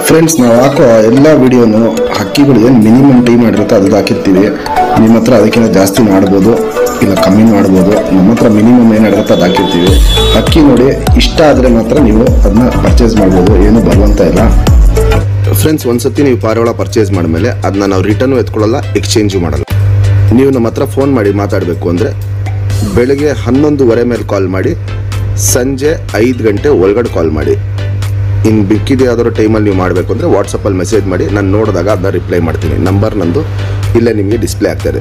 friends ನಾವು ಹಾಕೋ ಎಲ್ಲ ವಿಡಿಯೋನು ಹಕ್ಕಿಗಳು ಏನು ಮಿನಿಮಮ್ ಟೈಮ್ ಮಾಡಿರುತ್ತೆ ಅದು ಹಾಕಿರ್ತೀವಿ ನಿಮ್ಮ ಹತ್ರ ಅದಕ್ಕಿಂತ ಜಾಸ್ತಿ ಮಾಡ್ಬೋದು ಇಲ್ಲ ಕಮ್ಮಿ ಮಾಡ್ಬೋದು ನಮ್ಮ ಹತ್ರ ಮಿನಿಮಮ್ ಏನು ಇರುತ್ತೆ ಅದು ಹಾಕಿರ್ತೀವಿ ಹಕ್ಕಿ ನೋಡಿ ಇಷ್ಟ ಆದರೆ ಮಾತ್ರ ನೀವು ಅದನ್ನ ಪರ್ಚೇಸ್ ಮಾಡ್ಬೋದು ಏನು ಬರುವಂತ ಇಲ್ಲ ಫ್ರೆಂಡ್ಸ್ ಒಂದ್ಸತಿ ನೀವು ಪಾರಿವಾಳ ಪರ್ಚೇಸ್ ಮಾಡಿದ್ಮೇಲೆ ಅದನ್ನ ನಾವು ರಿಟರ್ನ್ ಎತ್ಕೊಳ್ಳಲ್ಲ ಎಕ್ಸ್ಚೇಂಜು ಮಾಡಲ್ಲ ನೀವು ನಮ್ಮ ಹತ್ರ ಫೋನ್ ಮಾಡಿ ಮಾತಾಡಬೇಕು ಅಂದರೆ ಬೆಳಗ್ಗೆ ಹನ್ನೊಂದುವರೆ ಮೇಲೆ ಕಾಲ್ ಮಾಡಿ ಸಂಜೆ ಐದು ಗಂಟೆ ಒಳಗಡೆ ಕಾಲ್ ಮಾಡಿ ಇನ್ನು ಬಿಕ್ಕಿದೆ ಯಾವ್ದಾದ್ರು ಟೈಮಲ್ಲಿ ನೀವು ಮಾಡಬೇಕು ಅಂದರೆ ವಾಟ್ಸಪ್ಪಲ್ಲಿ ಮೆಸೇಜ್ ಮಾಡಿ ನಾನು ನೋಡಿದಾಗ ಅದನ್ನ ರಿಪ್ಲೈ ಮಾಡ್ತೀನಿ ನಂಬರ್ ನಂದು ಇಲ್ಲೇ ನಿಮಗೆ ಡಿಸ್ಪ್ಲೇ ಆಗ್ತದೆ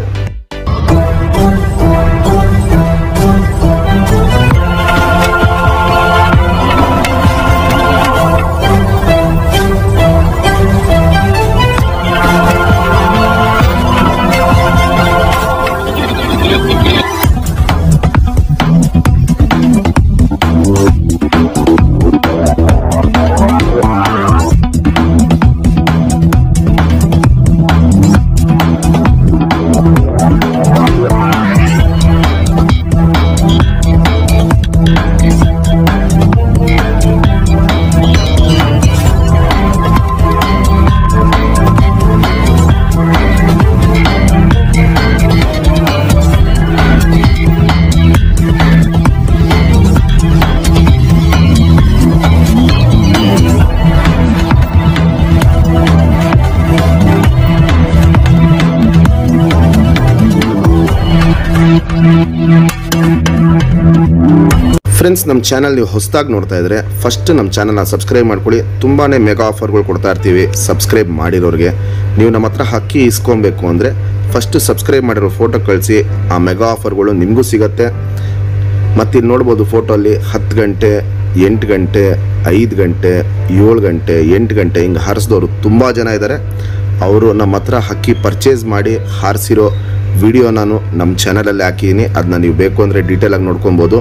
ಫ್ರೆಂಡ್ಸ್ ನಮ್ಮ ಚಾನಲ್ ನೀವು ಹೊಸದಾಗಿ ನೋಡ್ತಾ ಇದ್ರೆ ಫಸ್ಟ್ ನಮ್ಮ ಚಾನಲ್ನ ಸಬ್ಸ್ಕ್ರೈಬ್ ಮಾಡ್ಕೊಳ್ಳಿ ತುಂಬಾ ಮೆಗಾ ಆಫರ್ಗಳು ಕೊಡ್ತಾ ಇರ್ತೀವಿ ಸಬ್ಸ್ಕ್ರೈಬ್ ಮಾಡಿರೋರಿಗೆ ನೀವು ನಮ್ಮ ಹತ್ರ ಹಕ್ಕಿ ಇಸ್ಕೊಬೇಕು ಅಂದರೆ ಫಸ್ಟ್ ಸಬ್ಸ್ಕ್ರೈಬ್ ಮಾಡಿರೋ ಫೋಟೋ ಕಳಿಸಿ ಆ ಮೆಗಾ ಆಫರ್ಗಳು ನಿಮಗೂ ಸಿಗತ್ತೆ ಮತ್ತು ಇಲ್ಲಿ ನೋಡ್ಬೋದು ಫೋಟೋಲ್ಲಿ ಹತ್ತು ಗಂಟೆ ಎಂಟು ಗಂಟೆ ಐದು ಗಂಟೆ ಏಳು ಗಂಟೆ ಎಂಟು ಗಂಟೆ ಹಿಂಗೆ ಹಾರಿಸಿದವರು ತುಂಬ ಜನ ಇದ್ದಾರೆ ಅವರು ನಮ್ಮ ಹತ್ರ ಹಕ್ಕಿ ಪರ್ಚೇಸ್ ಮಾಡಿ ಹಾರಿಸಿರೋ ವಿಡಿಯೋ ನಾನು ನಮ್ಮ ಚಾನಲಲ್ಲಿ ಹಾಕಿದ್ದೀನಿ ಅದನ್ನ ನೀವು ಬೇಕು ಅಂದರೆ ಡೀಟೇಲಾಗಿ ನೋಡ್ಕೊಬೋದು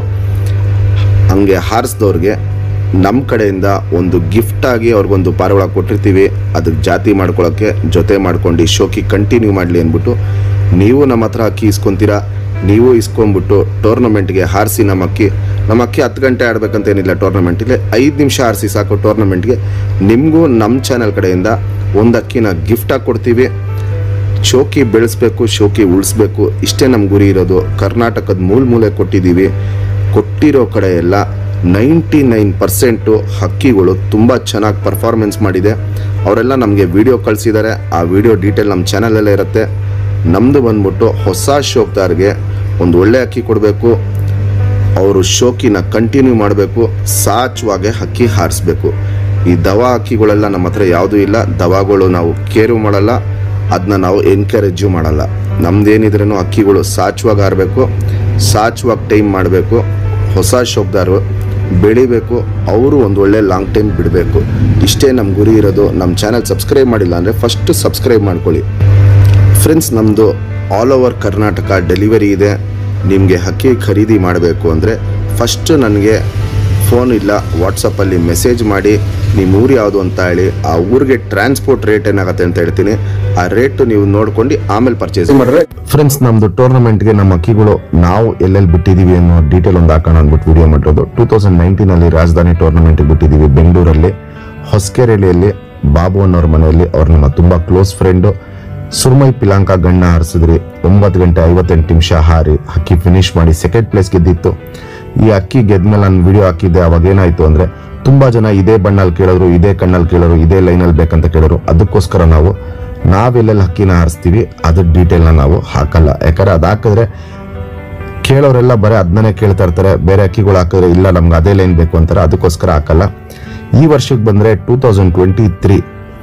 ಹಂಗೆ ಹಾರಿಸಿದವ್ರಿಗೆ ನಮ್ಮ ಕಡೆಯಿಂದ ಒಂದು ಗಿಫ್ಟಾಗಿ ಅವ್ರಿಗೊಂದು ಪಾರಿವಾಳ ಕೊಟ್ಟಿರ್ತೀವಿ ಅದಕ್ಕೆ ಜಾತಿ ಮಾಡ್ಕೊಳ್ಳೋಕ್ಕೆ ಜೊತೆ ಮಾಡ್ಕೊಂಡು ಶೋಕಿ ಕಂಟಿನ್ಯೂ ಮಾಡಲಿ ಅಂದ್ಬಿಟ್ಟು ನೀವು ನಮ್ಮ ಹತ್ರ ಅಕ್ಕಿ ಇಸ್ಕೊತೀರಾ ನೀವು ಇಸ್ಕೊಂಬಿಟ್ಟು ಟೂರ್ನಮೆಂಟ್ಗೆ ಹಾರಿಸಿ ನಮ್ಮ ಅಕ್ಕಿ ನಮ್ಮ ಅಕ್ಕಿ ಹತ್ತು ಗಂಟೆ ಆಡಬೇಕಂತ ಏನಿಲ್ಲ ಟೂರ್ನಮೆಂಟಿಗೆ ಐದು ನಿಮಿಷ ಹಾರಿಸಿ ಸಾಕು ಟೂರ್ನಮೆಂಟ್ಗೆ ನಿಮಗೂ ನಮ್ಮ ಚಾನಲ್ ಕಡೆಯಿಂದ ಒಂದು ಅಕ್ಕಿನ ಗಿಫ್ಟಾಗಿ ಕೊಡ್ತೀವಿ ಶೋಕಿ ಬೆಳೆಸ್ಬೇಕು ಶೋಕಿ ಉಳಿಸ್ಬೇಕು ಇಷ್ಟೇ ನಮ್ಮ ಗುರಿ ಇರೋದು ಕರ್ನಾಟಕದ ಮೂಲ ಮೂಲೆ ಕೊಟ್ಟಿದ್ದೀವಿ ಕೊಟ್ಟಿರೋ ಕಡೆ ಎಲ್ಲ ನೈಂಟಿ ನೈನ್ ಪರ್ಸೆಂಟು ಹಕ್ಕಿಗಳು ತುಂಬ ಚೆನ್ನಾಗಿ ಪರ್ಫಾರ್ಮೆನ್ಸ್ ಮಾಡಿದೆ ಅವರೆಲ್ಲ ನಮಗೆ ವಿಡಿಯೋ ಕಳಿಸಿದ್ದಾರೆ ಆ ವಿಡಿಯೋ ಡೀಟೇಲ್ ನಮ್ಮ ಚಾನಲಲ್ಲೇ ಇರುತ್ತೆ ನಮ್ಮದು ಬಂದ್ಬಿಟ್ಟು ಹೊಸ ಶೋಕ್ದಾರ್ಗೆ ಒಂದು ಒಳ್ಳೆ ಅಕ್ಕಿ ಕೊಡಬೇಕು ಅವರು ಶೋಕಿನ ಕಂಟಿನ್ಯೂ ಮಾಡಬೇಕು ಸಾಚುವಾಗೆ ಹಕ್ಕಿ ಹಾರಿಸ್ಬೇಕು ಈ ದವಾ ಹಕ್ಕಿಗಳೆಲ್ಲ ನಮ್ಮ ಹತ್ರ ಯಾವುದೂ ಇಲ್ಲ ದವಾಗಳು ನಾವು ಕೇರು ಮಾಡಲ್ಲ ಅದನ್ನ ನಾವು ಎನ್ಕರೇಜು ಮಾಡಲ್ಲ ನಮ್ದೇನಿದ್ರೂ ಹಕ್ಕಿಗಳು ಸಾಚುವಾಗಿ ಹಾರಬೇಕು ಸಾಚುವಾಗಿ ಟೈಮ್ ಮಾಡಬೇಕು ಹೊಸ ಶೋಕ್ದಾರು ಬೆಳಿಬೇಕು ಅವರು ಒಂದು ಒಳ್ಳೆ ಲಾಂಗ್ ಟೈಮ್ ಬಿಡಬೇಕು ಇಷ್ಟೇ ನಮ್ಮ ಗುರಿ ಇರೋದು ನಮ್ಮ ಚಾನಲ್ ಸಬ್ಸ್ಕ್ರೈಬ್ ಮಾಡಿಲ್ಲ ಅಂದರೆ ಫಸ್ಟ್ ಸಬ್ಸ್ಕ್ರೈಬ್ ಮಾಡ್ಕೊಳ್ಳಿ ಫ್ರೆಂಡ್ಸ್ ನಮ್ಮದು ಆಲ್ ಓವರ್ ಕರ್ನಾಟಕ ಡೆಲಿವರಿ ಇದೆ ನಿಮಗೆ ಹಕ್ಕಿ ಖರೀದಿ ಮಾಡಬೇಕು ಅಂದರೆ ಫಸ್ಟ್ ನನಗೆ ಫೋನ್ ಇಲ್ಲ ವಾಟ್ಸಪ್ಪಲ್ಲಿ ಮೆಸೇಜ್ ಮಾಡಿ ನಿಮ್ಮ ಊರು ಯಾವುದು ಅಂತ ಹೇಳಿ ಆ ಊರಿಗೆ ಟ್ರಾನ್ಸ್ಪೋರ್ಟ್ ರೇಟ್ ಏನಾಗುತ್ತೆ ಅಂತ ಹೇಳ್ತೀನಿ ಆ ರೇಟ್ ನೀವು ನೋಡ್ಕೊಂಡು ಆಮೇಲೆ ಪರ್ಚೇಸ್ ಮಾಡಿದ್ರೆ ಫ್ರೆಂಡ್ಸ್ ನಮ್ದು ಟೂರ್ನಮೆಂಟ್ಗೆ ನಮ್ಮ ಅಕ್ಕಿಗಳು ನಾವು ಎಲ್ಲೆಲ್ಲಿ ಬಿಟ್ಟಿದೀವಿ ಅನ್ನೋ ಡೀಟೇಲ್ ಒಂದು ಹಾಕೋಣ ಅಂದ್ಬಿಟ್ಟು ವಿಡಿಯೋ ಮಾಡಿರೋದು ಟೂ ತೌಸಂಡ್ ನೈನ್ಟೀನಲ್ಲಿ ರಾಜಧಾನಿ ಟೂರ್ನಮೆಂಟ್ ಬಿಟ್ಟಿದ್ದೀವಿ ಬೆಂಗಳೂರಲ್ಲಿ ಹೊಸಕೆರೆಳಿಯಲ್ಲಿ ಬಾಬು ಅನ್ನೋರ ಮನೆಯಲ್ಲಿ ಅವ್ರು ನಮ್ಮ ತುಂಬಾ ಕ್ಲೋಸ್ ಫ್ರೆಂಡು ಸುರ್ಮೈ ಪಿಲಾಂಕ ಗಣ್ಣ ಹಾರಿಸಿದ್ರಿ ಒಂಬತ್ತು ಗಂಟೆ ಐವತ್ತೆಂಟು ನಿಮಿಷ ಹಾರಿ ಅಕ್ಕಿ ಫಿನಿಶ್ ಮಾಡಿ ಸೆಕೆಂಡ್ ಪ್ಲೇಸ್ ಗೆದ್ದಿತ್ತು ಈ ಅಕ್ಕಿ ಗೆದ್ಮೇಲೆ ನಾನು ವಿಡಿಯೋ ಹಾಕಿದ್ದೆ ಅವಾಗ ಏನಾಯ್ತು ಅಂದ್ರೆ ತುಂಬಾ ಜನ ಇದೇ ಬಣ್ಣಲ್ಲಿ ಕೇಳೋರು ಇದೇ ಕಣ್ಣಲ್ಲಿ ಕೇಳೋರು ಇದೇ ಲೈನಲ್ಲಿ ಬೇಕಂತ ಕೇಳೋರು ಅದಕ್ಕೋಸ್ಕರ ನಾವು ನಾವೆಲ್ಲೆಲ್ಲಿ ಹಕ್ಕಿನ ಹಾರಿಸ್ತೀವಿ ಅದ್ರ ಡೀಟೇಲ್ನ ನಾವು ಹಾಕಲ್ಲ ಯಾಕಂದ್ರೆ ಅದು ಹಾಕಿದ್ರೆ ಕೇಳೋರೆಲ್ಲ ಬರೀ ಅದನ್ನೇ ಕೇಳ್ತಾ ಇರ್ತಾರೆ ಬೇರೆ ಅಕ್ಕಿಗಳು ಹಾಕಿದ್ರೆ ಇಲ್ಲ ನಮ್ಗೆ ಅದೇ ಲೈನ್ ಬೇಕು ಅಂತಾರೆ ಅದಕ್ಕೋಸ್ಕರ ಹಾಕಲ್ಲ ಈ ವರ್ಷಕ್ಕೆ ಬಂದ್ರೆ ಟೂ ತೌಸಂಡ್ ಟ್ವೆಂಟಿ ತ್ರೀ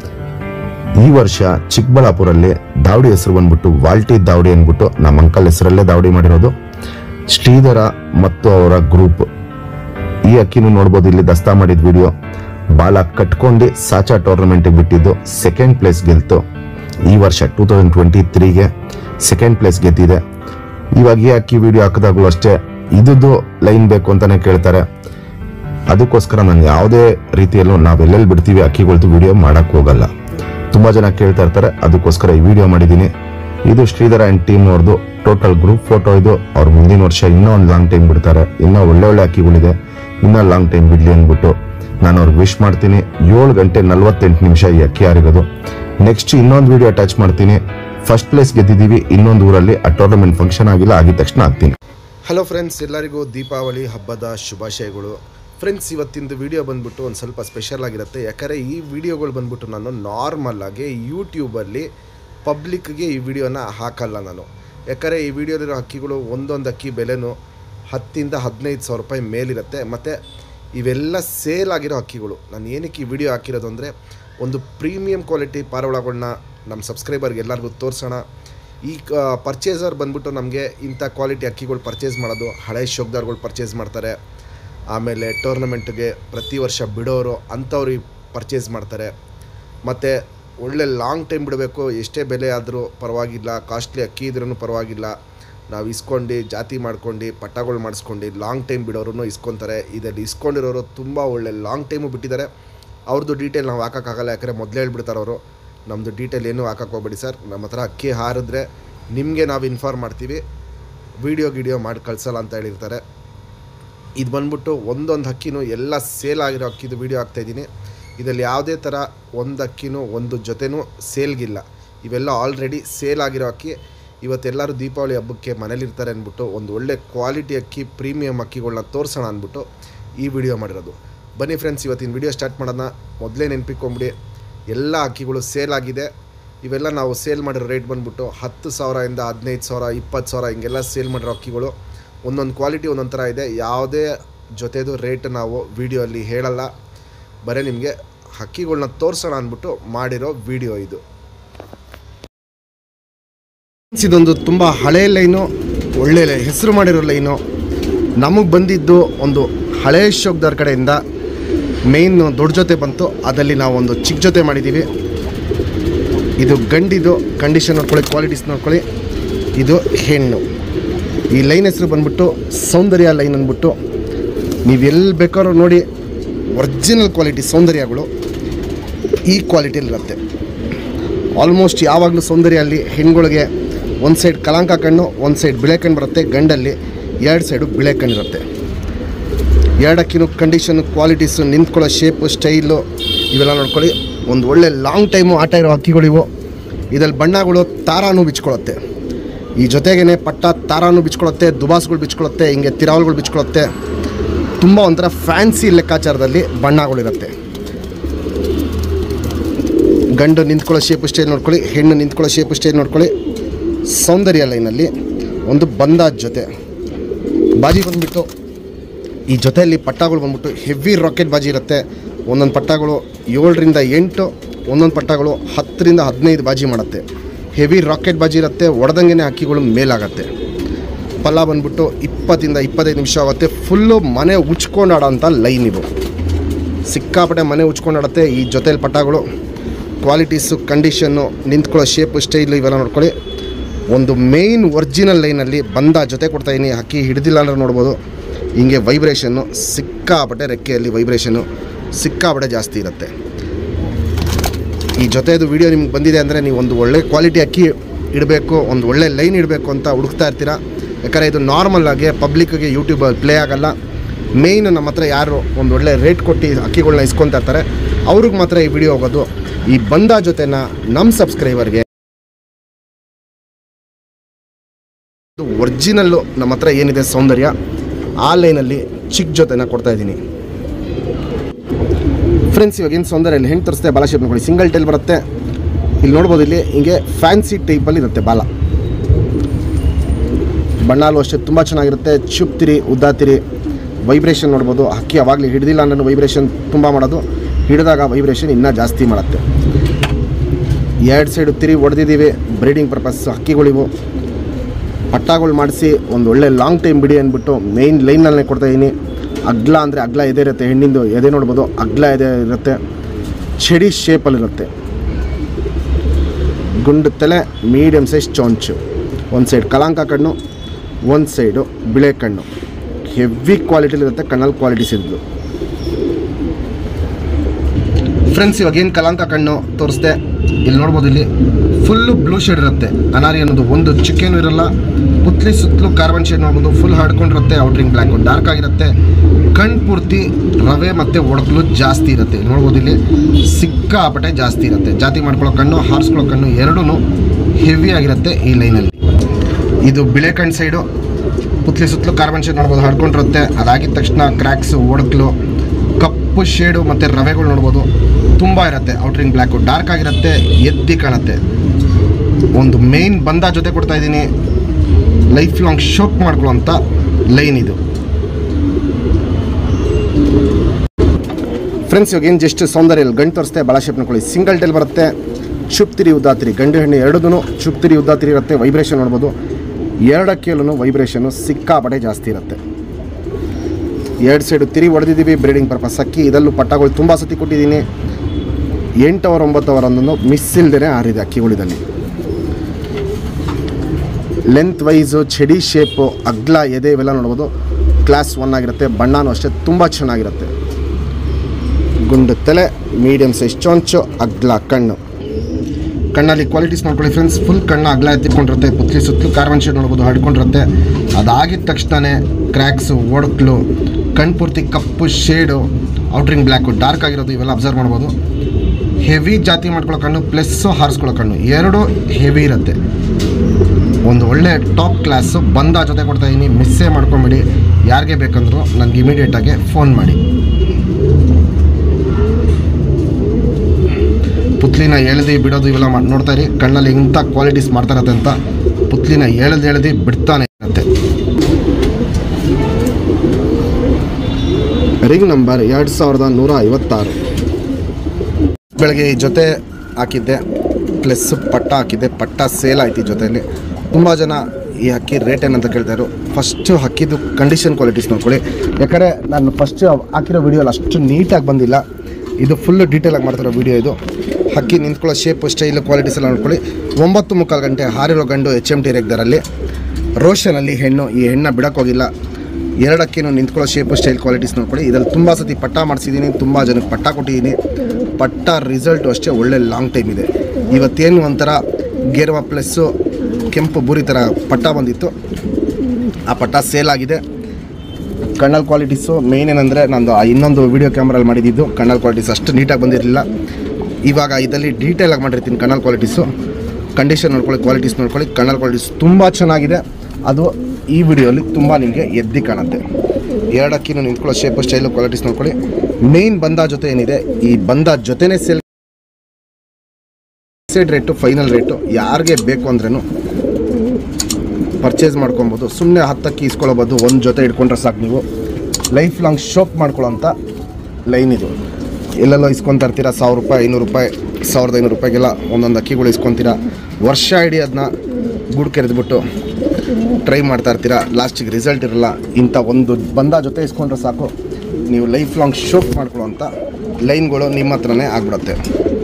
ಈ ವರ್ಷ ಚಿಕ್ಕಬಳ್ಳಾಪುರಲ್ಲಿ ದಾವಡಿ ಹೆಸರು ಬಂದ್ಬಿಟ್ಟು ವಾಲ್ಟಿ ದಾವಡಿ ಅಂದ್ಬಿಟ್ಟು ನಮ್ಮ ಅಂಕಲ್ ಹೆಸರಲ್ಲೇ ದಾವಡಿ ಮಾಡಿರೋದು ಶ್ರೀಧರ ಮತ್ತು ಅವರ ಗ್ರೂಪ್ ಈ ಅಕ್ಕಿನೂ ನೋಡ್ಬೋದು ಇಲ್ಲಿ ದಸ್ತಾ ಮಾಡಿದ ವಿಡಿಯೋ ಬಾಲ ಕಟ್ಕೊಂಡು ಸಾಚಾ ಟೂರ್ನಮೆಂಟ್ ಬಿಟ್ಟಿದ್ದು ಸೆಕೆಂಡ್ ಪ್ಲೇಸ್ ಗೆಲ್ತು ಈ ವರ್ಷ ಟೂ ತೌಸಂಡ್ ಟ್ವೆಂಟಿ ತ್ರೀಗೆ ಸೆಕೆಂಡ್ ಪ್ಲೇಸ್ ಗೆದ್ದಿದೆ ಇವಾಗ ಈ ಅಕ್ಕಿ ವಿಡಿಯೋ ಹಾಕಿದಾಗಲೂ ಅಷ್ಟೇ ಇದ್ದು ಲೈನ್ ಬೇಕು ಅಂತಾನೆ ಕೇಳ್ತಾರೆ ಅದಕ್ಕೋಸ್ಕರ ನಾನು ಯಾವುದೇ ರೀತಿಯಲ್ಲೂ ನಾವೆಲ್ಲೆಲ್ಲಿ ಬಿಡ್ತೀವಿ ಅಕ್ಕಿಗಳ್ದು ವಿಡಿಯೋ ಮಾಡಕ್ ಹೋಗಲ್ಲ ತುಂಬಾ ಜನ ಕೇಳ್ತಾ ಇರ್ತಾರೆ ಅದಕ್ಕೋಸ್ಕರ ಈ ವಿಡಿಯೋ ಮಾಡಿದ್ದೀನಿ ಇದು ಶ್ರೀಧರ ಅಂಡ್ ಟೀಮ್ ಅವ್ರದ್ದು ಟೋಟಲ್ ಗ್ರೂಪ್ ಫೋಟೋ ಇದು ಅವ್ರು ಮುಂದಿನ ವರ್ಷ ಇನ್ನೂ ಒಂದು ಲಾಂಗ್ ಟೈಮ್ ಬಿಡ್ತಾರೆ ಇನ್ನೂ ಒಳ್ಳೆ ಒಳ್ಳೆ ಅಕ್ಕಿಗಳಿದೆ ಇನ್ನೂ ಲಾಂಗ್ ಟೈಮ್ ಬಿಡ್ಲಿ ಅಂದ್ಬಿಟ್ಟು ನಾನು ಅವ್ರಿಗೆ ವಿಶ್ ಮಾಡ್ತೀನಿ ಏಳು ಗಂಟೆ ನಲ್ವತ್ತೆಂಟು ನಿಮಿಷ ಈ ಅಕ್ಕಿ ಹಾರಿರೋದು ನೆಕ್ಸ್ಟ್ ಇನ್ನೊಂದು ವಿಡಿಯೋ ಅಟ್ಯಾಚ್ ಮಾಡ್ತೀನಿ ಫಸ್ಟ್ ಪ್ಲೇಸ್ ಗೆದ್ದಿದ್ದೀವಿ ಇನ್ನೊಂದು ಊರಲ್ಲಿ ಆ ಟೂರ್ನಮೆಂಟ್ ಫಂಕ್ಷನ್ ಆಗಿಲ್ಲ ಆಗಿದ ತಕ್ಷಣ ಹಾಕ್ತೀನಿ ಹಲೋ ಫ್ರೆಂಡ್ಸ್ ಎಲ್ಲರಿಗೂ ದೀಪಾವಳಿ ಹಬ್ಬದ ಶುಭಾಶಯಗಳು ಫ್ರೆಂಡ್ಸ್ ಇವತ್ತಿಂದು ವಿಡಿಯೋ ಬಂದ್ಬಿಟ್ಟು ಒಂದು ಸ್ವಲ್ಪ ಸ್ಪೆಷಲ್ ಆಗಿರುತ್ತೆ ಯಾಕಂದರೆ ಈ ವಿಡಿಯೋಗಳು ಬಂದ್ಬಿಟ್ಟು ನಾನು ನಾರ್ಮಲ್ ಆಗಿ ಯೂಟ್ಯೂಬಲ್ಲಿ ಪಬ್ಲಿಕ್ಗೆ ಈ ವಿಡಿಯೋನ ಹಾಕಲ್ಲ ನಾನು ಯಾಕಂದರೆ ಈ ವಿಡಿಯೋಲಿರೋ ಅಕ್ಕಿಗಳು ಒಂದೊಂದು ಅಕ್ಕಿ ಬೆಲೆನೂ ಹತ್ತಿಂದ ಹದಿನೈದು ಸಾವಿರ ರೂಪಾಯಿ ಮೇಲಿರುತ್ತೆ ಮತ್ತು ಇವೆಲ್ಲ ಸೇಲ್ ಆಗಿರೋ ಅಕ್ಕಿಗಳು ನಾನು ಏನಕ್ಕೆ ಈ ವಿಡಿಯೋ ಹಾಕಿರೋದು ಅಂದರೆ ಒಂದು ಪ್ರೀಮಿಯಂ ಕ್ವಾಲಿಟಿ ಪಾರಿವಾಳಗಳನ್ನ ನಮ್ಮ ಸಬ್ಸ್ಕ್ರೈಬರ್ಗೆ ಎಲ್ಲರಿಗೂ ತೋರಿಸೋಣ ಈ ಪರ್ಚೇಸರ್ ಬಂದ್ಬಿಟ್ಟು ನಮಗೆ ಇಂಥ ಕ್ವಾಲಿಟಿ ಅಕ್ಕಿಗಳು ಪರ್ಚೇಸ್ ಮಾಡೋದು ಹಳೆ ಶೋಕ್ದಾರ್ಗಳು ಪರ್ಚೇಸ್ ಮಾಡ್ತಾರೆ ಆಮೇಲೆ ಟೂರ್ನಮೆಂಟ್ಗೆ ಪ್ರತಿ ವರ್ಷ ಬಿಡೋರು ಅಂಥವ್ರಿಗೆ ಪರ್ಚೇಸ್ ಮಾಡ್ತಾರೆ ಮತ್ತು ಒಳ್ಳೆ ಲಾಂಗ್ ಟೈಮ್ ಬಿಡಬೇಕು ಎಷ್ಟೇ ಬೆಲೆ ಆದರೂ ಪರವಾಗಿಲ್ಲ ಕಾಸ್ಟ್ಲಿ ಅಕ್ಕಿ ಇದ್ರೂ ಪರವಾಗಿಲ್ಲ ನಾವು ಇಸ್ಕೊಂಡು ಜಾತಿ ಮಾಡ್ಕೊಂಡು ಪಟ್ಟಗಳು ಮಾಡಿಸ್ಕೊಂಡು ಲಾಂಗ್ ಟೈಮ್ ಬಿಡೋರು ಇಸ್ಕೊತಾರೆ ಇದರಲ್ಲಿ ಇಸ್ಕೊಂಡಿರೋರು ತುಂಬ ಒಳ್ಳೆ ಲಾಂಗ್ ಟೈಮು ಬಿಟ್ಟಿದ್ದಾರೆ ಅವ್ರದ್ದು ಡೀಟೇಲ್ ನಾವು ಹಾಕೋಕ್ಕಾಗಲ್ಲ ಯಾಕಂದರೆ ಮೊದಲೇ ಹೇಳ್ಬಿಡ್ತಾರೆ ಅವರು ನಮ್ಮದು ಡೀಟೇಲ್ ಏನೂ ಹಾಕಕ್ಕೆ ಹೋಗ್ಬೇಡಿ ಸರ್ ನಮ್ಮ ಹತ್ರ ಅಕ್ಕಿ ಹಾರಿದ್ರೆ ನಿಮಗೆ ನಾವು ಇನ್ಫಾರ್ಮ್ ಮಾಡ್ತೀವಿ ವೀಡಿಯೋ ಗಿಡಿಯೋ ಮಾಡಿ ಕಳ್ಸಲ್ಲ ಅಂತ ಹೇಳಿರ್ತಾರೆ ಇದು ಬಂದ್ಬಿಟ್ಟು ಒಂದೊಂದು ಅಕ್ಕಿನೂ ಎಲ್ಲ ಸೇಲ್ ಆಗಿರೋ ಅಕ್ಕಿದು ವೀಡಿಯೋ ಹಾಕ್ತಾಯಿದ್ದೀನಿ ಇದರಲ್ಲಿ ಯಾವುದೇ ಥರ ಒಂದು ಅಕ್ಕಿನೂ ಒಂದು ಜೊತೆನೂ ಸೇಲ್ಗಿಲ್ಲ ಇವೆಲ್ಲ ಆಲ್ರೆಡಿ ಸೇಲ್ ಆಗಿರೋ ಅಕ್ಕಿ ಇವತ್ತೆಲ್ಲರೂ ದೀಪಾವಳಿ ಹಬ್ಬಕ್ಕೆ ಮನೇಲಿರ್ತಾರೆ ಅಂದ್ಬಿಟ್ಟು ಒಂದು ಒಳ್ಳೆ ಕ್ವಾಲಿಟಿ ಅಕ್ಕಿ ಪ್ರೀಮಿಯಂ ಅಕ್ಕಿಗಳನ್ನ ತೋರಿಸೋಣ ಅಂದ್ಬಿಟ್ಟು ಈ ವಿಡಿಯೋ ಮಾಡಿರೋದು ಬನ್ನಿ ಫ್ರೆಂಡ್ಸ್ ಇವತ್ತಿನ ವಿಡಿಯೋ ಸ್ಟಾರ್ಟ್ ಮಾಡೋಣ ಮೊದಲೇ ನೆನಪಿಕೊಂಬಿಡಿ ಎಲ್ಲ ಅಕ್ಕಿಗಳು ಸೇಲ್ ಆಗಿದೆ ಇವೆಲ್ಲ ನಾವು ಸೇಲ್ ಮಾಡಿರೋ ರೇಟ್ ಬಂದ್ಬಿಟ್ಟು ಹತ್ತು ಸಾವಿರದಿಂದ ಹದಿನೈದು ಸಾವಿರ ಇಪ್ಪತ್ತು ಸಾವಿರ ಹಿಂಗೆಲ್ಲ ಸೇಲ್ ಮಾಡಿರೋ ಅಕ್ಕಿಗಳು ಒಂದೊಂದು ಕ್ವಾಲಿಟಿ ಒಂದೊಂದು ಥರ ಇದೆ ಯಾವುದೇ ಜೊತೆದು ರೇಟ್ ನಾವು ವಿಡಿಯೋ ಅಲ್ಲಿ ಹೇಳಲ್ಲ ಬರೀ ನಿಮಗೆ ಹಕ್ಕಿಗಳನ್ನ ತೋರಿಸೋಣ ಅಂದ್ಬಿಟ್ಟು ಮಾಡಿರೋ ವಿಡಿಯೋ ಇದು ಇದೊಂದು ತುಂಬ ಹಳೆ ಲೈನು ಒಳ್ಳೆ ಹೆಸರು ಮಾಡಿರೋ ಲೈನು ನಮಗೆ ಬಂದಿದ್ದು ಒಂದು ಹಳೆ ಶೋಕ್ದಾರ್ ಕಡೆಯಿಂದ ಮೇಯ್ನ್ ದೊಡ್ಡ ಜೊತೆ ಬಂತು ಅದರಲ್ಲಿ ನಾವು ಒಂದು ಚಿಕ್ಕ ಜೊತೆ ಮಾಡಿದ್ದೀವಿ ಇದು ಗಂಡಿದು ಕಂಡೀಷನ್ ನೋಡ್ಕೊಳ್ಳಿ ಕ್ವಾಲಿಟೀಸ್ ನೋಡ್ಕೊಳ್ಳಿ ಇದು ಹೆಣ್ಣು ಈ ಲೈನ್ ಹೆಸರು ಬಂದ್ಬಿಟ್ಟು ಸೌಂದರ್ಯ ಲೈನ್ ಅಂದ್ಬಿಟ್ಟು ನೀವು ಎಲ್ಲಿ ಬೇಕಾದ್ರೂ ನೋಡಿ ಒರಿಜಿನಲ್ ಕ್ವಾಲಿಟಿ ಸೌಂದರ್ಯಗಳು ಈ ಕ್ವಾಲಿಟಿಯಲ್ಲಿರುತ್ತೆ ಆಲ್ಮೋಸ್ಟ್ ಯಾವಾಗಲೂ ಸೌಂದರ್ಯ ಅಲ್ಲಿ ಹೆಣ್ಗಳಿಗೆ ಒಂದು ಸೈಡ್ ಕಲಾಂಕ ಕಣ್ಣು ಒಂದು ಸೈಡ್ ಬಿಳೆ ಕಣ್ಣು ಬರುತ್ತೆ ಗಂಡಲ್ಲಿ ಎರಡು ಸೈಡು ಬಿಳೆ ಕಣ್ಣು ಇರುತ್ತೆ ಎರಡಕ್ಕಿನೂ ಕಂಡೀಷನು ಕ್ವಾಲಿಟೀಸು ನಿಂತ್ಕೊಳ್ಳೋ ಶೇಪು ಸ್ಟೈಲು ಇವೆಲ್ಲ ನೋಡ್ಕೊಳ್ಳಿ ಒಂದು ಒಳ್ಳೆ ಲಾಂಗ್ ಟೈಮು ಆಟ ಇರೋ ಹಕ್ಕಿಗಳಿವು ಇದರಲ್ಲಿ ಬಣ್ಣಗಳು ತಾರಾನು ಬಿಚ್ಕೊಳ್ಳುತ್ತೆ ಈ ಜೊತೆಗೇ ಪಟ್ಟ ತಾರಾನು ಬಿಚ್ಕೊಳ್ಳುತ್ತೆ ದುಬಾಸ್ಗಳು ಬಿಚ್ಕೊಳ್ಳುತ್ತೆ ಹಿಂಗೆ ತಿರಾವಲ್ಗಳು ಬಿಚ್ಕೊಳ್ಳುತ್ತೆ ತುಂಬ ಒಂಥರ ಫ್ಯಾನ್ಸಿ ಲೆಕ್ಕಾಚಾರದಲ್ಲಿ ಬಣ್ಣಗಳಿರುತ್ತೆ ಗಂಡು ನಿಂತ್ಕೊಳ್ಳೋ ಶೇಪು ಸ್ಟೈಲ್ ನೋಡ್ಕೊಳ್ಳಿ ಹೆಣ್ಣು ನಿಂತ್ಕೊಳ್ಳೋ ಶೇಪು ಸ್ಟೈಲ್ ನೋಡ್ಕೊಳ್ಳಿ ಸೌಂದರ್ಯ ಲೈನಲ್ಲಿ ಒಂದು ಬಂದಾದ ಜೊತೆ ಬಾಜಿ ಬಂದುಬಿಟ್ಟು ಈ ಜೊತೆಯಲ್ಲಿ ಪಟ್ಟಗಳು ಬಂದ್ಬಿಟ್ಟು ಹೆವಿ ರಾಕೆಟ್ ಬಾಜಿ ಇರುತ್ತೆ ಒಂದೊಂದು ಪಟ್ಟಗಳು ಏಳರಿಂದ ಎಂಟು ಒಂದೊಂದು ಪಟ್ಟಗಳು ಹತ್ತರಿಂದ ಹದಿನೈದು ಬಾಜಿ ಮಾಡುತ್ತೆ ಹೆವಿ ರಾಕೆಟ್ ಬಾಜಿ ಇರುತ್ತೆ ಒಡೆದಂಗೆ ಹಕ್ಕಿಗಳು ಮೇಲಾಗತ್ತೆ ಪಲ್ಲ ಬಂದ್ಬಿಟ್ಟು ಇಪ್ಪತ್ತಿಂದ ಇಪ್ಪತ್ತೈದು ನಿಮಿಷ ಆಗುತ್ತೆ ಫುಲ್ಲು ಮನೆ ಉಚ್ಕೊಂಡು ಆಡೋಂಥ ಲೈನ್ ಇವು ಸಿಕ್ಕಾಪಟ್ಟೆ ಮನೆ ಉಚ್ಕೊಂಡು ಆಡುತ್ತೆ ಈ ಜೊತೆಲಿ ಪಟ್ಟಗಳು ಕ್ವಾಲಿಟೀಸು ಕಂಡೀಷನ್ನು ನಿಂತ್ಕೊಳ್ಳೋ ಶೇಪು ಸ್ಟೈಲು ಇವೆಲ್ಲ ನೋಡ್ಕೊಳ್ಳಿ ಒಂದು ಮೇಯ್ನ್ ಒರಿಜಿನಲ್ ಲೈನಲ್ಲಿ ಬಂದ ಜೊತೆ ಕೊಡ್ತಾಯಿದ್ದೀನಿ ಹಕ್ಕಿ ಹಿಡಿದಿಲ್ಲ ಅಂದ್ರೆ ನೋಡ್ಬೋದು ಹಿಂಗೆ ವೈಬ್ರೇಷನ್ನು ಸಿಕ್ಕಾಪಟ್ಟೆ ರೆಕ್ಕೆಯಲ್ಲಿ ವೈಬ್ರೇಷನ್ನು ಸಿಕ್ಕಾಪಟ್ಟೆ ಜಾಸ್ತಿ ಇರುತ್ತೆ ಈ ಜೊತೆದು ವಿಡಿಯೋ ನಿಮ್ಗೆ ಬಂದಿದೆ ಅಂದರೆ ನೀವು ಒಂದು ಒಳ್ಳೆ ಕ್ವಾಲಿಟಿ ಅಕ್ಕಿ ಇಡಬೇಕು ಒಂದು ಒಳ್ಳೆ ಲೈನ್ ಇಡಬೇಕು ಅಂತ ಹುಡುಕ್ತಾ ಇರ್ತೀರಾ ಯಾಕಂದರೆ ಇದು ನಾರ್ಮಲ್ ಆಗಿ ಪಬ್ಲಿಕ್ಗೆ ಯೂಟ್ಯೂಬಲ್ಲಿ ಪ್ಲೇ ಆಗಲ್ಲ ಮೇಯ್ನ್ ನಮ್ಮ ಹತ್ರ ಯಾರು ಒಂದು ಒಳ್ಳೆ ರೇಟ್ ಕೊಟ್ಟು ಅಕ್ಕಿಗಳನ್ನ ಇಸ್ಕೊತಾ ಇರ್ತಾರೆ ಅವ್ರಿಗೆ ಮಾತ್ರ ಈ ವಿಡಿಯೋ ಹೋಗೋದು ಈ ಬಂದ ಜೊತೆನ ನಮ್ಮ ಸಬ್ಸ್ಕ್ರೈಬರ್ಗೆ ಒರಿಜಿನಲ್ಲು ನಮ್ಮ ಹತ್ರ ಏನಿದೆ ಸೌಂದರ್ಯ ಆ ಲೈನಲ್ಲಿ ಚಿಕ್ಕ ಜೊತೆನ ಕೊಡ್ತಾ ಇದ್ದೀನಿ ಫ್ರೆಂಡ್ಸ್ ಇವಾಗ ಏನು ಸೌಂದರ್ಯ ಇಲ್ಲಿ ಹೆಣ್ಣು ತರಿಸ್ತೆ ಬಾಲ ಶೇಪ್ ನೋಡ್ಕೊಳ್ಳಿ ಸಿಂಗಲ್ ಟೈಲ್ ಬರುತ್ತೆ ಇಲ್ಲಿ ನೋಡ್ಬೋದು ಇಲ್ಲಿ ಹಿಂಗೆ ಫ್ಯಾನ್ಸಿ ಟೈಪಲ್ಲಿ ಇರುತ್ತೆ ಬಾಲ ಬಣ್ಣಾಲು ಅಷ್ಟೇ ತುಂಬ ಚೆನ್ನಾಗಿರುತ್ತೆ ಚುಪ್ತಿರಿ ಉದ್ದಾತಿರಿ ವೈಬ್ರೇಷನ್ ನೋಡ್ಬೋದು ಹಕ್ಕಿ ಅವಾಗಲೇ ಹಿಡಿದಿಲ್ಲ ಅನ್ನೋ ವೈಬ್ರೇಷನ್ ತುಂಬ ಮಾಡೋದು ಹಿಡಿದಾಗ ವೈಬ್ರೇಷನ್ ಇನ್ನೂ ಜಾಸ್ತಿ ಮಾಡುತ್ತೆ ಎರಡು ಸೈಡು ತಿರಿ ಹೊಡೆದಿದ್ದೀವಿ ಬ್ರೀಡಿಂಗ್ ಪರ್ಪಸ್ ಹಕ್ಕಿಗಳಿವು ಪಟ್ಟಾಗಳು ಮಾಡಿಸಿ ಒಂದು ಒಳ್ಳೆ ಲಾಂಗ್ ಟೈಮ್ ಬಿಡಿ ಅಂದ್ಬಿಟ್ಟು ಮೇಯ್ನ್ ಲೈನಲ್ಲೇ ಕೊಡ್ತಾಯಿದ್ದೀನಿ ಅಗ್ಲ ಅಂದರೆ ಅಗ್ಲ ಎದೆ ಇರುತ್ತೆ ಹೆಣ್ಣಿಂದು ಎದೆ ನೋಡ್ಬೋದು ಅಗ್ಲ ಎದೆ ಇರುತ್ತೆ ಚಡಿ ಶೇಪಲ್ಲಿರುತ್ತೆ ಗುಂಡು ತಲೆ ಮೀಡಿಯಮ್ ಸೈಜ್ ಚೊಂಚು ಒಂದು ಸೈಡ್ ಕಲಾಂಕ ಕಣ್ಣು ಒಂದು ಸೈಡು ಬಿಳೆ ಕಣ್ಣು ಹೆವಿ ಕ್ವಾಲಿಟಿಲಿರುತ್ತೆ ಕಣ್ಣಲ್ಲಿ ಕ್ವಾಲಿಟೀಸ್ ಇದ್ದು ಫ್ರೆಂಡ್ಸ್ ಇವಾಗ ಏನು ಕಲಾಂಕ ಕಣ್ಣು ತೋರಿಸ್ದೆ ಇಲ್ಲಿ ನೋಡ್ಬೋದು ಇಲ್ಲಿ ಫುಲ್ಲು ಬ್ಲೂ ಶೇಡ್ ಇರುತ್ತೆ ಅನಾರಿ ಅನ್ನೋದು ಒಂದು ಚಿಕ್ಕೇನು ಇರಲ್ಲ ಪುತ್ಲಿ ಸುತ್ತಲೂ ಕಾರ್ಬನ್ ಶೇಡ್ ನೋಡ್ಬೋದು ಫುಲ್ ಹಡ್ಕೊಂಡಿರುತ್ತೆ ಔಟ್ರಿಂಗ್ ಬ್ಲ್ಯಾಕ್ ಡಾರ್ಕ್ ಆಗಿರುತ್ತೆ ಕಣ್ ಪೂರ್ತಿ ರವೆ ಮತ್ತು ಒಡಕಲು ಜಾಸ್ತಿ ಇರುತ್ತೆ ಇಲ್ಲಿ ನೋಡ್ಬೋದು ಇಲ್ಲಿ ಸಿಕ್ಕಾಪಟ್ಟೆ ಜಾಸ್ತಿ ಇರುತ್ತೆ ಜಾತಿ ಮಾಡ್ಕೊಳ್ಳೋ ಕಣ್ಣು ಹಾರಿಸ್ಕೊಳ್ಳೋ ಕಣ್ಣು ಎರಡೂ ಹೆವಿ ಆಗಿರುತ್ತೆ ಈ ಲೈನಲ್ಲಿ ಇದು ಬಿಳೆ ಕಣ್ ಸೈಡು ಪುತ್ಲಿ ಸುತ್ತಲೂ ಕಾರ್ಬನ್ ಶೇಡ್ ನೋಡ್ಬೋದು ಹಡ್ಕೊಂಡಿರುತ್ತೆ ಅದಾಗಿದ ತಕ್ಷಣ ಕ್ರ್ಯಾಕ್ಸು ಒಡಕ್ಲು ಕಪ್ಪು ಶೇಡು ಮತ್ತು ರವೆಗಳು ನೋಡ್ಬೋದು ತುಂಬ ಇರುತ್ತೆ ಔಟ್ರಿಂಗ್ ಬ್ಲ್ಯಾಕು ಡಾರ್ಕ್ ಆಗಿರುತ್ತೆ ಎದ್ದಿ ಕಾಣುತ್ತೆ ಒಂದು ಮೇನ್ ಬಂದ ಜೊತೆ ಕೊಡ್ತಾ ಇದ್ದೀನಿ ಲೈಫ್ ಲಾಂಗ್ ಶೋಕ್ ಮಾಡ್ಕೊಳ್ಳೋಂಥ ಲೈನ್ ಇದು ಫ್ರೆಂಡ್ಸ್ ಇವಾಗ ಏನು ಜಸ್ಟ್ ಸೌಂದರ್ಯ ಇಲ್ಲಿ ಗಂಟು ತೋರಿಸ್ತೆ ಭಾಳ ಶೇಪ್ ನೋಡ್ಕೊಳ್ಳಿ ಸಿಂಗಲ್ ಟೈಲ್ ಬರುತ್ತೆ ಚುಪ್ತಿರಿ ಉದ್ದಾತಿರಿ ಗಂಡು ಹೆಣ್ಣು ಎರಡೂ ಚುಪ್ತಿರಿ ಉದ್ದಾತಿರಿ ಇರುತ್ತೆ ವೈಬ್ರೇಷನ್ ನೋಡ್ಬೋದು ಎರಡಕ್ಕೇಲೂ ವೈಬ್ರೇಷನ್ನು ಸಿಕ್ಕಾಪಟ್ಟೆ ಜಾಸ್ತಿ ಇರುತ್ತೆ ಎರಡು ಸೈಡು ತಿರಿ ಹೊಡೆದಿದ್ದೀವಿ ಬ್ರೀಡಿಂಗ್ ಪರ್ಪಸ್ ಅಕ್ಕಿ ಇದಲ್ಲೂ ಪಟ್ಟಗಳು ತುಂಬ ಸತಿ ಕೊಟ್ಟಿದ್ದೀನಿ ಎಂಟು ಅವರ್ ಒಂಬತ್ತು ಅವರ್ ಒಂದೊಂದು ಮಿಸ್ ಇಲ್ದೇ ಆರಿದೆ ಅಕ್ಕಿಗಳಿದಲ್ಲಿ ಲೆಂತ್ ವೈಸು ಚಡಿ ಶೇಪು ಅಗ್ಲ ಎದೆ ಇವೆಲ್ಲ ನೋಡ್ಬೋದು ಕ್ಲಾಸ್ ಒನ್ ಆಗಿರುತ್ತೆ ಬಣ್ಣನೂ ಅಷ್ಟೇ ತುಂಬ ಚೆನ್ನಾಗಿರುತ್ತೆ ಗುಂಡು ತಲೆ ಮೀಡಿಯಮ್ ಸೈಜ್ ಚೊಂಚು ಅಗ್ಲ ಕಣ್ಣು ಕಣ್ಣಲ್ಲಿ ಕ್ವಾಲಿಟೀಸ್ ನೋಡ್ಕೊಳ್ಳಿ ಫ್ರೆಂಡ್ಸ್ ಫುಲ್ ಕಣ್ಣು ಅಗ್ಲ ಎತ್ತಿಕೊಂಡಿರುತ್ತೆ ಪುತ್ಲಿ ಸುತ್ತಲೂ ಕಾರ್ಬನ್ ಶೇಡ್ ನೋಡ್ಬೋದು ಹಡ್ಕೊಂಡಿರುತ್ತೆ ಅದಾಗಿದ ತಕ್ಷಣವೇ ಕ್ರ್ಯಾಕ್ಸು ಒಡಕ್ಲು ಕಣ್ಣು ಪೂರ್ತಿ ಕಪ್ಪು ಶೇಡು ಔಟ್ರಿಂಗ್ ಬ್ಲ್ಯಾಕು ಡಾರ್ಕ್ ಆಗಿರೋದು ಇವೆಲ್ಲ ಅಬ್ಸರ್ವ್ ಮಾಡ್ಬೋದು ಹೆವಿ ಜಾತಿ ಮಾಡ್ಕೊಳ್ಳೋ ಕಣ್ಣು ಪ್ಲಸ್ಸು ಹಾರಿಸ್ಕೊಳ್ಳೋ ಕಣ್ಣು ಎರಡು ಹೆವಿ ಇರುತ್ತೆ ಒಂದು ಒಳ್ಳೆ ಟಾಪ್ ಕ್ಲಾಸು ಬಂದ ಜೊತೆ ಕೊಡ್ತಾ ಇದ್ದೀನಿ ಮಿಸ್ಸೇ ಮಾಡ್ಕೊಂಬಿಡಿ ಯಾರಿಗೆ ಬೇಕಂದ್ರೂ ನನಗೆ ಇಮಿಡಿಯೇಟಾಗಿ ಫೋನ್ ಮಾಡಿ ಪುತ್ಲಿನ ಎಳೆದು ಬಿಡೋದು ಇವೆಲ್ಲ ಮಾಡಿ ನೋಡ್ತಾ ಇರಿ ಕಣ್ಣಲ್ಲಿ ಇಂಥ ಕ್ವಾಲಿಟೀಸ್ ಮಾಡ್ತಾ ಇರತ್ತೆ ಅಂತ ಪುತ್ಲಿನ ಎಳೆದು ಎಳೆದು ಬಿಡ್ತಾನೆ ಇರುತ್ತೆ ರಿಂಗ್ ನಂಬರ್ ಎರಡು ಸಾವಿರದ ನೂರ ಐವತ್ತಾರು ಬೆಳಗ್ಗೆ ಈ ಜೊತೆ ಹಾಕಿದ್ದೆ ಪ್ಲಸ್ ಪಟ್ಟ ಹಾಕಿದ್ದೆ ಪಟ್ಟ ಸೇಲ್ ಆಯ್ತು ಈ ಜೊತೆಯಲ್ಲಿ ತುಂಬ ಜನ ಈ ಹಕ್ಕಿ ರೇಟ್ ಏನಂತ ಕೇಳ್ತಾಯಿದ್ರು ಫಸ್ಟು ಹಕ್ಕಿದು ಕಂಡೀಷನ್ ಕ್ವಾಲಿಟೀಸ್ ನೋಡ್ಕೊಳ್ಳಿ ಯಾಕಂದರೆ ನಾನು ಫಸ್ಟ್ ಹಾಕಿರೋ ವೀಡಿಯೋಲ್ಲಿ ಅಷ್ಟು ನೀಟಾಗಿ ಬಂದಿಲ್ಲ ಇದು ಫುಲ್ಲು ಡೀಟೇಲಾಗಿ ಮಾಡ್ತಿರೋ ವೀಡಿಯೋ ಇದು ಹಕ್ಕಿ ನಿಂತ್ಕೊಳ್ಳೋ ಶೇಪ್ ಸ್ಟೈಲ್ ಕ್ವಾಲಿಟೀಸ್ ಎಲ್ಲ ನೋಡ್ಕೊಳ್ಳಿ ಒಂಬತ್ತು ಮುಕ್ಕಾಲು ಗಂಟೆ ಹಾರಿರೋ ಗಂಡು ಎಚ್ ಎಮ್ ಟಿ ರೇಗ್ದರಲ್ಲಿ ರೋಷನಲ್ಲಿ ಹೆಣ್ಣು ಈ ಹೆಣ್ಣ ಬಿಡೋಕ್ಕೋಗಿಲ್ಲ ಎರಡಕ್ಕೇನು ನಿಂತ್ಕೊಳ್ಳೋ ಶೇಪು ಸ್ಟೈಲ್ ಕ್ವಾಲಿಟೀಸ್ ನೋಡ್ಕೊಳ್ಳಿ ಇದರಲ್ಲಿ ತುಂಬ ಸತಿ ಪಟ್ಟ ಮಾಡಿಸಿದ್ದೀನಿ ತುಂಬ ಜನಕ್ಕೆ ಪಟ್ಟ ಕೊಟ್ಟಿದ್ದೀನಿ ಪಟ್ಟ ರಿಸಲ್ಟು ಅಷ್ಟೇ ಒಳ್ಳೆ ಲಾಂಗ್ ಟೈಮ್ ಇದೆ ಇವತ್ತೇನು ಒಂಥರ ಗೇರ್ವ ಪ್ಲಸ್ಸು ಕೆಂಪು ಬೂರಿ ಥರ ಪಟ್ಟ ಬಂದಿತ್ತು ಆ ಪಟ್ಟ ಸೇಲ್ ಆಗಿದೆ ಕಣ್ಣಲ್ ಕ್ವಾಲಿಟೀಸು ಮೇಯ್ನ್ ಏನಂದರೆ ನಂದು ಆ ಇನ್ನೊಂದು ವೀಡಿಯೋ ಕ್ಯಾಮ್ರಲ್ಲಿ ಮಾಡಿದ್ದು ಕಣ್ಣಲ್ ಕ್ವಾಲಿಟೀಸ್ ಅಷ್ಟು ನೀಟಾಗಿ ಬಂದಿರಲಿಲ್ಲ ಇವಾಗ ಇದರಲ್ಲಿ ಡೀಟೇಲಾಗಿ ಮಾಡಿರ್ತೀನಿ ಕಣ್ಣಲ್ ಕ್ವಾಲಿಟೀಸು ಕಂಡೀಷನ್ ನೋಡ್ಕೊಳ್ಳಿ ಕ್ವಾಲಿಟೀಸ್ ನೋಡ್ಕೊಳ್ಳಿ ಕಣ್ಣಲ್ ಕ್ವಾಲಿಟೀಸ್ ತುಂಬ ಚೆನ್ನಾಗಿದೆ ಅದು ಈ ವಿಡಿಯೋಲಿ ತುಂಬ ನಿಮಗೆ ಎದ್ದಿ ಕಾಣುತ್ತೆ ಎರಡಕ್ಕಿನೂ ನಿಂತ್ಕೊಳ್ಳೋ ಶೇಪು ಸ್ಟೈಲು ಕ್ವಾಲಿಟೀಸ್ ನೋಡ್ಕೊಳ್ಳಿ ಮೇಯ್ನ್ ಬಂದ ಜೊತೆ ಏನಿದೆ ಈ ಬಂದ ಜೊತೆನೇ sale fixed rate final rate ಯಾರಿಗೆ ಬೇಕು ಅಂದ್ರೂ ಪರ್ಚೇಸ್ ಮಾಡ್ಕೊಬೋದು ಸುಮ್ಮನೆ ಹತ್ತಕ್ಕಿ ಇಸ್ಕೊಳ್ಳೋಬೋದು ಒಂದು ಜೊತೆ ಇಟ್ಕೊಂಡ್ರೆ ಸಾಕು ನೀವು ಲೈಫ್ ಲಾಂಗ್ ಶೋಪ್ ಮಾಡ್ಕೊಳ್ಳೋಂಥ ಲೈನ್ ಇದು ಎಲ್ಲೆಲ್ಲೋ ಇಸ್ಕೊತಾ ಇರ್ತೀರ ಸಾವಿರ ರೂಪಾಯಿ ಐನೂರು ರೂಪಾಯಿ ಸಾವಿರದ ಐನೂರು ರೂಪಾಯಿಗೆಲ್ಲ ಒಂದೊಂದು ಅಕ್ಕಿಗಳು ಇಸ್ಕೊತೀರ ವರ್ಷ ಇಡೀ ಅದನ್ನ ಗೂಡು ಕೆರೆದ್ಬಿಟ್ಟು ಟ್ರೈ ಮಾಡ್ತಾ ಇರ್ತೀರ ಲಾಸ್ಟಿಗೆ ರಿಸಲ್ಟ್ ಇರಲ್ಲ ಇಂಥ ಒಂದು ಬಂದ ಜೊತೆ ಇಸ್ಕೊಂಡ್ರೆ ಸಾಕು ನೀವು ಲೈಫ್ ಲಾಂಗ್ ಶೋಪ್ ಮಾಡ್ಕೊಳ್ಳೋಂಥ ಲೈನ್ಗಳು ನಿಮ್ಮ ಹತ್ರನೇ ಆಗ್ಬಿಡುತ್ತೆ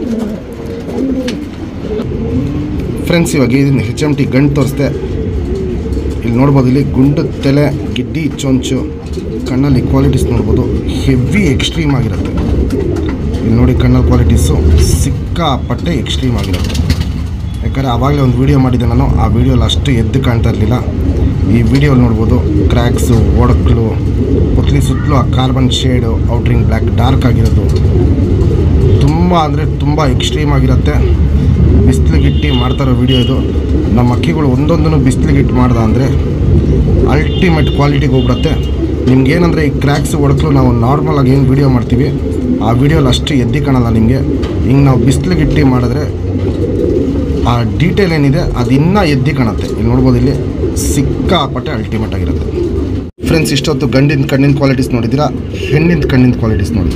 ಫ್ರೆಂಡ್ಸ್ ಇವಾಗ ಇದನ್ನು ಹೆಚ್ ಎಮ್ ಟಿ ಗಂಡು ತೋರಿಸ್ದೆ ಇಲ್ಲಿ ನೋಡ್ಬೋದು ಇಲ್ಲಿ ಗುಂಡು ತಲೆ ಗಿಡ್ಡಿ ಚೊಂಚು ಕಣ್ಣಲ್ಲಿ ಕ್ವಾಲಿಟೀಸ್ ನೋಡ್ಬೋದು ಹೆವಿ ಎಕ್ಸ್ಟ್ರೀಮ್ ಆಗಿರುತ್ತೆ ಇಲ್ಲಿ ನೋಡಿ ಕಣ್ಣಲ್ಲಿ ಕ್ವಾಲಿಟೀಸು ಸಿಕ್ಕಾಪಟ್ಟೆ ಎಕ್ಸ್ಟ್ರೀಮ್ ಆಗಿರುತ್ತೆ ಯಾಕಂದರೆ ಆವಾಗಲೇ ಒಂದು ವೀಡಿಯೋ ಮಾಡಿದ್ದೆ ನಾನು ಆ ವೀಡಿಯೋಲಿ ಅಷ್ಟು ಎದ್ದು ಕಾಣ್ತಾ ಇರಲಿಲ್ಲ ಈ ವಿಡಿಯೋಲಿ ನೋಡ್ಬೋದು ಕ್ರ್ಯಾಕ್ಸು ಒಡಕ್ಲು ಪುತ್ಲಿ ಸುತ್ತಲೂ ಆ carbon shade outer ring black dark ಆಗಿರೋದು ತುಂಬ ಅಂದರೆ ತುಂಬ ಎಕ್ಸ್ಟ್ರೀಮ್ ಆಗಿರುತ್ತೆ ಬಿಸಿಲಿಗಿಟ್ಟು ಮಾಡ್ತಾರೋ ವಿಡಿಯೋ ಇದು ನಮ್ಮ ಅಕ್ಕಿಗಳು ಒಂದೊಂದನ್ನು ಬಿಸಿಲಿಗಿಟ್ಟು ಮಾಡ್ದ ಅಂದರೆ ಅಲ್ಟಿಮೇಟ್ ಕ್ವಾಲಿಟಿಗೆ ಹೋಗ್ಬಿಡುತ್ತೆ ನಿಮ್ಗೇನಂದರೆ ಈ ಕ್ರ್ಯಾಕ್ಸ್ ಹೊಡಕ್ಲು ನಾವು ನಾರ್ಮಲಾಗಿ ಏನು ವೀಡಿಯೋ ಮಾಡ್ತೀವಿ ಆ ವಿಡಿಯೋಲಿ ಅಷ್ಟು ಎದ್ದಿ ಕಾಣಲ್ಲ ನಿಮಗೆ ಹಿಂಗೆ ನಾವು ಬಿಸಿಲಿಗಿಟ್ಟು ಮಾಡಿದ್ರೆ ಆ ಡೀಟೇಲ್ ಏನಿದೆ ಅದು ಇನ್ನೂ ಎದ್ದಿ ಕಾಣುತ್ತೆ ಇಲ್ಲಿ ನೋಡ್ಬೋದು ಇಲ್ಲಿ ಸಿಕ್ಕಾಪಟ್ಟೆ ಅಲ್ಟಿಮೇಟ್ ಆಗಿರುತ್ತೆ ಫ್ರೆಂಡ್ಸ್ ಇಷ್ಟೊತ್ತು ಗಂಡಿನ ಕಣ್ಣಿನ ಕ್ವಾಲಿಟೀಸ್ ನೋಡಿದ್ದೀರಾ ಹೆಣ್ಣಿನ ಕಣ್ಣಿನ ಕ್ವಾಲಿಟೀಸ್ ನೋಡಿ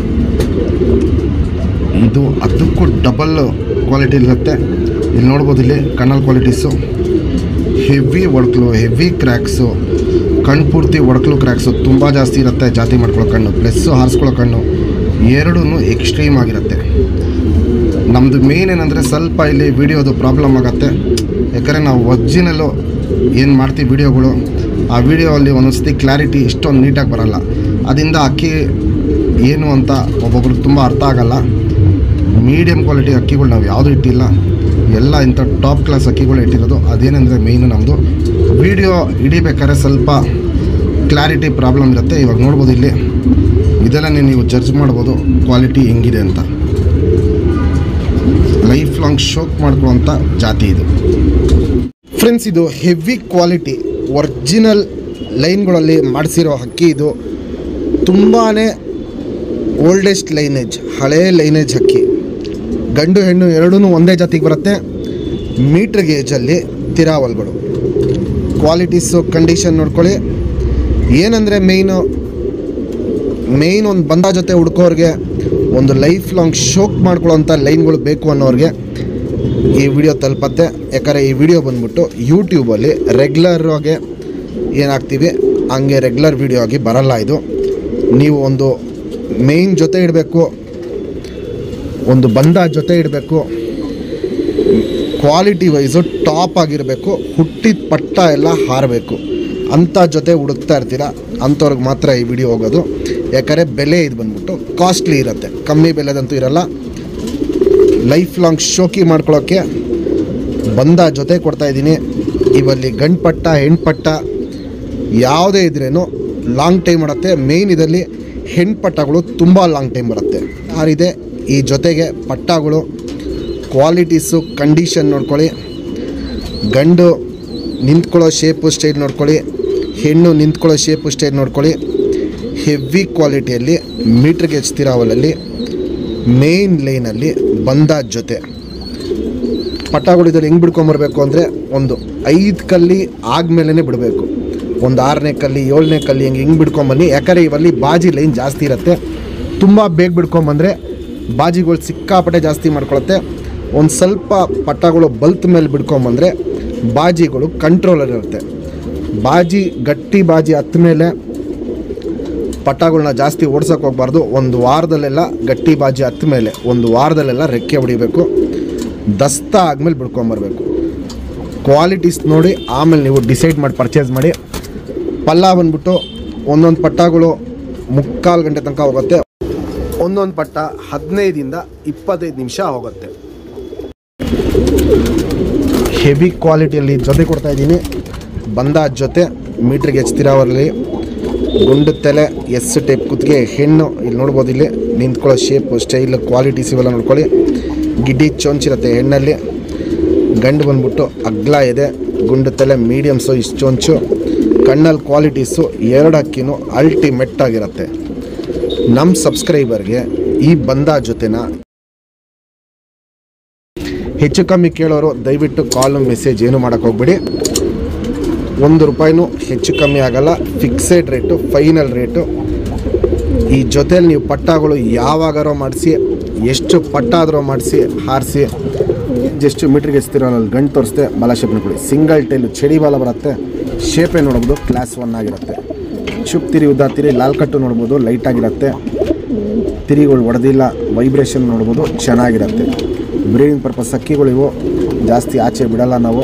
ಇದು ಅದಕ್ಕೂ ಡಬಲ್ ಕ್ವಾಲಿಟಿ ಇರುತ್ತೆ ಇಲ್ಲಿ ನೋಡ್ಬೋದು ಇಲ್ಲಿ ಕಣ್ಣಲ್ ಕ್ವಾಲಿಟೀಸು ಹೆವಿ ಒಡಕ್ಲು ಹೆವಿ ಕ್ರ್ಯಾಕ್ಸು ಕಣ್ಣು ಪೂರ್ತಿ ಒಡಕ್ಲು ಕ್ರ್ಯಾಕ್ಸು ತುಂಬ ಜಾಸ್ತಿ ಇರುತ್ತೆ ಜಾತಿ ಮಾಡ್ಕೊಳ್ಳೋ ಕಣ್ಣು ಪ್ಲಸ್ಸು ಹಾರಿಸ್ಕೊಳ್ಳೋ ಕಣ್ಣು ಎರಡೂ ಎಕ್ಸ್ಟ್ರೀಮ್ ಆಗಿರುತ್ತೆ ನಮ್ಮದು ಮೇನ್ ಏನಂದರೆ ಸ್ವಲ್ಪ ಇಲ್ಲಿ ವಿಡಿಯೋದು ಪ್ರಾಬ್ಲಮ್ ಆಗುತ್ತೆ ಯಾಕಂದರೆ ನಾವು ಒರ್ಜಿನಲ್ಲು ಏನು ಮಾಡ್ತೀವಿ ವಿಡಿಯೋಗಳು ಆ ವಿಡಿಯೋ ಅಲ್ಲಿ ಒಂದೊಂದು ಸತಿ ಕ್ಲಾರಿಟಿ ಇಷ್ಟೊಂದು ನೀಟಾಗಿ ಬರಲ್ಲ ಅದರಿಂದ ಅಕ್ಕಿ ಏನು ಅಂತ ಒಬ್ಬೊಬ್ರಿಗೆ ತುಂಬ ಅರ್ಥ ಆಗಲ್ಲ ಮೀಡಿಯಮ್ ಕ್ವಾಲಿಟಿ ಅಕ್ಕಿಗಳು ನಾವು ಯಾವುದೂ ಇಟ್ಟಿಲ್ಲ ಎಲ್ಲ ಇಂಥ ಟಾಪ್ ಕ್ಲಾಸ್ ಅಕ್ಕಿಗಳು ಇಟ್ಟಿರೋದು ಅದೇನೆಂದರೆ ಮೇಯ್ನು ನಮ್ಮದು ವಿಡಿಯೋ ಹಿಡಿಬೇಕಾದ್ರೆ ಸ್ವಲ್ಪ ಕ್ಲಾರಿಟಿ ಪ್ರಾಬ್ಲಮ್ ಇರುತ್ತೆ ಇವಾಗ ನೋಡ್ಬೋದು ಇಲ್ಲಿ ಇದೆಲ್ಲನೇ ನೀವು ಜಡ್ಜ್ ಮಾಡ್ಬೋದು ಕ್ವಾಲಿಟಿ ಹೆಂಗಿದೆ ಅಂತ ಲೈಫ್ ಲಾಂಗ್ ಶೋಕ್ ಮಾಡ್ಕೊಳ್ಳೋಂಥ ಜಾತಿ ಇದು ಫ್ರೆಂಡ್ಸ್ ಇದು ಹೆವಿ ಕ್ವಾಲಿಟಿ ಒರ್ಜಿನಲ್ ಲೈನ್ಗಳಲ್ಲಿ ಮಾಡಿಸಿರೋ ಹಕ್ಕಿ ಇದು ತುಂಬಾ ಓಲ್ಡೆಸ್ಟ್ ಲೈನೇಜ್ ಹಳೇ ಲೈನೇಜ್ ಹಕ್ಕಿ ಗಂಡು ಹೆಣ್ಣು ಎರಡೂ ಒಂದೇ ಜಾತಿಗೆ ಬರುತ್ತೆ ಮೀಟ್ರ್ ಗೇಜಲ್ಲಿ ತಿರಾವಲ್ಗಳು ಕ್ವಾಲಿಟೀಸು ಕಂಡೀಷನ್ ನೋಡ್ಕೊಳ್ಳಿ ಏನಂದರೆ ಮೇಯ್ನು ಮೇಯ್ನ್ ಒಂದು ಬಂದ ಜೊತೆ ಹುಡ್ಕೋರಿಗೆ ಒಂದು ಲೈಫ್ ಲಾಂಗ್ ಶೋಕ್ ಮಾಡ್ಕೊಳ್ಳೋಂಥ ಲೈನ್ಗಳು ಬೇಕು ಅನ್ನೋರಿಗೆ ಈ ವಿಡಿಯೋ ತಲುಪತ್ತೆ ಯಾಕಂದರೆ ಈ ವಿಡಿಯೋ ಬಂದ್ಬಿಟ್ಟು ಯೂಟ್ಯೂಬಲ್ಲಿ ರೆಗ್ಯುಲರ್ ಆಗಿ ಏನಾಗ್ತೀವಿ ಹಂಗೆ ರೆಗ್ಯುಲರ್ ವಿಡಿಯೋ ಆಗಿ ಬರಲ್ಲ ಇದು ನೀವು ಒಂದು ಮೇಯ್ನ್ ಜೊತೆ ಇಡಬೇಕು ಒಂದು ಬಂದ ಜೊತೆ ಇಡಬೇಕು ಕ್ವಾಲಿಟಿ ವೈಸು ಟಾಪ್ ಆಗಿರಬೇಕು ಹುಟ್ಟಿದ ಪಟ್ಟ ಎಲ್ಲ ಹಾರಬೇಕು ಅಂಥ ಜೊತೆ ಹುಡುಕ್ತಾ ಇರ್ತೀರ ಅಂಥವ್ರಿಗೆ ಮಾತ್ರ ಈ ವಿಡಿಯೋ ಹೋಗೋದು ಯಾಕಂದರೆ ಬೆಲೆ ಇದು ಬಂದ್ಬಿಟ್ಟು ಕಾಸ್ಟ್ಲಿ ಇರುತ್ತೆ ಕಮ್ಮಿ ಬೆಲೆದಂತೂ ಇರಲ್ಲ ಲೈಫ್ ಲಾಂಗ್ ಶೋಕಿ ಮಾಡ್ಕೊಳ್ಳೋಕ್ಕೆ ಬಂದ ಜೊತೆ ಕೊಡ್ತಾ ಇದ್ದೀನಿ ಇವಲ್ಲಿ ಗಂಡು ಪಟ್ಟ ಹೆಣ್ಣು ಪಟ್ಟ ಯಾವುದೇ ಇದ್ರೇನು ಲಾಂಗ್ ಟೈಮ್ ಮಾಡುತ್ತೆ ಮೇಯ್ನ್ ಇದರಲ್ಲಿ ಹೆಣ್ಣು ಪಟ್ಟಗಳು ತುಂಬ ಲಾಂಗ್ ಟೈಮ್ ಬರುತ್ತೆ ಯಾರಿದೆ ಈ ಜೊತೆಗೆ ಪಟ್ಟಗಳು ಕ್ವಾಲಿಟೀಸು ಕಂಡೀಷನ್ ನೋಡ್ಕೊಳ್ಳಿ ಗಂಡು ನಿಂತ್ಕೊಳ್ಳೋ ಶೇಪು ಸ್ಟೈಲ್ ನೋಡ್ಕೊಳ್ಳಿ ಹೆಣ್ಣು ನಿಂತ್ಕೊಳ್ಳೋ ಶೇಪು ಸ್ಟೈಲ್ ನೋಡ್ಕೊಳ್ಳಿ ಹೆವಿ ಕ್ವಾಲಿಟಿಯಲ್ಲಿ ಮೀಟ್ರಿಗೆ ಹಚ್ತಿರಾವಲಲ್ಲಿ ಮೇಯ್ನ್ ಲೈನಲ್ಲಿ ಬಂದ ಜೊತೆ ಪಟ್ಟಗಳು ಇದ್ರಲ್ಲಿ ಹೆಂಗೆ ಬಿಡ್ಕೊಂಬರ್ಬೇಕು ಅಂದರೆ ಒಂದು ಐದು ಕಲ್ಲಿ ಆದಮೇಲೆ ಬಿಡಬೇಕು ಒಂದು ಆರನೇ ಕಲ್ಲಿ ಏಳನೇ ಕಲ್ಲಿ ಹೆಂಗೆ ಹಿಂಗೆ ಬಿಡ್ಕೊಂಬನ್ನಿ ಯಾಕಂದರೆ ಇವಲ್ಲಿ ಬಾಜಿ ಲೈನ್ ಜಾಸ್ತಿ ಇರುತ್ತೆ ತುಂಬ ಬೇಗ ಬಿಡ್ಕೊಂಬಂದರೆ ಬಾಜಿಗಳು ಸಿಕ್ಕಾಪಟ್ಟೆ ಜಾಸ್ತಿ ಮಾಡ್ಕೊಳುತ್ತೆ ಒಂದು ಸ್ವಲ್ಪ ಪಟ್ಟಗಳು ಬಲ್ತ್ ಮೇಲೆ ಬಿಡ್ಕೊಂಬಂದರೆ ಬಾಜಿಗಳು ಕಂಟ್ರೋಲಲ್ಲಿರುತ್ತೆ ಬಾಜಿ ಗಟ್ಟಿ ಬಾಜಿ ಹತ್ತ ಮೇಲೆ ಪಟ್ಟಗಳನ್ನ ಜಾಸ್ತಿ ಓಡ್ಸೋಕೆ ಹೋಗ್ಬಾರ್ದು ಒಂದು ವಾರದಲ್ಲೆಲ್ಲ ಗಟ್ಟಿ ಬಾಜಿ ಹತ್ತ ಮೇಲೆ ಒಂದು ವಾರದಲ್ಲೆಲ್ಲ ರೆಕ್ಕೆ ಹೊಡಿಬೇಕು ದಸ್ತ ಆದಮೇಲೆ ಬಿಡ್ಕೊಂಬರ್ಬೇಕು ಕ್ವಾಲಿಟೀಸ್ ನೋಡಿ ಆಮೇಲೆ ನೀವು ಡಿಸೈಡ್ ಮಾಡಿ ಪರ್ಚೇಸ್ ಮಾಡಿ ಪಲ್ಲ ಬಂದ್ಬಿಟ್ಟು ಒಂದೊಂದು ಪಟ್ಟಗಳು ಮುಕ್ಕಾಲು ಗಂಟೆ ತನಕ ಹೋಗುತ್ತೆ ಒಂದೊಂದು ಪಟ್ಟ ಹದಿನೈದಿಂದ ಇಪ್ಪತ್ತೈದು ನಿಮಿಷ ಹೋಗುತ್ತೆ ಹೆವಿ ಕ್ವಾಲಿಟಿಯಲ್ಲಿ ಜೊತೆ ಕೊಡ್ತಾ ಇದ್ದೀನಿ ಬಂದ ಜೊತೆ ಮೀಟ್ರಿಗೆ ಹಚ್ತಿರೋವರಲ್ಲಿ ಗುಂಡು ತಲೆ ಎಸ್ ಟೈಪ್ ಕುತ್ತಿಗೆ ಹೆಣ್ಣು ಇಲ್ಲಿ ನೋಡ್ಬೋದು ಇಲ್ಲಿ ನಿಂತ್ಕೊಳ್ಳೋ ಶೇಪು ಸ್ಟೈಲ್ ಕ್ವಾಲಿಟೀಸ್ ಇವೆಲ್ಲ ನೋಡ್ಕೊಳ್ಳಿ ಗಿಡ್ಡಿ ಚೊಂಚಿರುತ್ತೆ ಹೆಣ್ಣಲ್ಲಿ ಗಂಡು ಬಂದ್ಬಿಟ್ಟು ಅಗ್ಲ ಇದೆ ಗುಂಡು ತಲೆ ಮೀಡಿಯಮ್ಸು ಇಷ್ಟು ಚೊಂಚು ಕಣ್ಣಲ್ಲಿ ಕ್ವಾಲಿಟೀಸು ಎರಡು ಅಕ್ಕಿನೂ ಅಲ್ಟಿಮೆಟ್ ಆಗಿರುತ್ತೆ ನಮ್ಮ ಸಬ್ಸ್ಕ್ರೈಬರ್ಗೆ ಈ ಬಂದ ಜೊತೆನ ಹೆಚ್ಚು ಕಮ್ಮಿ ಕೇಳೋರು ದಯವಿಟ್ಟು ಕಾಲು ಮೆಸೇಜ್ ಏನು ಮಾಡೋಕ್ಕೆ ಹೋಗ್ಬೇಡಿ ಒಂದು ರೂಪಾಯಿನೂ ಹೆಚ್ಚು ಕಮ್ಮಿ ಆಗಲ್ಲ ಫಿಕ್ಸೆಡ್ ರೇಟು ಫೈನಲ್ ರೇಟು ಈ ಜೊತೆಲಿ ನೀವು ಪಟ್ಟಗಳು ಯಾವಾಗಾರೋ ಮಾಡಿಸಿ ಎಷ್ಟು ಪಟ್ಟ ಆದರೂ ಮಾಡಿಸಿ ಹಾರಿಸಿ ಜಸ್ಟ್ ಮೀಟ್ರಿಗೆ ಎಸ್ತಿರೋ ಅಲ್ಲಿ ಗಂಟು ತೋರಿಸ್ದೆ ಬಾಲ ಶೇಪ್ನ ಕೊಡಿ ಸಿಂಗಲ್ ಟೈಲು ಚಡಿ ಬಾಲ ಬರುತ್ತೆ ಶೇಪೇ ನೋಡ್ಬೋದು ಕ್ಲಾಸ್ ಒನ್ ಆಗಿರುತ್ತೆ ಚುಪ್ ತಿರಿ ಉದ್ದ ತಿರಿ ಲಾಲ್ ಕಟ್ಟು ನೋಡ್ಬೋದು ಲೈಟ್ ಆಗಿರುತ್ತೆ ತಿರಿಗಳು ಹೊಡೆದಿಲ್ಲ ವೈಬ್ರೇಷನ್ ನೋಡ್ಬೋದು ಚೆನ್ನಾಗಿರುತ್ತೆ ಬ್ರೀಡಿಂಗ್ ಪರ್ಪಸ್ ಅಕ್ಕಿಗಳು ಇವು ಜಾಸ್ತಿ ಆಚೆ ಬಿಡಲ್ಲ ನಾವು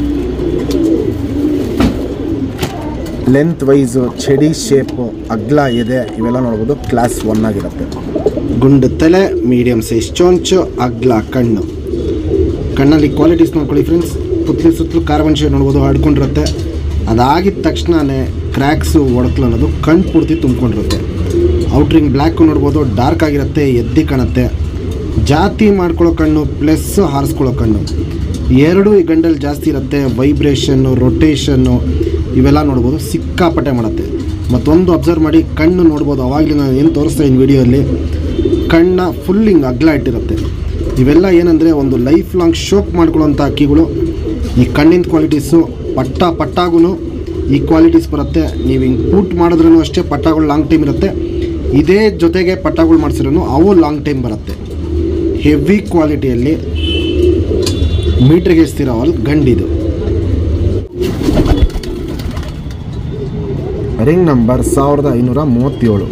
ಲೆಂತ್ ವೈಸು ಚಡಿ ಶೇಪು ಅಗ್ಲ ಇದೆ ಇವೆಲ್ಲ ನೋಡ್ಬೋದು ಕ್ಲಾಸ್ ಒನ್ ಆಗಿರುತ್ತೆ ಗುಂಡು ತಲೆ ಮೀಡಿಯಮ್ ಸೈಜ್ ಚೊಂಚು ಅಗ್ಲ ಕಣ್ಣು ಕಣ್ಣಲ್ಲಿ ಕ್ವಾಲಿಟೀಸ್ ನೋಡ್ಕೊಳ್ಳಿ ಫ್ರೆಂಡ್ಸ್ ಪುತ್ಲಿ ಸುತ್ತಲೂ ಕಾರ್ಬನ್ ಶೇಡ್ ನೋಡ್ಬೋದು ಹಡ್ಕೊಂಡಿರುತ್ತೆ ಅದಾಗಿದ ತಕ್ಷಣವೇ ಕ್ರ್ಯಾಕ್ಸು ಒಡಕ್ಲು ಅನ್ನೋದು ಕಣ್ಣು ಪೂರ್ತಿ ತುಂಬ್ಕೊಂಡಿರುತ್ತೆ ಔಟ್ರಿಂಗ್ ಬ್ಲ್ಯಾಕು ನೋಡ್ಬೋದು ಡಾರ್ಕ್ ಆಗಿರುತ್ತೆ ಎದ್ದಿ ಕಾಣುತ್ತೆ ಜಾತಿ ಮಾಡ್ಕೊಳ್ಳೋ ಕಣ್ಣು ಪ್ಲಸ್ ಹಾರಿಸ್ಕೊಳ್ಳೋ ಕಣ್ಣು ಎರಡೂ ಈ ಗಂಡಲ್ಲಿ ಜಾಸ್ತಿ ಇರುತ್ತೆ ವೈಬ್ರೇಷನ್ನು ರೊಟೇಷನ್ನು ಇವೆಲ್ಲ ನೋಡ್ಬೋದು ಸಿಕ್ಕಾಪಟ್ಟೆ ಮಾಡುತ್ತೆ ಮತ್ತೊಂದು ಅಬ್ಸರ್ವ್ ಮಾಡಿ ಕಣ್ಣು ನೋಡ್ಬೋದು ಅವಾಗಲೇ ನಾನು ಏನು ತೋರಿಸ್ತಾ ಇದ್ದೀನಿ ವಿಡಿಯೋಲ್ಲಿ ಕಣ್ಣ ಫುಲ್ ಹಿಂಗೆ ಅಗ್ಲ ಇಟ್ಟಿರುತ್ತೆ ಇವೆಲ್ಲ ಏನಂದರೆ ಒಂದು ಲೈಫ್ ಲಾಂಗ್ ಶೋಕ್ ಮಾಡ್ಕೊಳ್ಳೋಂಥ ಅಕ್ಕಿಗಳು ಈ ಕಣ್ಣಿನ ಕ್ವಾಲಿಟೀಸು ಪಟ್ಟ ಪಟ್ಟಾಗೂ ಈ ಕ್ವಾಲಿಟೀಸ್ ಬರುತ್ತೆ ನೀವು ಹಿಂಗೆ ಪೂಟ್ ಮಾಡಿದ್ರೂ ಅಷ್ಟೇ ಪಟ್ಟಗಳು ಲಾಂಗ್ ಟೈಮ್ ಇರುತ್ತೆ ಇದೇ ಜೊತೆಗೆ ಪಟ್ಟಗಳು ಮಾಡಿಸಿದ್ರು ಅವು ಲಾಂಗ್ ಟೈಮ್ ಬರುತ್ತೆ ಹೆವಿ ಕ್ವಾಲಿಟಿಯಲ್ಲಿ ಮೀಟ್ರಿಗೆ ಎಸ್ತಿರೋವಲ್ ಗಂಡಿದು ರಿಂಗ್ ನಂಬರ್ ಸಾವಿರದ ಐನೂರ ಮೂವತ್ತೇಳು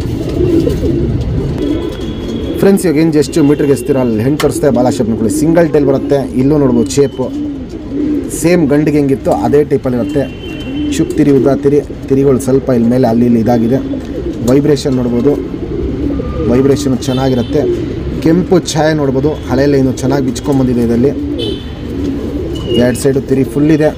ಫ್ರೆಂಡ್ಸ್ ಇವಾಗ ಏನು ಜಸ್ಟ್ ಮೀಟ್ರಿಗೆ ಎಸ್ತಿರೋ ಅಲ್ಲಿ ಹೆಣ್ಣು ತೋರಿಸ್ತೆ ಬಾಲ ಶೇಪ್ ನೋಡ್ಕೊಳ್ಳಿ ಸಿಂಗಲ್ ಟೈಲ್ ಬರುತ್ತೆ ಇಲ್ಲೂ ನೋಡ್ಬೋದು ಶೇಪು ಸೇಮ್ ಗಂಡಿಗೆ ಹೆಂಗಿತ್ತು ಅದೇ ಟೈಪಲ್ಲಿರುತ್ತೆ ಚುಪ್ ತಿರಿ ಉದ್ದ ತಿರಿ ತಿರಿಗಳು ಸ್ವಲ್ಪ ಇಲ್ಲಿ ಮೇಲೆ ಅಲ್ಲಿ ಇಲ್ಲಿ ಇದಾಗಿದೆ ವೈಬ್ರೇಷನ್ ನೋಡ್ಬೋದು ವೈಬ್ರೇಷನ್ ಚೆನ್ನಾಗಿರುತ್ತೆ ಕೆಂಪು ಛಾಯೆ ನೋಡ್ಬೋದು ಹಳೆ ಲೈನು ಚೆನ್ನಾಗಿ ಬಿಚ್ಕೊಂಬಂದಿದೆ ಇದರಲ್ಲಿ ಎರಡು ಸೈಡು ತಿರಿ ಫುಲ್ ಇದೆ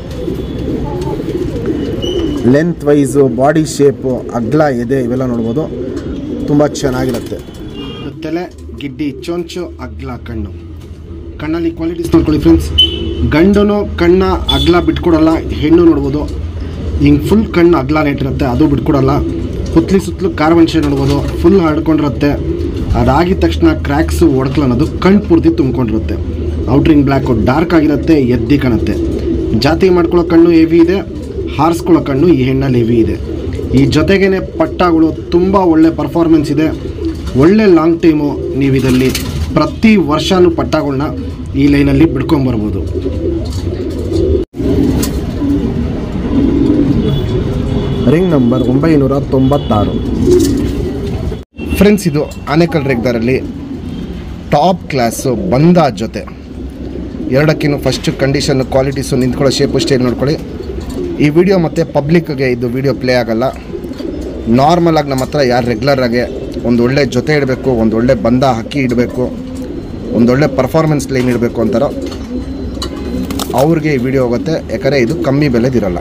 ಲೆಂತ್ ವೈಸು ಬಾಡಿ ಶೇಪು ಅಗ್ಲ ಎದೆ ಇವೆಲ್ಲ ನೋಡ್ಬೋದು ತುಂಬ ಚೆನ್ನಾಗಿರುತ್ತೆ ತಲೆ ಗಿಡ್ಡಿ ಚೊಂಚು ಅಗ್ಲ ಕಣ್ಣು ಕಣ್ಣಲ್ಲಿ ಕ್ವಾಲಿಟೀಸ್ ನೋಡ್ಕೊಳ್ಳಿ ಫ್ರೆಂಡ್ಸ್ ಗಂಡನು ಕಣ್ಣ ಅಗ್ಲ ಬಿಟ್ಕೊಡಲ್ಲ ಹೆಣ್ಣು ನೋಡ್ಬೋದು ಹಿಂಗೆ ಫುಲ್ ಕಣ್ಣು ಅಗ್ಲ ಇಟ್ಟಿರುತ್ತೆ ಅದು ಬಿಟ್ಕೊಡಲ್ಲ ಹುತ್ಲಿ ಸುತ್ತಲೂ ಕಾರ್ಬನ್ ಶೇಡ್ ನೋಡ್ಬೋದು ಫುಲ್ ಹರಡ್ಕೊಂಡಿರುತ್ತೆ ಅದಾಗಿದ ತಕ್ಷಣ ಕ್ರ್ಯಾಕ್ಸು ಒಡಕಲ್ ಅನ್ನೋದು ಕಣ್ಣು ಪೂರ್ತಿ ತುಂಬ್ಕೊಂಡಿರುತ್ತೆ ಔಟ್ರಿಂಗ್ ಬ್ಲ್ಯಾಕು ಡಾರ್ಕ್ ಆಗಿರುತ್ತೆ ಎದ್ದಿ ಕಾಣುತ್ತೆ ಜಾತಿ ಮಾಡ್ಕೊಳ್ಳೋ ಕಣ್ಣು ಹೆವಿ ಇದೆ ಹಾರಿಸ್ಕೊಳ್ಳೋ ಕಣ್ಣು ಈ ಹೆಣ್ಣಲ್ಲಿ ಹೆವಿ ಇದೆ ಈ ಜೊತೆಗೇನೆ ಪಟ್ಟಗಳು ತುಂಬ ಒಳ್ಳೆ ಪರ್ಫಾರ್ಮೆನ್ಸ್ ಇದೆ ಒಳ್ಳೆ ಲಾಂಗ್ ಟೈಮು ನೀವು ಇದರಲ್ಲಿ ಪ್ರತಿ ವರ್ಷನೂ ಪಟ್ಟಗಳನ್ನ ಈ ಲೈನಲ್ಲಿ ಬಿಡ್ಕೊಂಬರ್ಬೋದು ರಿಂಗ್ ನಂಬರ್ ಒಂಬೈನೂರ ತೊಂಬತ್ತಾರು ಫ್ರೆಂಡ್ಸ್ ಇದು ಆನೆಕಲ್ ರೇಗ್ದಾರಲ್ಲಿ ಟಾಪ್ ಕ್ಲಾಸು ಬಂದ ಜೊತೆ ಎರಡಕ್ಕಿಂತ ಫಸ್ಟ್ ಕಂಡೀಷನ್ ಕ್ವಾಲಿಟೀಸು ನಿಂತ್ಕೊಳ್ಳೋ ಶೇಪು ಸ್ಟೈಲ್ ನೋಡ್ಕೊಳ್ಳಿ ಈ ವಿಡಿಯೋ ಮತ್ತು ಪಬ್ಲಿಕ್ಗೆ ಇದು ವಿಡಿಯೋ ಪ್ಲೇ ಆಗಲ್ಲ ನಾರ್ಮಲ್ ಆಗಿ ನಮ್ಮ ಹತ್ರ ಯಾರು ರೆಗ್ಯುಲರ್ ಆಗಿ ಒಂದು ಒಳ್ಳೆ ಜೊತೆ ಇಡಬೇಕು ಒಂದು ಒಳ್ಳೆ ಬಂದ ಹಕ್ಕಿ ಇಡಬೇಕು ಒಂದೊಳ್ಳೆ ಪರ್ಫಾರ್ಮೆನ್ಸ್ ಲೈನ್ ಇಡಬೇಕು ಅಂತಾರೋ ಅವ್ರಿಗೆ ಈ ವಿಡಿಯೋ ಹೋಗುತ್ತೆ ಯಾಕಂದರೆ ಇದು ಕಮ್ಮಿ ಬೆಲೆದಿರಲ್ಲ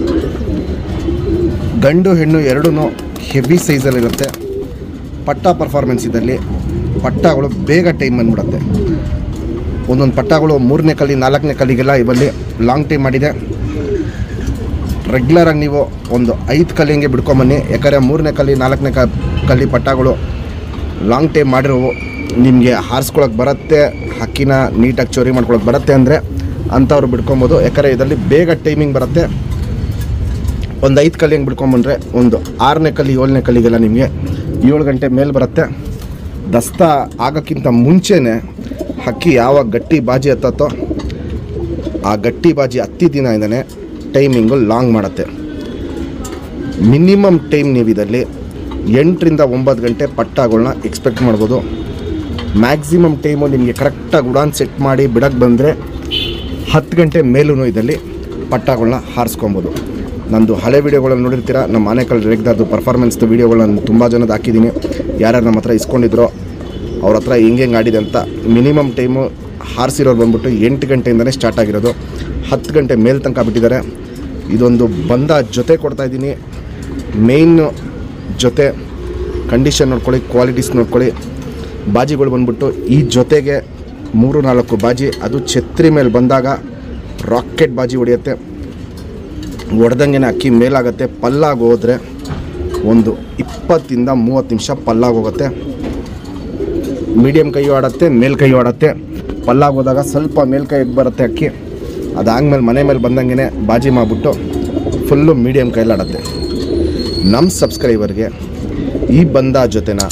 ಗಂಡು ಹೆಣ್ಣು ಎರಡೂ ಹೆವಿ ಸೈಜಲ್ಲಿರುತ್ತೆ ಪಟ್ಟ ಪರ್ಫಾರ್ಮೆನ್ಸ್ ಇದ್ದಲ್ಲಿ ಪಟ್ಟಗಳು ಬೇಗ ಟೈಮ್ ಬಂದ್ಬಿಡುತ್ತೆ ಒಂದೊಂದು ಪಟ್ಟಗಳು ಮೂರನೇ ಕಲ್ಲಿ ನಾಲ್ಕನೇ ಕಲ್ಲಿಗೆಲ್ಲ ಇವಲ್ಲಿ ಲಾಂಗ್ ಟೈಮ್ ಮಾಡಿದೆ ರೆಗ್ಯುಲರಾಗಿ ನೀವು ಒಂದು ಐದು ಕಲ್ಲಿ ಹಿಂಗೆ ಬಿಡ್ಕೊಂಬನ್ನಿ ಯಾಕಂದರೆ ಮೂರನೇ ಕಲ್ಲಿ ನಾಲ್ಕನೇ ಕ ಕಲ್ಲಿ ಪಟ್ಟಗಳು ಲಾಂಗ್ ಟೈಮ್ ಮಾಡಿರೋವು ನಿಮಗೆ ಹಾರಿಸ್ಕೊಳಕ್ಕೆ ಬರುತ್ತೆ ಹಕ್ಕಿನ ನೀಟಾಗಿ ಚೋರಿ ಮಾಡ್ಕೊಳಕ್ಕೆ ಬರುತ್ತೆ ಅಂದರೆ ಅಂಥವ್ರು ಬಿಡ್ಕೊಬೋದು ಯಾಕಂದರೆ ಇದರಲ್ಲಿ ಬೇಗ ಟೈಮಿಂಗ್ ಬರುತ್ತೆ ಒಂದು ಐದು ಕಲ್ಲಿ ಹಿಂಗೆ ಬಿಡ್ಕೊಂಬಂದ್ರೆ ಒಂದು ಆರನೇ ಕಲ್ಲಿ ಏಳನೇ ಕಲ್ಲಿಗೆಲ್ಲ ನಿಮಗೆ ಏಳು ಗಂಟೆ ಮೇಲೆ ಬರುತ್ತೆ ದಸ್ತ ಆಗೋಕ್ಕಿಂತ ಮುಂಚೆನೇ ಹಕ್ಕಿ ಯಾವಾಗ ಗಟ್ಟಿ ಬಾಜಿ ಹತ್ತತ್ತೋ ಆ ಗಟ್ಟಿ ಬಾಜಿ ಹತ್ತಿ ದಿನ ಇಂದನೇ ಟೈಮಿಂಗು ಲಾಂಗ್ ಮಾಡುತ್ತೆ ಮಿನಿಮಮ್ ಟೈಮ್ ನೀವು ಇದರಲ್ಲಿ ಎಂಟರಿಂದ ಒಂಬತ್ತು ಗಂಟೆ ಪಟ್ಟಗಳನ್ನ ಎಕ್ಸ್ಪೆಕ್ಟ್ ಮಾಡ್ಬೋದು ಮ್ಯಾಕ್ಸಿಮಮ್ ಟೈಮು ನಿಮಗೆ ಕರೆಕ್ಟಾಗಿ ಉಡಾನ್ ಸೆಟ್ ಮಾಡಿ ಬಿಡಕ್ಕೆ ಬಂದರೆ ಹತ್ತು ಗಂಟೆ ಮೇಲೂ ಇದರಲ್ಲಿ ಪಟ್ಟಗಳನ್ನ ಹಾರಿಸ್ಕೊಬೋದು ನಂದು ಹಳೆ ವೀಡಿಯೋಗಳನ್ನು ನೋಡಿರ್ತೀರ ನಮ್ಮ ಆನೆಕಲ್ ರೇಗ್ದಾರ್ದು ಪರ್ಫಾರ್ಮೆನ್ಸ್ದು ವೀಡಿಯೋಗಳನ್ನ ತುಂಬ ಜನದ ಹಾಕಿದ್ದೀನಿ ಯಾರ್ಯಾರು ನಮ್ಮ ಹತ್ರ ಇಸ್ಕೊಂಡಿದ್ರೋ ಅವ್ರ ಹತ್ರ ಹೆಂಗೆ ಹೆಂಗೆ ಆಡಿದೆ ಅಂತ ಮಿನಿಮಮ್ ಟೈಮು ಹಾರಿಸಿರೋರು ಬಂದ್ಬಿಟ್ಟು ಎಂಟು ಗಂಟೆಯಿಂದನೇ ಸ್ಟಾರ್ಟ್ ಆಗಿರೋದು ಹತ್ತು ಗಂಟೆ ಮೇಲ್ ತನಕ ಬಿಟ್ಟಿದ್ದಾರೆ ಇದೊಂದು ಬಂದ ಜೊತೆ ಕೊಡ್ತಾ ಇದ್ದೀನಿ ಮೇಯ್ನ್ ಜೊತೆ ಕಂಡೀಷನ್ ನೋಡ್ಕೊಳ್ಳಿ ಕ್ವಾಲಿಟೀಸ್ ನೋಡ್ಕೊಳ್ಳಿ ಬಾಜಿಗಳು ಬಂದ್ಬಿಟ್ಟು ಈ ಜೊತೆಗೆ ಮೂರು ನಾಲ್ಕು ಬಾಜಿ ಅದು ಛತ್ರಿ ಮೇಲೆ ಬಂದಾಗ ರಾಕೆಟ್ ಬಾಜಿ ಹೊಡೆಯುತ್ತೆ ಹೊಡೆದಂಗೆ ಅಕ್ಕಿ ಮೇಲಾಗತ್ತೆ ಪಲ್ಲಾಗಿ ಹೋದರೆ ಒಂದು ಇಪ್ಪತ್ತಿಂದ ಮೂವತ್ತು ನಿಮಿಷ ಪಲ್ಲಾಗಿ ಹೋಗುತ್ತೆ ಮೀಡಿಯಮ್ ಕೈ ಆಡತ್ತೆ ಮೇಲ್ ಕೈ ಆಡತ್ತೆ ಪಲ್ಲಾಗಿ ಹೋದಾಗ ಸ್ವಲ್ಪ ಮೇಲ್ಕೈ ಬರುತ್ತೆ ಅಕ್ಕಿ ಅದಾದ್ಮೇಲೆ ಮನೆ ಮೇಲೆ ಬಂದಂಗೆ ಬಾಜಿ ಮಾಡಿಬಿಟ್ಟು ಫುಲ್ಲು ಮೀಡಿಯಮ್ ಕೈಲಿ ಆಡತ್ತೆ ನಮ್ಮ ಸಬ್ಸ್ಕ್ರೈಬರ್ಗೆ ಈ ಬಂದ ಜೊತೆನ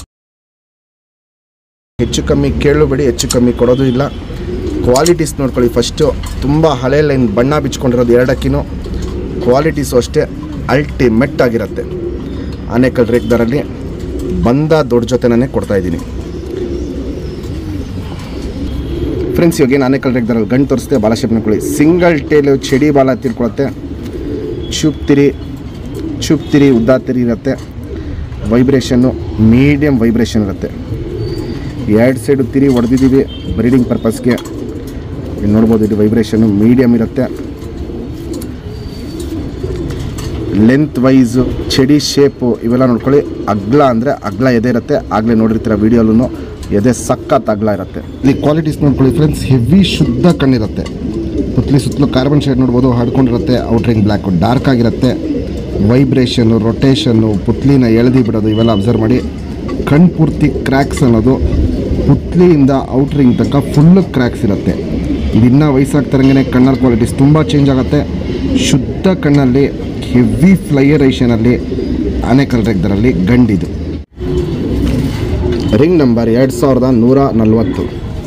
ಹೆಚ್ಚು ಕಮ್ಮಿ ಕೇಳಬೇಡಿ ಹೆಚ್ಚು ಕಮ್ಮಿ ಕೊಡೋದು ಇಲ್ಲ ಕ್ವಾಲಿಟೀಸ್ ನೋಡ್ಕೊಳ್ಳಿ ಫಸ್ಟು ತುಂಬ ಹಳೆ ಲೈನ್ ಬಣ್ಣ ಬಿಚ್ಕೊಂಡಿರೋದು ಎರಡಕ್ಕಿನೂ ಕ್ವಾಲಿಟೀಸು ಅಷ್ಟೇ ಅಲ್ಟಿಮೆಟ್ ಆಗಿರುತ್ತೆ ಆನೆಕಲ್ ರೇಕ್ದರಲ್ಲಿ ಬಂದ ದೊಡ್ಡ ಜೊತೆನೇ ಕೊಡ್ತಾಯಿದ್ದೀನಿ ಫ್ರೆಂಡ್ಸ್ ಇವಾಗ ಏನು ಆನೆಕಲ್ ರೇಕ್ದರಲ್ಲಿ ಗಂಟು ತೋರಿಸ್ತೆ ಬಾಲ ಶೇಪ್ ನೋಡ್ಕೊಳ್ಳಿ ಸಿಂಗಲ್ ಟೇಲು ಚಡಿ ಬಾಲ ತಿರ್ಕೊಳತ್ತೆ ಚುಪ್ತಿರಿ ಚುಪ್ತಿರಿ ಉದ್ದ ತಿರಿ ಇರುತ್ತೆ ವೈಬ್ರೇಷನ್ನು ಮೀಡಿಯಮ್ ವೈಬ್ರೇಷನ್ ಇರುತ್ತೆ ಎರಡು ಸೈಡು ತಿರಿ ಹೊಡೆದಿದ್ದೀವಿ ಬ್ರೀಡಿಂಗ್ ಪರ್ಪಸ್ಗೆ ಇಲ್ಲಿ ನೋಡ್ಬೋದು ಇದು ವೈಬ್ರೇಷನ್ನು ಮೀಡಿಯಮ್ ಇರುತ್ತೆ ಲೆಂತ್ ವೈಸು ಚಡಿ ಶೇಪು ಇವೆಲ್ಲ ನೋಡ್ಕೊಳ್ಳಿ ಅಗ್ಲ ಅಂದರೆ ಅಗ್ಲ ಎದೆ ಇರುತ್ತೆ ಆಗಲೇ ನೋಡಿರ್ತೀರ ವೀಡಿಯೋಲೂ ಎದೆ ಸಖತ್ ಅಗ್ಲ ಇರುತ್ತೆ ಇಲ್ಲಿ ಕ್ವಾಲಿಟೀಸ್ ನೋಡ್ಕೊಳ್ಳಿ ಫ್ರೆಂಡ್ಸ್ ಹೆವಿ ಶುದ್ಧ ಕಣ್ಣಿರುತ್ತೆ ಪುತ್ಲಿ ಸುತ್ತಲೂ ಕಾರ್ಬನ್ ಶೇಡ್ ನೋಡ್ಬೋದು ಹಡ್ಕೊಂಡಿರುತ್ತೆ ಔಟ್ರಿಂಗ್ ಬ್ಲ್ಯಾಕು ಡಾರ್ಕ್ ಆಗಿರುತ್ತೆ ವೈಬ್ರೇಷನ್ನು ರೊಟೇಷನ್ನು ಪುತ್ಲಿನ ಎಳೆದಿ ಬಿಡೋದು ಇವೆಲ್ಲ ಅಬ್ಸರ್ವ್ ಮಾಡಿ ಕಣ್ಣು ಪೂರ್ತಿ ಕ್ರ್ಯಾಕ್ಸ್ ಅನ್ನೋದು ಪುತ್ಲಿಯಿಂದ ಔಟ್ರಿಂಗ್ ತನಕ ಫುಲ್ಲು ಕ್ರ್ಯಾಕ್ಸ್ ಇರುತ್ತೆ ಇದಿನ್ನೂ ವಯಸ್ಸಾಗ್ತಾರಂಗೆ ಕಣ್ಣರ ಕ್ವಾಲಿಟೀಸ್ ತುಂಬ ಚೇಂಜ್ ಆಗುತ್ತೆ ಶುದ್ಧ ಕಣ್ಣಲ್ಲಿ ಹೆವಿ ಫ್ಲೈಯರೈಷನಲ್ಲಿ ಆನೆಕಲ್ ರೆಗ್ದರಲ್ಲಿ ಗಂಡಿದು ರಿಂಗ್ ನಂಬರ್ ಎರಡು ಸಾವಿರದ ನೂರ ನಲ್ವತ್ತು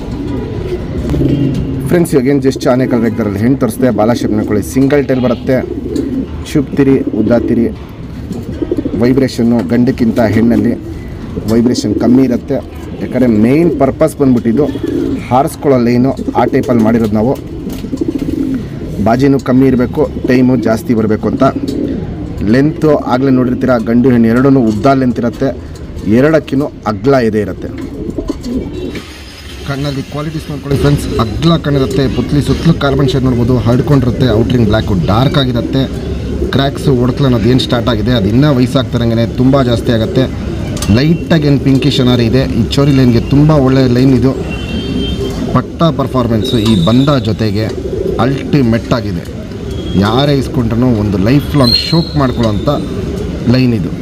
ಫ್ರೆಂಡ್ಸ್ ಇವಾಗ ಏನು ಜಸ್ಟ್ ಆನೆಕಲ್ ರೆಗ್ದರಲ್ಲಿ ಹೆಣ್ಣು ತರಿಸ್ದೆ ಬಾಲ ಶೇಪ್ ನೋಡ್ಕೊಳ್ಳಿ ಸಿಂಗಲ್ ಟೈಲ್ ಬರುತ್ತೆ ಶುಭ್ತಿರಿ ಉದ್ದಾತಿರಿ ವೈಬ್ರೇಷನ್ನು ಗಂಡಕ್ಕಿಂತ ಹೆಣ್ಣಲ್ಲಿ ವೈಬ್ರೇಷನ್ ಕಮ್ಮಿ ಇರುತ್ತೆ ಯಾಕಂದರೆ ಮೇಯ್ನ್ ಪರ್ಪಸ್ ಬಂದ್ಬಿಟ್ಟಿದ್ದು ಹಾರಿಸ್ಕೊಳ್ಳೋ ಲೈನು ಆ ಟೈಪಲ್ಲಿ ಮಾಡಿರೋದು ನಾವು ಬಾಜಿನೂ ಕಮ್ಮಿ ಇರಬೇಕು ಟೈಮು ಜಾಸ್ತಿ ಬರಬೇಕು ಅಂತ ಲೆಂತು ಆಗಲೇ ನೋಡಿರ್ತೀರ ಗಂಡು ಹೆಣ್ಣು ಎರಡೂ ಉದ್ದ ಲೆಂತ್ ಇರುತ್ತೆ ಎರಡಕ್ಕಿನೂ ಅಗ್ಲ ಇದೆ ಇರುತ್ತೆ ಕಣ್ಣಲ್ಲಿ ಕ್ವಾಲಿಟೀಸ್ ನೋಡ್ಕೊಳ್ಳಿ ಫ್ರೆಂಡ್ಸ್ ಅಗ್ಲ ಕಣ್ಣಿರುತ್ತೆ ಪುತ್ಲಿ ಸುತ್ತಲೂ ಕಾರ್ಬನ್ ಶೇಡ್ ನೋಡ್ಬೋದು ಹರಡ್ಕೊಂಡಿರುತ್ತೆ ಔಟ್ರಿಂಗ್ ಬ್ಲ್ಯಾಕು ಡಾರ್ಕ್ ಆಗಿರುತ್ತೆ ಕ್ರ್ಯಾಕ್ಸು ಒಡಕ್ಲು ಅನ್ನೋದು ಏನು ಸ್ಟಾರ್ಟ್ ಆಗಿದೆ ಅದು ಇನ್ನೂ ವಯಸ್ಸಾಗ್ತಾರಂಗೆ ತುಂಬ ಜಾಸ್ತಿ ಆಗುತ್ತೆ ಲೈಟಾಗಿ ಏನು ಪಿಂಕಿಶ್ ಅನಾರಿ ಇದೆ ಈ ಚೋರಿ ಲೈನ್ಗೆ ತುಂಬ ಒಳ್ಳೆಯ ಲೈನ್ ಇದು ಪಟ್ಟ ಪರ್ಫಾರ್ಮೆನ್ಸು ಈ ಬಂದ ಜೊತೆಗೆ ಅಲ್ಟಿಮೆಟ್ ಆಗಿದೆ ಯಾರೇ ಇಸ್ಕೊಂಡ್ರೂ ಒಂದು ಲೈಫ್ ಲಾಂಗ್ ಶೋಕ್ ಮಾಡ್ಕೊಳ್ಳೋಂಥ ಲೈನ್ ಇದು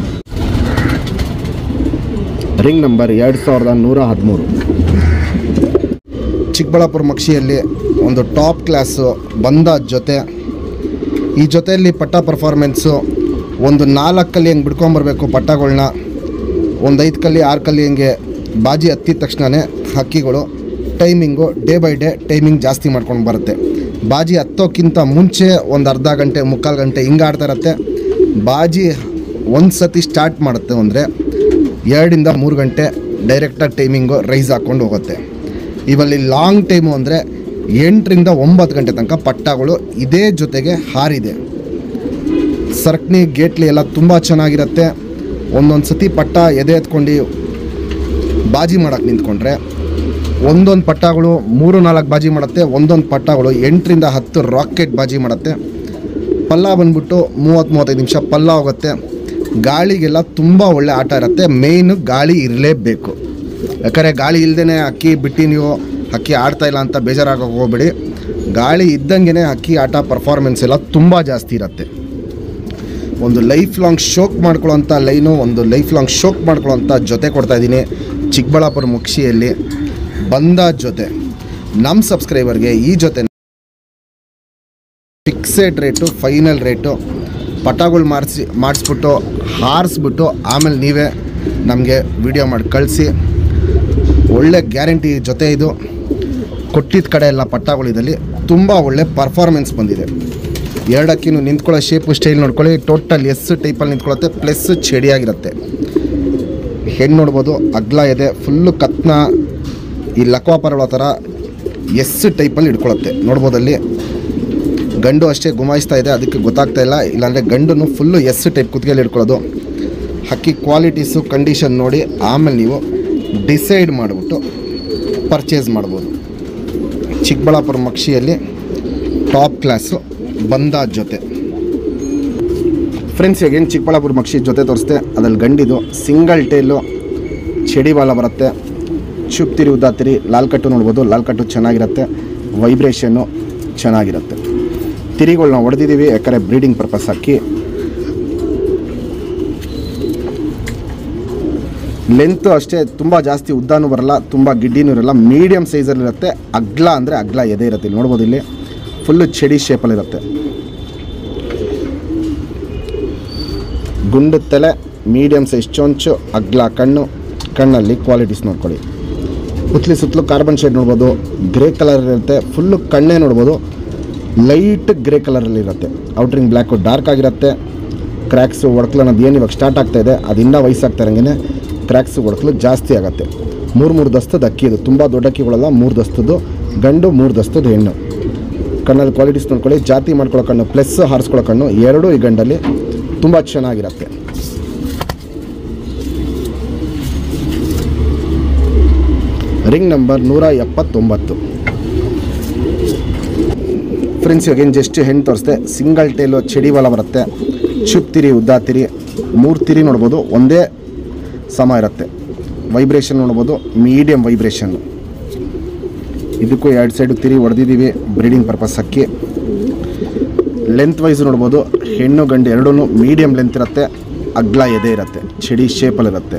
ರಿಂಗ್ ನಂಬರ್ ಎರಡು ಸಾವಿರದ ನೂರ ಹದಿಮೂರು ಚಿಕ್ಕಬಳ್ಳಾಪುರ ಮಕ್ಷಿಯಲ್ಲಿ ಒಂದು ಟಾಪ್ ಕ್ಲಾಸು ಬಂದ ಜೊತೆ ಈ ಜೊತೆಯಲ್ಲಿ ಪಟ್ಟ ಪರ್ಫಾರ್ಮೆನ್ಸು ಒಂದು ನಾಲ್ಕಲ್ಲಿ ಹೆಂಗೆ ಬಿಡ್ಕೊಂಬರ್ಬೇಕು ಪಟ್ಟಗಳನ್ನ ಒಂದು ಐದು ಕಲ್ಲಿ ಆರು ಕಲ್ಲಿ ಹಿಂಗೆ ಬಾಜಿ ಹತ್ತಿದ ತಕ್ಷಣವೇ ಹಕ್ಕಿಗಳು timing day by day timing ಜಾಸ್ತಿ ಮಾಡ್ಕೊಂಡು ಬರುತ್ತೆ ಬಾಜಿ ಹತ್ತೋಕ್ಕಿಂತ ಮುಂಚೆ ಒಂದು ಅರ್ಧ ಗಂಟೆ ಮುಕ್ಕಾಲು ಗಂಟೆ ಹಿಂಗೆ ಆಡ್ತಾ ಇರತ್ತೆ ಬಾಜಿ ಒಂದು ಸತಿ ಸ್ಟಾರ್ಟ್ ಮಾಡುತ್ತೆ ಅಂದರೆ ಎರಡರಿಂದ ಮೂರು ಗಂಟೆ ಡೈರೆಕ್ಟಾಗಿ ಟೈಮಿಂಗು ರೈಸ್ ಹಾಕ್ಕೊಂಡು ಹೋಗುತ್ತೆ ಇವಲ್ಲಿ ಲಾಂಗ್ ಟೈಮು ಅಂದರೆ ಎಂಟರಿಂದ ಒಂಬತ್ತು ಗಂಟೆ ತನಕ ಪಟ್ಟಗಳು ಇದೇ ಜೊತೆಗೆ ಹಾರಿದೆ ಸರ್ಕ್ನಿ ಗೇಟ್ಲಿ ಎಲ್ಲ ತುಂಬ ಚೆನ್ನಾಗಿರುತ್ತೆ ಒಂದೊಂದು ಸತಿ ಪಟ್ಟ ಎದೆ ಎತ್ಕೊಂಡು ಬಾಜಿ ಮಾಡೋಕ್ಕೆ ನಿಂತ್ಕೊಂಡ್ರೆ ಒಂದೊಂದು ಪಟ್ಟಗಳು ಮೂರು ನಾಲ್ಕು ಬಾಜಿ ಮಾಡುತ್ತೆ ಒಂದೊಂದು ಪಟ್ಟಗಳು ಎಂಟರಿಂದ ಹತ್ತು ರಾಕೆಟ್ ಬಾಜಿ ಮಾಡುತ್ತೆ ಪಲ್ಲ ಬಂದ್ಬಿಟ್ಟು ಮೂವತ್ತು ಮೂವತ್ತೈದು ನಿಮಿಷ ಪಲ್ಲ ಹೋಗುತ್ತೆ ಗಾಳಿಗೆಲ್ಲ ತುಂಬ ಒಳ್ಳೆ ಆಟ ಇರುತ್ತೆ ಮೇಯ್ನು ಗಾಳಿ ಇರಲೇಬೇಕು ಯಾಕಂದರೆ ಗಾಳಿ ಇಲ್ಲದೇ ಅಕ್ಕಿ ಬಿಟ್ಟು ನೀವು ಅಕ್ಕಿ ಆಡ್ತಾ ಇಲ್ಲ ಅಂತ ಬೇಜಾರಾಗೋಕೆ ಹೋಗ್ಬೇಡಿ ಗಾಳಿ ಇದ್ದಂಗೆ ಅಕ್ಕಿ ಆಟ ಪರ್ಫಾರ್ಮೆನ್ಸ್ ಎಲ್ಲ ತುಂಬ ಜಾಸ್ತಿ ಇರುತ್ತೆ ಒಂದು ಲೈಫ್ ಲಾಂಗ್ ಶೋಕ್ ಮಾಡ್ಕೊಳ್ಳೋಂಥ ಲೈನು ಒಂದು ಲೈಫ್ ಲಾಂಗ್ ಶೋಕ್ ಮಾಡ್ಕೊಳ್ಳೋಂಥ ಜೊತೆ ಕೊಡ್ತಾ ಇದ್ದೀನಿ ಚಿಕ್ಕಬಳ್ಳಾಪುರ ಮುಕ್ಷಿಯಲ್ಲಿ ಬಂದ ಜೊತೆ ನಮ್ಮ ಸಬ್ಸ್ಕ್ರೈಬರ್ಗೆ ಈ ಜೊತೆ ಫಿಕ್ಸೆಡ್ ರೇಟು ಫೈನಲ್ ರೇಟು ಪಟಾಗಳು ಮಾಡಿಸಿ ಮಾಡಿಸ್ಬಿಟ್ಟು ಹಾರಿಸ್ಬಿಟ್ಟು ಆಮೇಲೆ ನೀವೇ ನಮಗೆ ವಿಡಿಯೋ ಮಾಡಿ ಕಳಿಸಿ ಒಳ್ಳೆ ಗ್ಯಾರಂಟಿ ಜೊತೆ ಇದು ಕೊಟ್ಟಿದ್ದ ಕಡೆ ಎಲ್ಲ ಪಟ್ಟಾಗಳಿದಲ್ಲಿ ತುಂಬ ಒಳ್ಳೆ ಪರ್ಫಾರ್ಮೆನ್ಸ್ ಬಂದಿದೆ ಎರಡಕ್ಕಿನ್ನು ನಿಂತ್ಕೊಳ್ಳೋ ಶೇಪು ಸ್ಟೈಲ್ ನೋಡ್ಕೊಳ್ಳಿ ಟೋಟಲ್ ಎಸ್ ಟೈಪಲ್ಲಿ ನಿಂತ್ಕೊಳ್ಳುತ್ತೆ ಪ್ಲಸ್ ಚಡಿಯಾಗಿರುತ್ತೆ ಹೆಣ್ಣು ನೋಡ್ಬೋದು ಅಗ್ಲ ಇದೆ ಫುಲ್ಲು ಕತ್ನ ಈ ಲಕ್ವಾ ಪರವಳ ಥರ ಎಸ್ ಟೈಪಲ್ಲಿ ಇಟ್ಕೊಳ್ಳುತ್ತೆ ನೋಡ್ಬೋದಲ್ಲಿ ಗಂಡು ಅಷ್ಟೇ ಗುಮಾಯಿಸ್ತಾ ಇದೆ ಅದಕ್ಕೆ ಗೊತ್ತಾಗ್ತಾ ಇಲ್ಲ ಇಲ್ಲಾಂದರೆ ಗಂಡನ್ನು ಫುಲ್ಲು ಎಸ್ ಟೈಪ್ ಕುತ್ತಿಗೆಯಲ್ಲಿ ಇಟ್ಕೊಳ್ಳೋದು ಹಕ್ಕಿ ಕ್ವಾಲಿಟೀಸು ಕಂಡೀಷನ್ ನೋಡಿ ಆಮೇಲೆ ನೀವು ಡಿಸೈಡ್ ಮಾಡಿಬಿಟ್ಟು ಪರ್ಚೇಸ್ ಮಾಡ್ಬೋದು ಚಿಕ್ಕಬಳ್ಳಾಪುರ ಮಕ್ಷಿಯಲ್ಲಿ ಟಾಪ್ ಕ್ಲಾಸು ಬಂದ ಜೊತೆ ಫ್ರೆಂಡ್ಸ್ ಏನು ಚಿಕ್ಕಬಳ್ಳಾಪುರ ಮಕ್ಷಿ ಜೊತೆ ತೋರಿಸ್ತೆ ಅದ್ರಲ್ಲಿ ಗಂಡಿದು ಸಿಂಗಲ್ ಟೇಲು ಚಡಿ ಬಾಲ ಬರುತ್ತೆ ಚುಪ್ ತಿರಿ ಉದ್ದ ತಿರಿ ಲಾಲ್ ಕಟ್ಟು ನೋಡ್ಬೋದು ಲಾಲ್ ಕಟ್ಟು ಚೆನ್ನಾಗಿರುತ್ತೆ ವೈಬ್ರೇಷನ್ನು ಚೆನ್ನಾಗಿರುತ್ತೆ ತಿರಿಗಳನ್ನ ಹೊಡೆದಿದ್ದೀವಿ ಯಾಕಂದರೆ ಬ್ರೀಡಿಂಗ್ ಪರ್ಪಸ್ ಹಾಕಿ ಲೆಂತು ಅಷ್ಟೇ ತುಂಬ ಜಾಸ್ತಿ ಉದ್ದಾನೂ ಬರಲ್ಲ ತುಂಬ ಗಿಡ್ಡಿನೂ ಇರಲ್ಲ ಮೀಡಿಯಮ್ ಸೈಜಲ್ಲಿರುತ್ತೆ ಅಗ್ಲ ಅಂದರೆ ಅಗ್ಲ ಎದೆ ಇರುತ್ತೆ ಇಲ್ಲಿ ನೋಡ್ಬೋದು ಇಲ್ಲಿ ಫುಲ್ಲು ಚಡಿ ಶೇಪಲ್ಲಿರುತ್ತೆ ಗುಂಡು ತಲೆ ಮೀಡಿಯಮ್ ಸೈಜ್ ಚೊಂಚು ಅಗ್ಲ ಕಣ್ಣು ಕಣ್ಣಲ್ಲಿ ಕ್ವಾಲಿಟೀಸ್ ನೋಡ್ಕೊಳ್ಳಿ ಪುತ್ಲಿ ಸುತ್ತಲೂ ಕಾರ್ಬನ್ ಶೇಡ್ ನೋಡ್ಬೋದು ಗ್ರೇ ಕಲರ್ ಇರುತ್ತೆ ಫುಲ್ಲು ಕಣ್ಣೇ ನೋಡ್ಬೋದು ಲೈಟ್ ಗ್ರೇ ಕಲರಲ್ಲಿ ಇರುತ್ತೆ ಔಟ್ರಿಂಗ್ ಬ್ಲ್ಯಾಕು ಡಾರ್ಕ್ ಆಗಿರುತ್ತೆ ಕ್ರ್ಯಾಕ್ಸು ಒಡಕ್ಲು ಅನ್ನೋದು ಏನು ಇವಾಗ ಸ್ಟಾರ್ಟ್ ಆಗ್ತಾ ಇದೆ ಅದು ಇನ್ನೂ ವಯಸ್ಸಾಗ್ತಾ ಇರಂಗೆ ಕ್ರ್ಯಾಕ್ಸು ಒಡಕ್ಲು ಜಾಸ್ತಿ ಆಗುತ್ತೆ ಮೂರು ಮೂರು ದಸ್ತದ ಅಕ್ಕಿ ಇದು ತುಂಬ ದೊಡ್ಡ ಅಕ್ಕಿಗಳೆಲ್ಲ ಮೂರು ದಸ್ತದ್ದು ಗಂಡು ಮೂರು ದಸ್ತದ ಹೆಣ್ಣು ಕಣ್ಣಲ್ಲಿ ಕ್ವಾಲಿಟೀಸ್ ನೋಡ್ಕೊಳ್ಳಿ ಜಾತಿ ಮಾಡ್ಕೊಳ್ಳೋ ಕಣ್ಣು ಪ್ಲಸ್ ಹಾರಿಸ್ಕೊಳ್ಳೋ ಕಣ್ಣು ಎರಡೂ ಈ ಗಂಡಲ್ಲಿ ತುಂಬ ಚೆನ್ನಾಗಿರುತ್ತೆ ರಿಂಗ್ ನಂಬರ್ ನೂರ ಎಪ್ಪತ್ತೊಂಬತ್ತು ಫ್ರೆಂಡ್ಸ್ ಇವಾಗ ಏನು ಜಸ್ಟ್ ಹೆಣ್ಣು ತೋರಿಸ್ದೆ ಸಿಂಗಲ್ ಟೇಲು ಚಡಿ ಬಾಲ ಬರುತ್ತೆ ಚುಪ್ ತಿರಿ ಉದ್ದ ತಿರಿ ಮೂರು ತಿರಿ ನೋಡ್ಬೋದು ಒಂದೇ ಸಮ ಇರುತ್ತೆ ವೈಬ್ರೇಷನ್ ನೋಡ್ಬೋದು ಮೀಡಿಯಮ್ ವೈಬ್ರೇಷನ್ನು ಇದಕ್ಕೂ ಎರಡು ಸೈಡು ತಿರಿ ಹೊಡೆದಿದ್ದೀವಿ ಬ್ರೀಡಿಂಗ್ ಪರ್ಪಸ್ ಅಕ್ಕಿ ಲೆಂತ್ ವೈಸ್ ನೋಡ್ಬೋದು ಹೆಣ್ಣು ಗಂಡು ಎರಡೂ ಮೀಡಿಯಮ್ ಲೆಂತ್ ಇರುತ್ತೆ ಅಗ್ಲ ಎದೆ ಇರುತ್ತೆ ಚಡಿ ಶೇಪಲ್ಲಿರುತ್ತೆ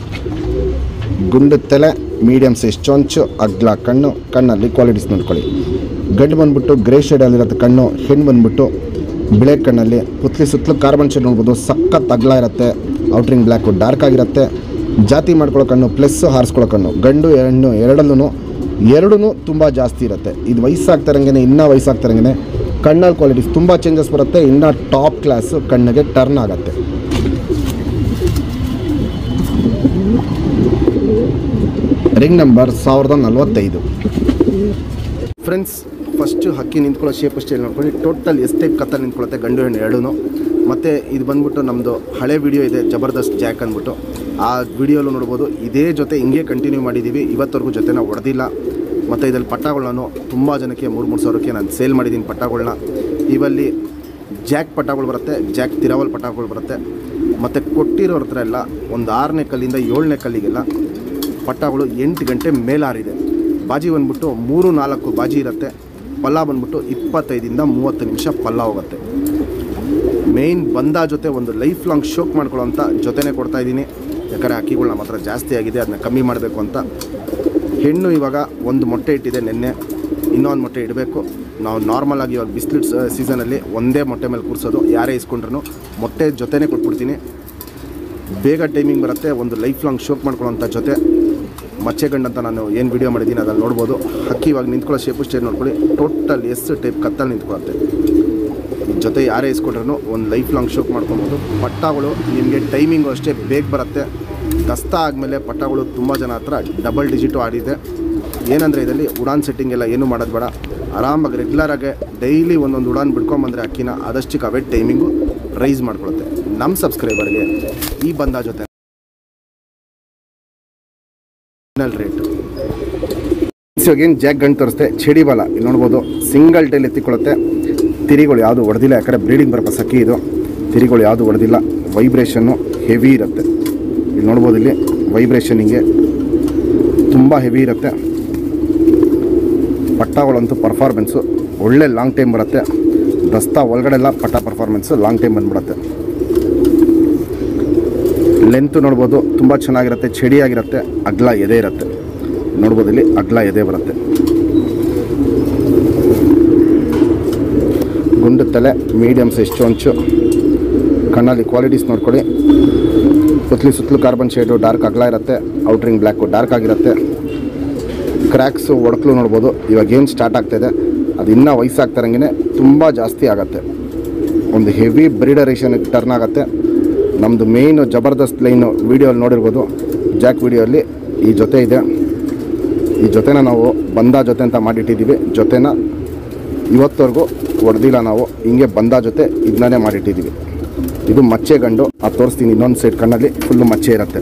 ಗುಂಡು ತಲೆ ಮೀಡಿಯಮ್ ಸೈಜ್ ಚೊಂಚು ಅಗ್ಲ ಕಣ್ಣು ಕಣ್ಣಲ್ಲಿ ಕ್ವಾಲಿಟೀಸ್ ನೋಡ್ಕೊಳ್ಳಿ ಗಂಡು ಬಂದ್ಬಿಟ್ಟು ಗ್ರೇ ಶೇಡಲ್ಲಿರುತ್ತೆ ಕಣ್ಣು ಹೆಣ್ಣು ಬಂದ್ಬಿಟ್ಟು ಬಿಳೆ ಕಣ್ಣಲ್ಲಿ ಪುತ್ಲಿ ಸುತ್ತಲೂ ಕಾರ್ಬನ್ ಶೇಡ್ ನೋಡ್ಬೋದು ಸಖತ್ ಅಗ್ಲ ಇರುತ್ತೆ ಔಟ್ರಿಂಗ್ ಬ್ಲ್ಯಾಕು ಡಾರ್ಕ್ ಆಗಿರುತ್ತೆ ಜಾತಿ ಮಾಡ್ಕೊಳ್ಳೋ ಕಣ್ಣು ಪ್ಲಸ್ ಹಾರಿಸ್ಕೊಳ್ಳೋ ಕಣ್ಣು ಗಂಡು ಹೆಣ್ಣು ಎರಡಲ್ಲೂ ಎರಡೂ ತುಂಬ ಜಾಸ್ತಿ ಇರುತ್ತೆ ಇದು ವಯಸ್ಸಾಗ್ತಾರಂಗೆ ಇನ್ನೂ ವಯಸ್ಸಾಗ್ತಾರಂಗೆ ಕಣ್ಣಲ್ಲಿ ಕ್ವಾಲಿಟೀಸ್ ತುಂಬ ಚೇಂಜಸ್ ಬರುತ್ತೆ ಇನ್ನೂ ಟಾಪ್ ಕ್ಲಾಸು ಕಣ್ಣಿಗೆ ಟರ್ನ್ ಆಗುತ್ತೆ ರಿಂಗ್ ನಂಬರ್ ಸಾವಿರದ ನಲವತ್ತೈದು ಫ್ರೆಂಡ್ಸ್ ಫಸ್ಟು ಹಕ್ಕಿ ನಿಂತ್ಕೊಳ್ಳೋ ಶೇಪ್ ಸ್ಟೈಲ್ ನೋಡ್ಕೊಳ್ಳಿ ಟೋಟಲ್ ಎಸ್ ಟೈಪ್ ಕತ್ತ ನಿಂತ್ಕೊಳ್ಳುತ್ತೆ ಗಂಡು ಹೆಣ್ಣು ಎರಡೂ ಮತ್ತು ಇದು ಬಂದ್ಬಿಟ್ಟು ನಮ್ಮದು ಹಳೆ ವಿಡಿಯೋ ಇದೆ ಜಬರ್ದಸ್ತ್ ಜಾಕ್ ಅಂದ್ಬಿಟ್ಟು ಆ ವಿಡಿಯೋಲು ನೋಡ್ಬೋದು ಇದೇ ಜೊತೆ ಹಿಂಗೆ ಕಂಟಿನ್ಯೂ ಮಾಡಿದ್ದೀವಿ ಇವತ್ತವರೆಗೂ ಜೊತೆನ ಹೊಡೆದಿಲ್ಲ ಮತ್ತು ಇದರಲ್ಲಿ ಪಟ್ಟಗಳು ನಾನು ತುಂಬ ಜನಕ್ಕೆ ಮೂರು ಮೂರು ಸಾವಿರಕ್ಕೆ ನಾನು ಸೇಲ್ ಮಾಡಿದ್ದೀನಿ ಪಟ್ಟಗಳನ್ನ ಇವಲ್ಲಿ ಜಾಕ್ ಪಟ್ಟಗಳು ಬರುತ್ತೆ ಜಾಕ್ ತಿರಾವಲ್ ಪಟ್ಟಗಳು ಬರುತ್ತೆ ಮತ್ತು ಕೊಟ್ಟಿರೋರ ಹತ್ರ ಎಲ್ಲ ಒಂದು ಆರನೇ ಕಲ್ಲಿಂದ ಏಳನೇ ಕಲ್ಲಿಗೆಲ್ಲ ಪಟ್ಟಗಳು ಎಂಟು ಗಂಟೆ ಮೇಲಾರಿದೆ ಬಾಜಿ ಬಂದ್ಬಿಟ್ಟು ಮೂರು ನಾಲ್ಕು ಬಾಜಿ ಇರುತ್ತೆ ಪಲ್ಲ ಬಂದ್ಬಿಟ್ಟು ಇಪ್ಪತ್ತೈದಿಂದ ಮೂವತ್ತು ನಿಮಿಷ ಪಲ್ಲ ಹೋಗುತ್ತೆ ಮೇಯ್ನ್ ಬಂದ ಜೊತೆ ಒಂದು ಲೈಫ್ ಲಾಂಗ್ ಶೋಕ್ ಮಾಡ್ಕೊಳ್ಳೋಂಥ ಜೊತೆನೇ ಕೊಡ್ತಾ ಇದ್ದೀನಿ ಯಾಕಂದರೆ ಅಕ್ಕಿಗಳು ನಮ್ಮ ಹತ್ರ ಜಾಸ್ತಿ ಆಗಿದೆ ಅದನ್ನ ಕಮ್ಮಿ ಮಾಡಬೇಕು ಅಂತ ಹೆಣ್ಣು ಇವಾಗ ಒಂದು ಮೊಟ್ಟೆ ಇಟ್ಟಿದೆ ನಿನ್ನೆ ಇನ್ನೊಂದು ಮೊಟ್ಟೆ ಇಡಬೇಕು ನಾವು ನಾರ್ಮಲ್ ಆಗಿ ಇವಾಗ ಬಿಸ್ಲಿಟ್ ಸೀಸನಲ್ಲಿ ಒಂದೇ ಮೊಟ್ಟೆ ಮೇಲೆ ಕೂರಿಸೋದು ಯಾರೇ ಇಸ್ಕೊಂಡ್ರು ಮೊಟ್ಟೆ ಜೊತೆನೇ ಕೊಟ್ಬಿಡ್ತೀನಿ ಬೇಗ ಟೈಮಿಂಗ್ ಬರುತ್ತೆ ಒಂದು ಲೈಫ್ ಲಾಂಗ್ ಶೋಕ್ ಮಾಡ್ಕೊಳ್ಳೋಂಥ ಜೊತೆ ಮಚ್ಚೆಗಂಡು ಅಂತ ನಾನು ಏನು ವಿಡಿಯೋ ಮಾಡಿದ್ದೀನಿ ಅದ್ರಲ್ಲಿ ನೋಡ್ಬೋದು ಹಕ್ಕಿ ಇವಾಗ ನಿಂತ್ಕೊಳ್ಳೋ ಶೇಪು ಸ್ಟೇಜ್ ನೋಡ್ಕೊಳ್ಳಿ ಟೋಟಲ್ ಎಸ್ ಟೈಪ್ ಕತ್ತಲ್ಲಿ ನಿಂತ್ಕೊಳ್ಳುತ್ತೆ ಈ ಜೊತೆ ಯಾರೇ ಇಸ್ಕೊಂಡ್ರೂ ಒಂದು ಲೈಫ್ ಲಾಂಗ್ ಶೋಕ್ ಮಾಡ್ಕೊಬೋದು ಪಟ್ಟಗಳು ನಿಮಗೆ ಟೈಮಿಂಗು ಅಷ್ಟೇ ಬೇಗ ಬರುತ್ತೆ ದಸ್ತ ಆದಮೇಲೆ ಪಟ್ಟಗಳು ತುಂಬ ಜನ ಹತ್ರ ಡಬಲ್ ಡಿಜಿಟು ಆಡಿದೆ ಏನಂದರೆ ಇದರಲ್ಲಿ ಉಡಾನ್ ಸೆಟ್ಟಿಂಗ್ ಎಲ್ಲ ಏನು ಮಾಡೋದು ಬೇಡ ಆರಾಮಾಗಿ ರೆಗ್ಯುಲರಾಗಿ ಡೈಲಿ ಒಂದೊಂದು ಉಡಾನ್ ಬಿಡ್ಕೊಂಬಂದರೆ ಅಕ್ಕಿನ ಆದಷ್ಟಕ್ಕೆ ಅವೇ ಟೈಮಿಂಗು ರೈಸ್ ಮಾಡ್ಕೊಳುತ್ತೆ ನಮ್ಮ ಸಬ್ಸ್ಕ್ರೈಬರ್ಗೆ ಈ ಬಂದ ಜೊತೆ ರೇಟ್ ಇವಾಗ ಏನು ಜಾಕ್ ಗಂಟು ತೋರಿಸ್ತೆ ಚಡಿ ಬಲ ಇಲ್ಲಿ ನೋಡ್ಬೋದು ಸಿಂಗಲ್ ಟೈಲ್ ಎತ್ತಿಕೊಳ್ಳುತ್ತೆ ತಿರಿಗಳು ಯಾವುದು ಹೊಡೆದಿಲ್ಲ ಯಾಕಂದರೆ ಬ್ರೀಡಿಂಗ್ ಪರ್ಪಸ್ ಅಕ್ಕಿ ಇದು ತಿರಿಗಳು ಯಾವುದು ಹೊಡೆದಿಲ್ಲ ವೈಬ್ರೇಷನ್ನು ಹೆವಿ ಇರುತ್ತೆ ಇಲ್ಲಿ ನೋಡ್ಬೋದು ಇಲ್ಲಿ ವೈಬ್ರೇಷನ್ ಹಿಂಗೆ ತುಂಬ ಹೆವಿ ಇರುತ್ತೆ ಪಟ್ಟಗಳಂತೂ ಪರ್ಫಾರ್ಮೆನ್ಸು ಒಳ್ಳೆ ಲಾಂಗ್ ಟೈಮ್ ಬರುತ್ತೆ ದಸ್ತಾ ಒಳಗಡೆಲ್ಲ ಪಟ್ಟ ಪರ್ಫಾರ್ಮೆನ್ಸು ಲಾಂಗ್ ಟೈಮ್ ಬಂದ್ಬಿಡುತ್ತೆ ಲೆಂತ್ ನೋಡ್ಬೋದು ತುಂಬ ಚೆನ್ನಾಗಿರುತ್ತೆ ಚಡಿಯಾಗಿರುತ್ತೆ ಅಗ್ಲ ಎದೆ ಇರುತ್ತೆ ನೋಡ್ಬೋದು ಇಲ್ಲಿ ಅಗ್ಲ ಎದೆ ಬರುತ್ತೆ ಗುಂಡು ತಲೆ ಮೀಡಿಯಮ್ ಸೈಜ್ ಚೊಂಚು ಕಣ್ಣಲ್ಲಿ ಕ್ವಾಲಿಟೀಸ್ ನೋಡ್ಕೊಳ್ಳಿ ಸುತ್ತಲಿ ಸುತ್ತಲೂ ಕಾರ್ಬನ್ ಶೇಡು ಡಾರ್ಕ್ ಅಗ್ಲ ಇರುತ್ತೆ ಔಟ್ರಿಂಗ್ ಬ್ಲ್ಯಾಕು ಡಾರ್ಕ್ ಆಗಿರುತ್ತೆ ಕ್ರ್ಯಾಕ್ಸು ಒಡಕಲು ನೋಡ್ಬೋದು ಇವಾಗ ಏನು ಸ್ಟಾರ್ಟ್ ಆಗ್ತಾಯಿದೆ ಅದು ಇನ್ನೂ ವಯಸ್ಸಾಗ್ತಾರಂಗೆ ತುಂಬ ಜಾಸ್ತಿ ಆಗುತ್ತೆ ಒಂದು ಹೆವಿ ಬ್ರೀಡರೇಷನ್ಗೆ ಟರ್ನ್ ಆಗುತ್ತೆ ನಮ್ಮದು ಮೇಯ್ನು ಜಬರ್ದಸ್ತ್ ಲೈನು ವೀಡಿಯೋಲ್ಲಿ ನೋಡಿರ್ಬೋದು ಜಾಕ್ ವೀಡಿಯೋಲ್ಲಿ ಈ ಜೊತೆ ಇದೆ ಈ ಜೊತೆನ ನಾವು ಬಂದ ಜೊತೆ ಅಂತ ಮಾಡಿಟ್ಟಿದ್ದೀವಿ ಜೊತೆನ ಇವತ್ತವರೆಗೂ ಹೊಡೆದಿಲ್ಲ ನಾವು ಹಿಂಗೆ ಬಂದ ಜೊತೆ ಇದನ್ನೇ ಮಾಡಿಟ್ಟಿದ್ದೀವಿ ಇದು ಮಚ್ಚೆ ಗಂಡು ಅದು ತೋರಿಸ್ತೀನಿ ಇನ್ನೊಂದು ಸೈಡ್ ಕಣ್ಣಲ್ಲಿ ಫುಲ್ಲು ಮಚ್ಚೆ ಇರುತ್ತೆ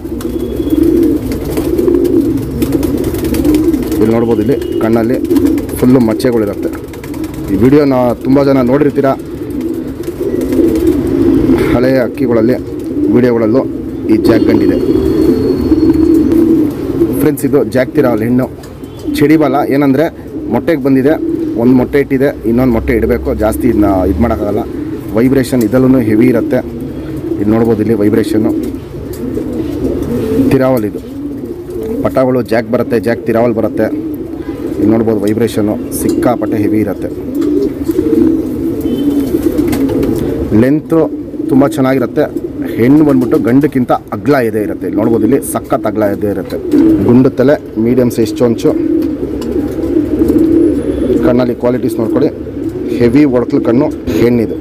ಇಲ್ಲಿ ನೋಡ್ಬೋದು ಇಲ್ಲಿ ಕಣ್ಣಲ್ಲಿ ಫುಲ್ಲು ಮಚ್ಚೆಗಳಿರುತ್ತೆ ಈ ವಿಡಿಯೋನ ತುಂಬ ಜನ ನೋಡಿರ್ತೀರ ಹಳೆಯ ಅಕ್ಕಿಗಳಲ್ಲಿ ವಿಡಿಯೋಗಳಲ್ಲೂ ಈ ಜಾಕ್ ಗಂಡಿದೆ ಫ್ರೆಂಡ್ಸ್ ಇದು ಜಾಕ್ ತಿರಾವಲ್ ಹೆಣ್ಣು ಚಿಡಿಬಲ್ಲ ಏನಂದರೆ ಮೊಟ್ಟೆಗೆ ಬಂದಿದೆ ಒಂದು ಮೊಟ್ಟೆ ಇಟ್ಟಿದೆ ಇನ್ನೊಂದು ಮೊಟ್ಟೆ ಇಡಬೇಕು ಜಾಸ್ತಿ ಇದನ್ನ ಇದು ಮಾಡೋಕ್ಕಾಗಲ್ಲ ವೈಬ್ರೇಷನ್ ಇದರಲ್ಲೂ ಹೆವಿ ಇರುತ್ತೆ ಇದು ನೋಡ್ಬೋದು ಇಲ್ಲಿ ವೈಬ್ರೇಷನ್ನು ತಿರಾವಲ್ ಇದು ಪಟಾಗಳು ಜಾಕ್ ಬರುತ್ತೆ ಜಾಕ್ ತಿರಾವಲ್ ಬರುತ್ತೆ ಇಲ್ಲಿ ನೋಡ್ಬೋದು ವೈಬ್ರೇಷನ್ನು ಸಿಕ್ಕಾಪಟ್ಟೆ ಹೆವಿ ಇರುತ್ತೆ ಲೆಂತು ತುಂಬ ಚೆನ್ನಾಗಿರುತ್ತೆ ಹೆಣ್ಣು ಬಂದ್ಬಿಟ್ಟು ಗಂಡಕ್ಕಿಂತ ಅಗ್ಲ ಎದೆ ಇರುತ್ತೆ ಇಲ್ಲಿ ನೋಡ್ಬೋದು ಇಲ್ಲಿ ಸಖತ್ ಅಗ್ಲ ಎದೆ ಇರುತ್ತೆ ಗುಂಡು ತಲೆ ಮೀಡಿಯಮ್ ಸೈಜ್ ಚೊಂಚು ಕಣ್ಣಲ್ಲಿ ಕ್ವಾಲಿಟೀಸ್ ನೋಡ್ಕೊಳ್ಳಿ ಹೆವಿ ಒಡಕಲು ಕಣ್ಣು ಹೆಣ್ಣಿದು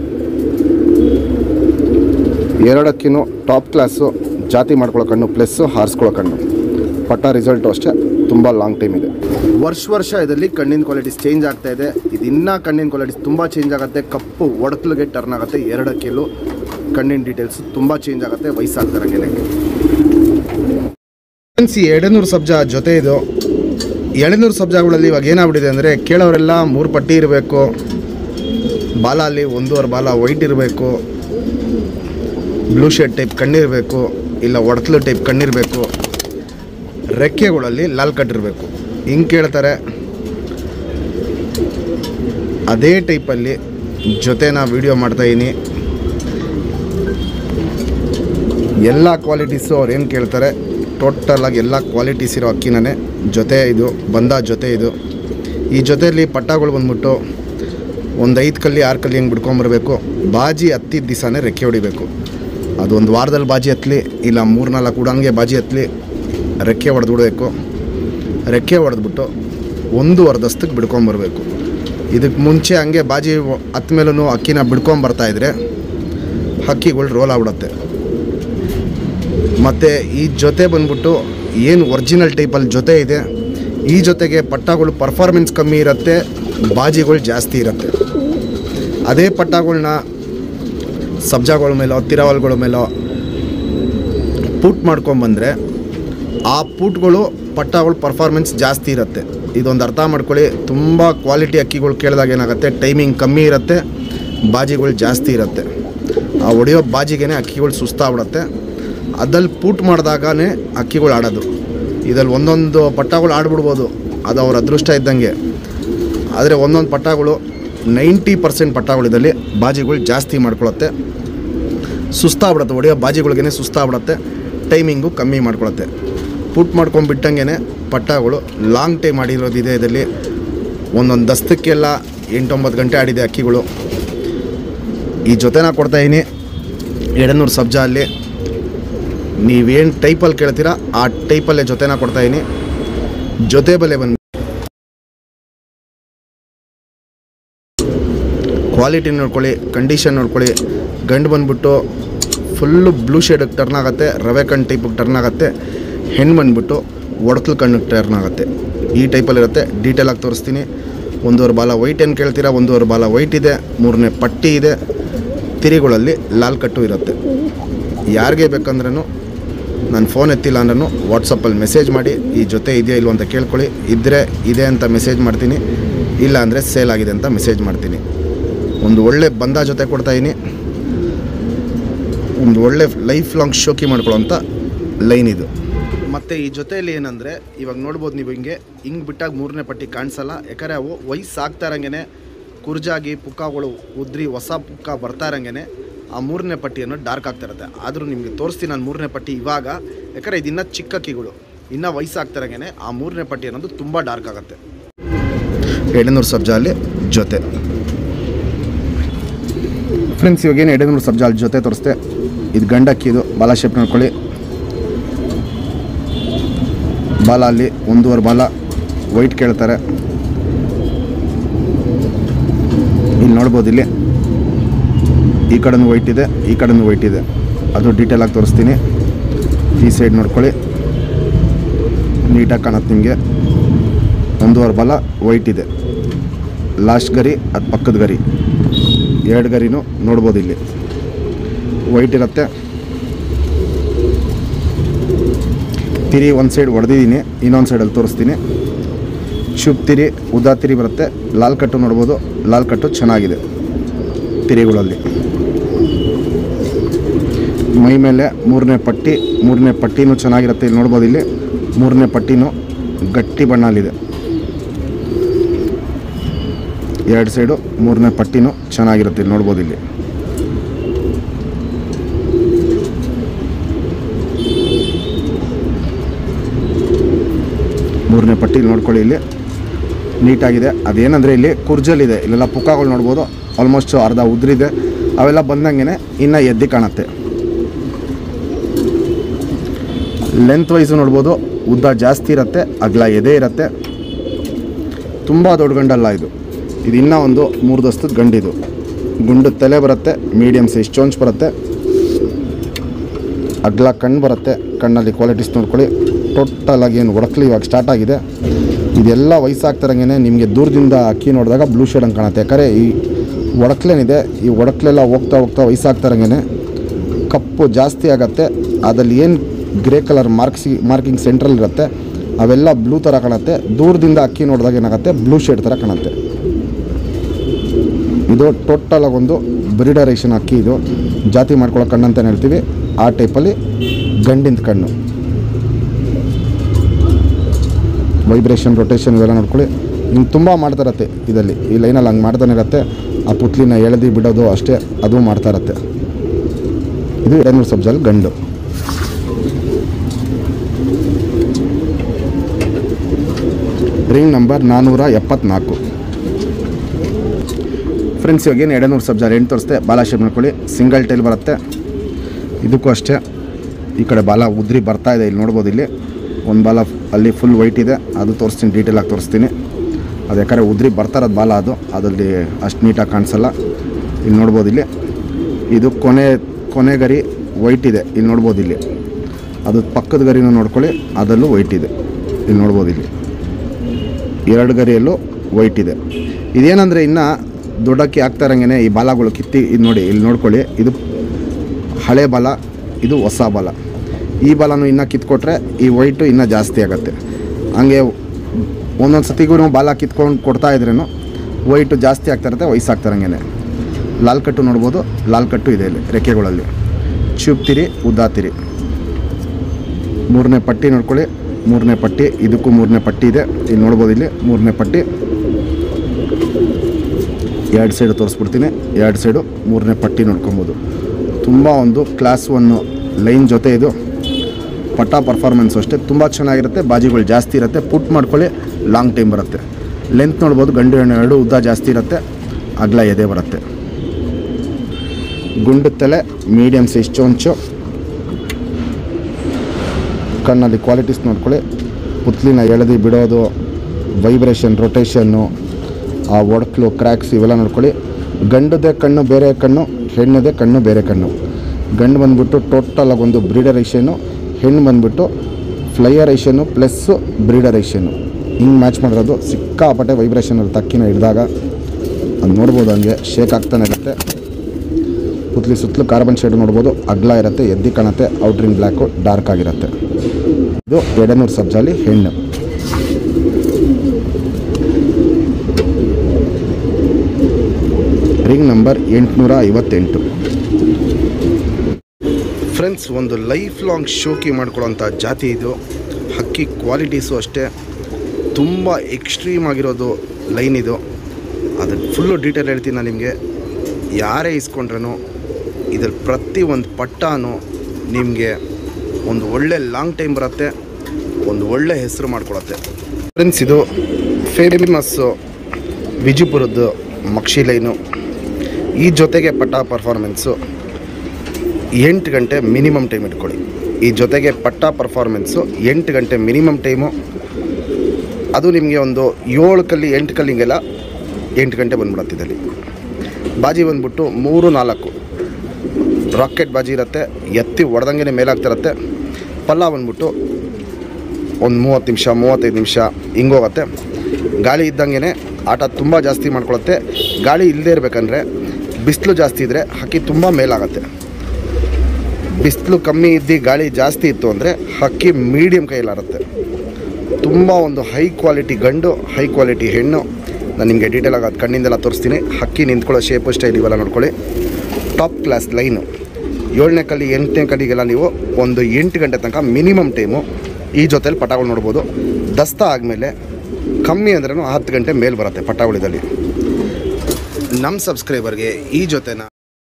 ಎರಡಕ್ಕಿನೂ ಟಾಪ್ ಕ್ಲಾಸು ಜಾತಿ ಮಾಡ್ಕೊಳ್ಳೋ ಕಣ್ಣು ಪ್ಲಸ್ಸು ಹಾರಿಸ್ಕೊಳ್ಳೋ ಕಣ್ಣು ಪಟ್ಟ ರಿಸಲ್ಟು ಅಷ್ಟೇ ತುಂಬ ಲಾಂಗ್ ಟೈಮ್ ಇದೆ ವರ್ಷ ವರ್ಷ ಇದರಲ್ಲಿ ಕಣ್ಣಿನ ಕ್ವಾಲಿಟೀಸ್ ಚೇಂಜ್ ಆಗ್ತಾ ಇದೆ ಇದು ಇನ್ನೂ ಕಣ್ಣಿನ ಕ್ವಾಲಿಟೀಸ್ ತುಂಬ ಚೇಂಜ್ ಆಗುತ್ತೆ ಕಪ್ಪು ಒಡಕಲಿಗೆ ಟರ್ನ್ ಆಗುತ್ತೆ ಎರಡಕ್ಕೆಲ್ಲೂ ಕಣ್ಣಿನ ಡೀಟೇಲ್ಸ್ ತುಂಬ ಚೇಂಜ್ ಆಗುತ್ತೆ ವಯಸ್ಸಾಗ್ತಾರಂಗೆ ಫ್ರೆಂಡ್ಸ್ ಈ ಎಡೆನೂರು ಸಬ್ಜಾ ಜೊತೆ ಇದು ಎಳೆನೂರು ಸಬ್ಜಾಗಳಲ್ಲಿ ಇವಾಗ ಏನಾಗ್ಬಿಟ್ಟಿದೆ ಅಂದರೆ ಕೇಳೋರೆಲ್ಲ ಮೂರು ಪಟ್ಟಿ ಇರಬೇಕು ಬಾಲ ಅಲ್ಲಿ ಒಂದೂವರೆ ಬಾಲ ವೈಟ್ ಇರಬೇಕು ಬ್ಲೂ ಶೇಡ್ ಟೈಪ್ ಕಣ್ಣಿರಬೇಕು ಇಲ್ಲ ಒಡತ್ಲು ಟೈಪ್ ಕಣ್ಣಿರಬೇಕು ರೆಕ್ಕೆಗಳಲ್ಲಿ ಲಾಲ್ ಕಟ್ಟಿರಬೇಕು ಹಿಂಗೆ ಕೇಳ್ತಾರೆ ಅದೇ ಟೈಪಲ್ಲಿ ಜೊತೆನ ವೀಡಿಯೋ ಮಾಡ್ತಾಯಿದ್ದೀನಿ ಎಲ್ಲ ಕ್ವಾಲಿಟೀಸು ಅವ್ರು ಏನು ಕೇಳ್ತಾರೆ ಟೋಟಲಾಗಿ ಎಲ್ಲ ಕ್ವಾಲಿಟೀಸ್ ಇರೋ ಅಕ್ಕಿನೇ ಜೊತೆ ಇದು ಬಂದ ಜೊತೆ ಇದು ಈ ಜೊತೆಯಲ್ಲಿ ಪಟ್ಟಗಳು ಬಂದ್ಬಿಟ್ಟು ಒಂದು ಐದು ಕಲ್ಲಿ ಆರು ಕಲ್ಲಿ ಹಿಂಗೆ ಬಿಡ್ಕೊಂಬರ್ಬೇಕು ಬಾಜಿ ಹತ್ತಿದ ದಿವಸನೇ ರೆಕ್ಕೆ ಹೊಡಿಬೇಕು ಅದು ಒಂದು ವಾರದಲ್ಲಿ ಬಾಜಿ ಹತ್ತಲಿ ಇಲ್ಲ ಮೂರು ನಾಲ್ಕು ಉಡಾನ್ಗೆ ಬಾಜಿ ಹತ್ತಲಿ ರೆಕ್ಕೆ ಹೊಡೆದು ಬಿಡಬೇಕು ರೆಕ್ಕೆ ಹೊಡೆದ್ಬಿಟ್ಟು ಒಂದು ಅರ್ಧಸ್ತಕ್ಕೆ ಬಿಡ್ಕೊಂಬರ್ಬೇಕು ಇದಕ್ಕೆ ಮುಂಚೆ ಹಂಗೆ ಬಾಜಿ ಹತ್ತ ಮೇಲೂ ಅಕ್ಕಿನ ಬಿಡ್ಕೊಂಬರ್ತಾಯಿದ್ರೆ ಹಕ್ಕಿಗಳು ರೋಲ್ ಆಗ್ಬಿಡುತ್ತೆ ಮತ್ತು ಈ ಜೊತೆ ಬಂದ್ಬಿಟ್ಟು ಏನು ಒರಿಜಿನಲ್ ಟೈಪಲ್ಲಿ ಜೊತೆ ಇದೆ ಈ ಜೊತೆಗೆ ಪಟ್ಟಗಳು ಪರ್ಫಾರ್ಮೆನ್ಸ್ ಕಮ್ಮಿ ಇರುತ್ತೆ ಬಾಜಿಗಳು ಜಾಸ್ತಿ ಇರುತ್ತೆ ಅದೇ ಪಟ್ಟಗಳನ್ನ ಸಬ್ಜಾಗಳ ಮೇಲೋ ತಿರವಲ್ಗಳ ಮೇಲೋ ಪೂಟ್ ಮಾಡ್ಕೊಂಬಂದರೆ ಆ ಪೂಟ್ಗಳು ಪಟ್ಟಗಳು ಪರ್ಫಾರ್ಮೆನ್ಸ್ ಜಾಸ್ತಿ ಇರುತ್ತೆ ಇದೊಂದು ಅರ್ಥ ಮಾಡ್ಕೊಳ್ಳಿ ತುಂಬ ಕ್ವಾಲಿಟಿ ಅಕ್ಕಿಗಳು ಕೇಳಿದಾಗ ಏನಾಗುತ್ತೆ ಟೈಮಿಂಗ್ ಕಮ್ಮಿ ಇರುತ್ತೆ ಬಾಜಿಗಳು ಜಾಸ್ತಿ ಇರುತ್ತೆ ಆ ಹೊಡೆಯೋ ಬಾಜಿಗೆ ಅಕ್ಕಿಗಳು ಸುಸ್ತಾಗ್ಬಿಡುತ್ತೆ ಅದಲ್ಲಿ ಪೂಟ್ ಮಾಡಿದಾಗನೇ ಅಕ್ಕಿಗಳು ಆಡೋದು ಇದಲ್ಲಿ ಒಂದೊಂದು ಪಟ್ಟಗಳು ಆಡ್ಬಿಡ್ಬೋದು ಅದು ಅವ್ರ ಅದೃಷ್ಟ ಇದ್ದಂಗೆ ಆದರೆ ಒಂದೊಂದು ಪಟ್ಟಗಳು ನೈಂಟಿ ಪರ್ಸೆಂಟ್ ಪಟ್ಟಗಳು ಇದರಲ್ಲಿ ಬಾಜಿಗಳು ಜಾಸ್ತಿ ಮಾಡ್ಕೊಳತ್ತೆ ಸುಸ್ತಾಗ್ಬಿಡುತ್ತೆ ಹೊಡೆಯೋ ಬಾಜಿಗಳಿಗೇ ಸುಸ್ತಾಗ್ಬಿಡುತ್ತೆ ಟೈಮಿಂಗು ಕಮ್ಮಿ ಮಾಡ್ಕೊಳತ್ತೆ ಪುಟ್ ಮಾಡ್ಕೊಂಡ್ಬಿಟ್ಟಂಗೆ ಪಟ್ಟಗಳು ಲಾಂಗ್ ಟೈಮ್ ಆಡಿರೋದಿದೆ ಇದರಲ್ಲಿ ಒಂದೊಂದು ದಸ್ತಕ್ಕೆಲ್ಲ ಎಂಟೊಂಬತ್ತು ಗಂಟೆ ಆಡಿದೆ ಅಕ್ಕಿಗಳು ಈ ಜೊತೆನ ಕೊಡ್ತಾಯಿನಿ ಎಡನೂರು ಸಬ್ಜಾ ಅಲ್ಲಿ ನೀವೇನು ಟೈಪಲ್ಲಿ ಕೇಳ್ತೀರಾ ಆ ಟೈಪಲ್ಲೇ ಜೊತೆನ ಕೊಡ್ತಾಯಿನಿ ಜೊತೆ ಬೆಲೆ ಬಂದು ಕ್ವಾಲಿಟಿ ನೋಡ್ಕೊಳ್ಳಿ ಕಂಡೀಷನ್ ನೋಡ್ಕೊಳ್ಳಿ ಗಂಡು ಬಂದ್ಬಿಟ್ಟು ಫುಲ್ಲು ಬ್ಲೂ ಶೇಡಿಗೆ ಟರ್ನ್ ಆಗುತ್ತೆ ರವೆ ಕಣ್ಣು ಟೈಪಿಗೆ ಟರ್ನ್ ಆಗುತ್ತೆ ಹೆಣ್ಣು ಬಂದ್ಬಿಟ್ಟು ಒಡಕಲ್ ಕಣ್ಣಿಗೆ ಟರ್ನ್ ಆಗುತ್ತೆ ಈ ಟೈಪಲ್ಲಿರುತ್ತೆ ಡೀಟೇಲಾಗಿ ತೋರಿಸ್ತೀನಿ ಒಂದೂವರೆ ಬಾಲ ವೈಟ್ ಏನು ಕೇಳ್ತೀರಾ ಒಂದೂವರೆ ಬಾಲ ವೈಟ್ ಇದೆ ಮೂರನೇ ಪಟ್ಟಿ ಇದೆ ತಿರಿಗಳಲ್ಲಿ ಲಾಲ್ ಕಟ್ಟು ಇರುತ್ತೆ ಯಾರಿಗೆ ಬೇಕಂದ್ರೂ ನಾನು ಫೋನ್ ಎತ್ತಿಲ್ಲ ಅಂದ್ರೂ ವಾಟ್ಸಪ್ಪಲ್ಲಿ ಮೆಸೇಜ್ ಮಾಡಿ ಈ ಜೊತೆ ಇದೆಯಾ ಇಲ್ವೋ ಅಂತ ಕೇಳ್ಕೊಳ್ಳಿ ಇದ್ದರೆ ಇದೆ ಅಂತ ಮೆಸೇಜ್ ಮಾಡ್ತೀನಿ ಇಲ್ಲ ಅಂದರೆ ಸೇಲ್ ಆಗಿದೆ ಅಂತ ಮೆಸೇಜ್ ಮಾಡ್ತೀನಿ ಒಂದು ಒಳ್ಳೆ ಬಂದ ಜೊತೆ ಕೊಡ್ತಾಯಿನಿ ಒಂದು ಒಳ್ಳೆ ಲೈಫ್ ಲಾಂಗ್ ಶೋಕಿ ಮಾಡ್ಕೊಳ್ಳೋಂಥ ಲೈನ್ ಇದು ಮತ್ತು ಈ ಜೊತೆಯಲ್ಲಿ ಏನಂದರೆ ಇವಾಗ ನೋಡ್ಬೋದು ನೀವು ಹಿಂಗೆ ಹಿಂಗೆ ಬಿಟ್ಟಾಗ ಮೂರನೇ ಪಟ್ಟಿ ಕಾಣಿಸಲ್ಲ ಯಾಕಂದರೆ ಅವು ವಯಸ್ಸಾಗ್ತಾ ಇರಂಗೆ ಕುರ್ಜಾಗಿ ಪುಕ್ಕಗಳು ಉದ್ರಿ ಹೊಸ ಪುಕ್ಕ ಬರ್ತಾ ಇರಂಗೆ ಆ ಮೂರನೇ ಪಟ್ಟಿಯನ್ನು ಡಾರ್ಕ್ ಆಗ್ತಾ ಇರುತ್ತೆ ಆದರೂ ನಿಮಗೆ ತೋರಿಸ್ತೀನಿ ನಾನು ಮೂರನೇ ಪಟ್ಟಿ ಇವಾಗ ಯಾಕಂದರೆ ಇದಿನ್ನೂ ಚಿಕ್ಕ ಅಕ್ಕಿಗಳು ಇನ್ನೂ ವಯಸ್ಸಾಗ್ತಾ ಇರಂಗೆ ಆ ಮೂರನೇ ಪಟ್ಟಿ ಅನ್ನೋದು ತುಂಬ ಡಾರ್ಕ್ ಆಗುತ್ತೆ ಎಡೆನೂರು ಸಬ್ಜಾ ಅಲ್ಲಿ ಜೊತೆ ಫ್ರೆಂಡ್ಸ್ ಇವಾಗೇನು ಎಡೆನೂರು ಸಬ್ಜಾ ಅಲ್ಲಿ ಜೊತೆ ತೋರಿಸ್ದೆ ಇದು ಗಂಡಕ್ಕಿ ಇದು ಬಾಲ ಶೇಪ್ ನೋಡ್ಕೊಳ್ಳಿ ಬಾಲ ಅಲ್ಲಿ ಒಂದೂವರೆ ಬಾಲ ವೈಟ್ ಕೇಳ್ತಾರೆ ಇಲ್ಲಿ ನೋಡ್ಬೋದು ಇಲ್ಲಿ ಈ ಕಡೆನೂ ವೈಟ್ ಇದೆ ಈ ಕಡೆನೂ ವೈಟ್ ಇದೆ ಅದು ಡೀಟೇಲಾಗಿ ತೋರಿಸ್ತೀನಿ ಈ ಸೈಡ್ ನೋಡ್ಕೊಳ್ಳಿ ನೀಟಾಗಿ ಕಾಣುತ್ತೆ ನಿಮಗೆ ಒಂದೂವರೆ ಬಾಲ ವೈಟ್ ಇದೆ ಲಾಸ್ಟ್ ಗರಿ ಅದು ಪಕ್ಕದ ಗರಿ ಎರಡು ಗರಿನೂ ನೋಡ್ಬೋದು ಇಲ್ಲಿ ವೈಟ್ ಇರುತ್ತೆ ತಿರಿ ಒಂದು ಸೈಡ್ ಹೊಡೆದಿದ್ದೀನಿ ಇನ್ನೊಂದು ಸೈಡಲ್ಲಿ ತೋರಿಸ್ತೀನಿ ಶುಭ್ ತಿರಿ ಉದಾ ತಿರಿ ಬರುತ್ತೆ ಲಾಲ್ ಕಟ್ಟು ನೋಡ್ಬೋದು ಲಾಲ್ ಕಟ್ಟು ಚೆನ್ನಾಗಿದೆ ತಿರಿಗಳಲ್ಲಿ ಮೈ ಮೇಲೆ ಮೂರನೇ ಪಟ್ಟಿ ಮೂರನೇ ಪಟ್ಟಿನೂ ಚೆನ್ನಾಗಿರುತ್ತೆ ಇಲ್ಲಿ ನೋಡ್ಬೋದು ಇಲ್ಲಿ ಮೂರನೇ ಪಟ್ಟಿನೂ ಗಟ್ಟಿ ಬಣ್ಣಲ್ಲಿದೆ ಎರಡು ಸೈಡು ಮೂರನೇ ಪಟ್ಟಿನೂ ಚೆನ್ನಾಗಿರುತ್ತೆ ಇಲ್ಲಿ ನೋಡ್ಬೋದು ಇಲ್ಲಿ ಮೂರನೇ ಪಟ್ಟಿ ನೋಡ್ಕೊಳ್ಳಿ ಇಲ್ಲಿ ನೀಟಾಗಿದೆ ಅದೇನಂದರೆ ಇಲ್ಲಿ ಕುರ್ಜಲ್ಲಿದೆ ಇಲ್ಲೆಲ್ಲ ಪುಕ್ಕಗಳು ನೋಡ್ಬೋದು ಆಲ್ಮೋಸ್ಟ್ ಅರ್ಧ ಉದ್ರಿದೆ ಅವೆಲ್ಲ ಬಂದಂಗೆ ಇನ್ನು ಎದ್ದಿ ಕಾಣುತ್ತೆ ಲೆಂತ್ ವೈಸು ನೋಡ್ಬೋದು ಉದ್ದ ಜಾಸ್ತಿ ಇರುತ್ತೆ ಅಗಲ ಎದೆ ಇರುತ್ತೆ ತುಂಬ ದೊಡ್ಡ ಗಂಡಲ್ಲ ಇದು ಇದು ಇನ್ನೂ ಒಂದು ಮೂರು ದಸ್ತದ ಗಂಡಿದು ಗುಂಡು ತಲೆ ಬರುತ್ತೆ ಮೀಡಿಯಮ್ ಸೈಜ್ ಚೋಂಚ್ ಬರುತ್ತೆ ಅಗ್ಲ ಕಣ್ಣು ಬರುತ್ತೆ ಕಣ್ಣಲ್ಲಿ ಕ್ವಾಲಿಟೀಸ್ ನೋಡ್ಕೊಳ್ಳಿ ಟೋಟಲ್ ಆಗಿ ಏನು ಒಡಕ್ಲಿ ಇವಾಗ ಸ್ಟಾರ್ಟ್ ಆಗಿದೆ ಇದೆಲ್ಲ ವಯಸ್ಸಾಗ್ತಿರಂಗೆ ನಿಮಗೆ ದೂರದಿಂದ ಅಕ್ಕಿ ನೋಡಿದಾಗ ಬ್ಲೂ ಶೇಡ್ ಹಂಗೆ ಕಾಣುತ್ತೆ ಯಾಕಂದರೆ ಈ ಒಡಕ್ಲೇನಿದೆ ಈ ಒಡಕ್ಲೆಲ್ಲ ಹೋಗ್ತಾ ಹೋಗ್ತಾ ವಯಸ್ಸಾಗ್ತಿರಂಗೆ ಕಪ್ಪು ಜಾಸ್ತಿ ಆಗುತ್ತೆ ಅದಲ್ಲಿ ಏನು ಗ್ರೇ ಕಲರ್ ಮಾರ್ಕ್ಸಿ ಮಾರ್ಕಿಂಗ್ ಸೆಂಟ್ರಲ್ ಇರುತ್ತೆ ಅವೆಲ್ಲ ಬ್ಲೂ ಥರ ಕಾಣುತ್ತೆ ದೂರದಿಂದ ಅಕ್ಕಿ ನೋಡಿದಾಗ ಏನಾಗುತ್ತೆ ಬ್ಲೂ ಶೇಡ್ ಥರ ಕಾಣುತ್ತೆ ಇದು ಟೋಟಲ್ ಒಂದು ಬ್ರಿಡರೇಷನ್ ಅಕ್ಕಿ ಇದು ಜಾತಿ ಮಾಡ್ಕೊಳ್ಳೋ ಕಣ್ಣು ಅಂತ ಹೇಳ್ತೀವಿ ಆ ಟೈಪಲ್ಲಿ ಗಂಡಿಂದ ಕಣ್ಣು ವೈಬ್ರೇಷನ್ ರೊಟೇಷನ್ ಇವೆಲ್ಲ ನೋಡ್ಕೊಳ್ಳಿ ಹಿಂಗೆ ತುಂಬ ಮಾಡ್ತಾ ಇರತ್ತೆ ಇದರಲ್ಲಿ ಈ ಲೈನಲ್ಲಿ ಹಂಗೆ ಮಾಡ್ತಾನೆ ಇರತ್ತೆ ಆ ಪುತ್ಲಿನ ಎಳೆದು ಬಿಡೋದು ಅಷ್ಟೇ ಅದು ಮಾಡ್ತಾ ಇರತ್ತೆ ಇದು ಎರಡ್ನೂರು ಸಬ್ಜಲ್ ಗಂಡು ರಿಂಗ್ ನಂಬರ್ ನಾನ್ನೂರ ಎಪ್ಪತ್ನಾಲ್ಕು ಫ್ರೆಂಡ್ಸ್ ಇವಾಗ ಏನು ಎರಡುನೂರು ಸಬ್ಜಾರ್ ಎಂಟು ತೋರಿಸ್ತೆ ಬಾಲ ಶೇಪ್ ಮಾಡ್ಕೊಳ್ಳಿ ಸಿಂಗಲ್ ಟೈಲ್ ಬರುತ್ತೆ ಇದಕ್ಕೂ ಅಷ್ಟೇ ಈ ಕಡೆ ಬಾಲ ಉದ್ರಿ ಬರ್ತಾ ಇದೆ ಇಲ್ಲಿ ನೋಡ್ಬೋದು ಇಲ್ಲಿ ಒಂದು ಬಾಲ ಅಲ್ಲಿ ಫುಲ್ ವೈಟ್ ಇದೆ ಅದು ತೋರಿಸ್ತೀನಿ ಡೀಟೇಲಾಗಿ ತೋರಿಸ್ತೀನಿ ಅದು ಯಾಕಂದರೆ ಉದ್ರಿ ಬರ್ತಾ ಇರೋದು ಬಾಲ ಅದು ಅದಲ್ಲಿ ಅಷ್ಟು ನೀಟಾಗಿ ಕಾಣಿಸಲ್ಲ ಇಲ್ಲಿ ನೋಡ್ಬೋದು ಇಲ್ಲಿ ಇದು ಕೊನೆ ಕೊನೆ ಗರಿ ವೈಟ್ ಇದೆ ಇಲ್ಲಿ ನೋಡ್ಬೋದು ಇಲ್ಲಿ ಅದು ಪಕ್ಕದ ಗರಿನೂ ನೋಡ್ಕೊಳ್ಳಿ ಅದರಲ್ಲೂ ವೈಟ್ ಇದೆ ಇಲ್ಲಿ ನೋಡ್ಬೋದು ಇಲ್ಲಿ ಎರಡು ಗರಿಯಲ್ಲೂ ವೈಟ್ ಇದೆ ಇದೇನಂದರೆ ಇನ್ನು ದೊಡ್ಡಕ್ಕಿ ಆಗ್ತಾ ಇರಂಗೆ ಈ ಬಾಲಗಳು ಕಿತ್ತಿ ಇದು ನೋಡಿ ಇಲ್ಲಿ ನೋಡ್ಕೊಳ್ಳಿ ಇದು ಹಳೆ ಬಾಲ ಇದು ಹೊಸ ಬಾಲ ಈ ಬಾಲನು ಇನ್ನೂ ಕಿತ್ಕೊಟ್ರೆ ಈ ವೈಟು ಇನ್ನೂ ಜಾಸ್ತಿ ಆಗುತ್ತೆ ಹಂಗೆ ಒಂದೊಂದು ಸತಿಗೂ ನಾವು ಬಾಲ ಕಿತ್ಕೊಂಡು ಕೊಡ್ತಾ ಇದ್ರೂ ವೈಟು ಜಾಸ್ತಿ ಆಗ್ತಾ ಇರುತ್ತೆ ವಯಸ್ಸಾಗ್ತಾರಂಗೆ ಲಾಲ್ ಕಟ್ಟು ನೋಡ್ಬೋದು ಲಾಲ್ ಕಟ್ಟು ಇದೆ ಇಲ್ಲಿ ರೆಕ್ಕೆಗಳಲ್ಲಿ ಚುಪ್ತಿರಿ ಉದ್ದಾತಿರಿ ಮೂರನೇ ಪಟ್ಟಿ ನೋಡ್ಕೊಳ್ಳಿ ಮೂರನೇ ಪಟ್ಟಿ ಇದಕ್ಕೂ ಮೂರನೇ ಪಟ್ಟಿ ಇದೆ ಇಲ್ಲಿ ನೋಡ್ಬೋದು ಇಲ್ಲಿ ಮೂರನೇ ಪಟ್ಟಿ ಎರಡು ಸೈಡು ತೋರಿಸ್ಬಿಡ್ತೀನಿ ಎರಡು ಸೈಡು ಮೂರನೇ ಪಟ್ಟಿ ನೋಡ್ಕೊಬೋದು ತುಂಬ ಒಂದು ಕ್ಲಾಸ್ ಒನ್ನು ಲೈನ್ ಜೊತೆ ಇದು ಪಟ್ಟ ಪರ್ಫಾರ್ಮೆನ್ಸು ಅಷ್ಟೇ ತುಂಬ ಚೆನ್ನಾಗಿರುತ್ತೆ ಬಾಜಿಗಳು ಜಾಸ್ತಿ ಇರುತ್ತೆ ಪುಟ್ ಮಾಡ್ಕೊಳ್ಳಿ ಲಾಂಗ್ ಟೈಮ್ ಬರುತ್ತೆ ಲೆಂತ್ ನೋಡ್ಬೋದು ಗಂಡು ಹೆಣ್ಣು ಎರಡು ಉದ್ದ ಜಾಸ್ತಿ ಇರುತ್ತೆ ಅಗಲ ಎದೆ ಬರುತ್ತೆ ಗುಂಡು ತಲೆ ಮೀಡಿಯಮ್ ಸೈಜ್ ಚೊಂಚು ಕಣ್ಣಲ್ಲಿ ಕ್ವಾಲಿಟೀಸ್ ನೋಡ್ಕೊಳ್ಳಿ ಪುತ್ಲಿನ ಎಳೆದು ಬಿಡೋದು ವೈಬ್ರೇಷನ್ ರೊಟೇಷನ್ನು ಆ ಒಡಕ್ಲು ಕ್ರ್ಯಾಕ್ಸ್ ಇವೆಲ್ಲ ನೋಡ್ಕೊಳ್ಳಿ ಗಂಡದೇ ಕಣ್ಣು ಬೇರೆ ಕಣ್ಣು ಹೆಣ್ಣದೇ ಕಣ್ಣು ಬೇರೆ ಕಣ್ಣು ಗಂಡು ಬಂದ್ಬಿಟ್ಟು ಟೋಟಲ್ ಆಗಿ ಒಂದು ಬ್ರೀಡರ್ ಐಷನ್ನು ಹೆಣ್ಣು ಬಂದ್ಬಿಟ್ಟು ಫ್ಲೈಯರ್ ಐಷನ್ನು ಪ್ಲಸ್ಸು ಬ್ರೀಡರ್ ಐಷನ್ನು ಹಿಂಗೆ ಮ್ಯಾಚ್ ಮಾಡಿರೋದು ಸಿಕ್ಕಾಪಟ್ಟೆ ವೈಬ್ರೇಷನ್ ಇರುತ್ತೆ ಅಕ್ಕಿನ ಹಿಡಿದಾಗ ಅದು ನೋಡ್ಬೋದು ಹಂಗೆ ಶೇಕ್ ಆಗ್ತಾನೆ ಇರುತ್ತೆ ಪುತ್ಲಿ ಸುತ್ತಲೂ ಕಾರ್ಬನ್ ಶೇಡ್ ನೋಡ್ಬೋದು ಅಗ್ಲ ಇರುತ್ತೆ ಎದ್ದಿ ಕಾಣುತ್ತೆ ಔಟ್ರಿಂಗ್ ಬ್ಲ್ಯಾಕು ಡಾರ್ಕ್ ಆಗಿರುತ್ತೆ ಇದು ಎಡೆನೂರು ಸಬ್ಜಾಲಿ ಹೆಣ್ಣು ರಿಂಗ್ ನಂಬರ್ ಎಂಟುನೂರ ಐವತ್ತೆಂಟು ಫ್ರೆಂಡ್ಸ್ ಒಂದು ಲೈಫ್ ಲಾಂಗ್ ಶೋಕಿ ಮಾಡ್ಕೊಳ್ಳೋಂಥ ಜಾತಿ ಇದು ಹಕ್ಕಿ ಕ್ವಾಲಿಟೀಸು ಅಷ್ಟೇ ತುಂಬ ಎಕ್ಸ್ಟ್ರೀಮ್ ಆಗಿರೋದು ಲೈನ್ ಇದು ಅದ್ರ ಫುಲ್ಲು ಡೀಟೇಲ್ ಹೇಳ್ತೀನಿ ನಾನು ನಿಮಗೆ ಯಾರೇ ಇಸ್ಕೊಂಡ್ರೂ ಇದ್ರ ಪ್ರತಿ ಒಂದು ಪಟ್ಟಾನು ನಿಮಗೆ ಒಂದು ಒಳ್ಳೆ ಲಾಂಗ್ ಟೈಮ್ ಬರುತ್ತೆ ಒಂದು ಒಳ್ಳೆ ಹೆಸರು ಮಾಡ್ಕೊಳತ್ತೆ ಫ್ರೆಂಡ್ಸ್ ಇದು ಫೇಮಸ್ಸು ವಿಜಯಪುರದ್ದು ಮಕ್ಷಿ ಲೈನು ಈ ಜೊತೆಗೆ ಪಟ್ಟ ಪರ್ಫಾರ್ಮೆನ್ಸು ಎಂಟು ಗಂಟೆ ಮಿನಿಮಮ್ ಟೈಮ್ ಇಟ್ಕೊಳ್ಳಿ ಈ ಜೊತೆಗೆ ಪಟ್ಟ ಪರ್ಫಾರ್ಮೆನ್ಸು ಎಂಟು ಗಂಟೆ ಮಿನಿಮಮ್ ಟೈಮು ಅದು ನಿಮಗೆ ಒಂದು ಏಳು ಕಲ್ಲಿ ಎಂಟು ಕಲ್ಲಿಗೆಲ್ಲ ಎಂಟು ಗಂಟೆ ಬಂದ್ಬಿಡತ್ತೆ ಇದರಲ್ಲಿ ಬಾಜಿ ಬಂದ್ಬಿಟ್ಟು ಮೂರು ನಾಲ್ಕು ರಾಕೆಟ್ ಬಾಜಿ ಇರುತ್ತೆ ಎತ್ತಿ ಹೊಡೆದಂಗೆ ಮೇಲಾಗ್ತಿರತ್ತೆ ಪಲ್ಲ ಬಂದ್ಬಿಟ್ಟು ಒಂದು ಮೂವತ್ತು ನಿಮಿಷ ಮೂವತ್ತೈದು ನಿಮಿಷ ಹಿಂಗೋಗತ್ತೆ ಗಾಳಿ ಇದ್ದಂಗೆ ಆಟ ತುಂಬ ಜಾಸ್ತಿ ಮಾಡ್ಕೊಳುತ್ತೆ ಗಾಳಿ ಇಲ್ಲದೇ ಇರಬೇಕಂದ್ರೆ ಬಿಸಿಲು ಜಾಸ್ತಿ ಇದ್ದರೆ ಹಕ್ಕಿ ತುಂಬ ಮೇಲಾಗತ್ತೆ ಬಿಸಿಲು ಕಮ್ಮಿ ಇದ್ದು ಗಾಳಿ ಜಾಸ್ತಿ ಇತ್ತು ಅಂದರೆ ಹಕ್ಕಿ ಮೀಡಿಯಮ್ ಕೈಲಾರುತ್ತೆ ತುಂಬ ಒಂದು ಹೈ ಕ್ವಾಲಿಟಿ ಗಂಡು ಹೈ ಕ್ವಾಲಿಟಿ ಹೆಣ್ಣು ನಾನು ನಿಮಗೆ ಡೀಟೇಲ್ ಆಗಿ ಅದು ಕಣ್ಣಿಂದೆಲ್ಲ ತೋರಿಸ್ತೀನಿ ಹಕ್ಕಿ ನಿಂತ್ಕೊಳ್ಳೋ ಶೇಪು ಸ್ಟೈಲ್ ಇವೆಲ್ಲ ನೋಡ್ಕೊಳ್ಳಿ ಟಾಪ್ ಕ್ಲಾಸ್ ಲೈನು ಏಳನೇ ಕಲ್ಲಿ ಎಂಟನೇ ಕಲ್ಲಿಗೆಲ್ಲ ನೀವು ಒಂದು ಎಂಟು ಗಂಟೆ ತನಕ ಮಿನಿಮಮ್ ಟೈಮು ಈ ಜೊತೆಲಿ ಪಟಾಗಳು ನೋಡ್ಬೋದು ದಸ್ತ ಆದಮೇಲೆ ಕಮ್ಮಿ ಅಂದ್ರೂ ಹತ್ತು ಗಂಟೆ ಮೇಲೆ ಬರುತ್ತೆ ಪಟಾವಳಿದಲ್ಲಿ ನಮ್ಮ ಸಬ್ಸ್ಕ್ರೈಬರ್ಗೆ ಈ ಜೊತೆನ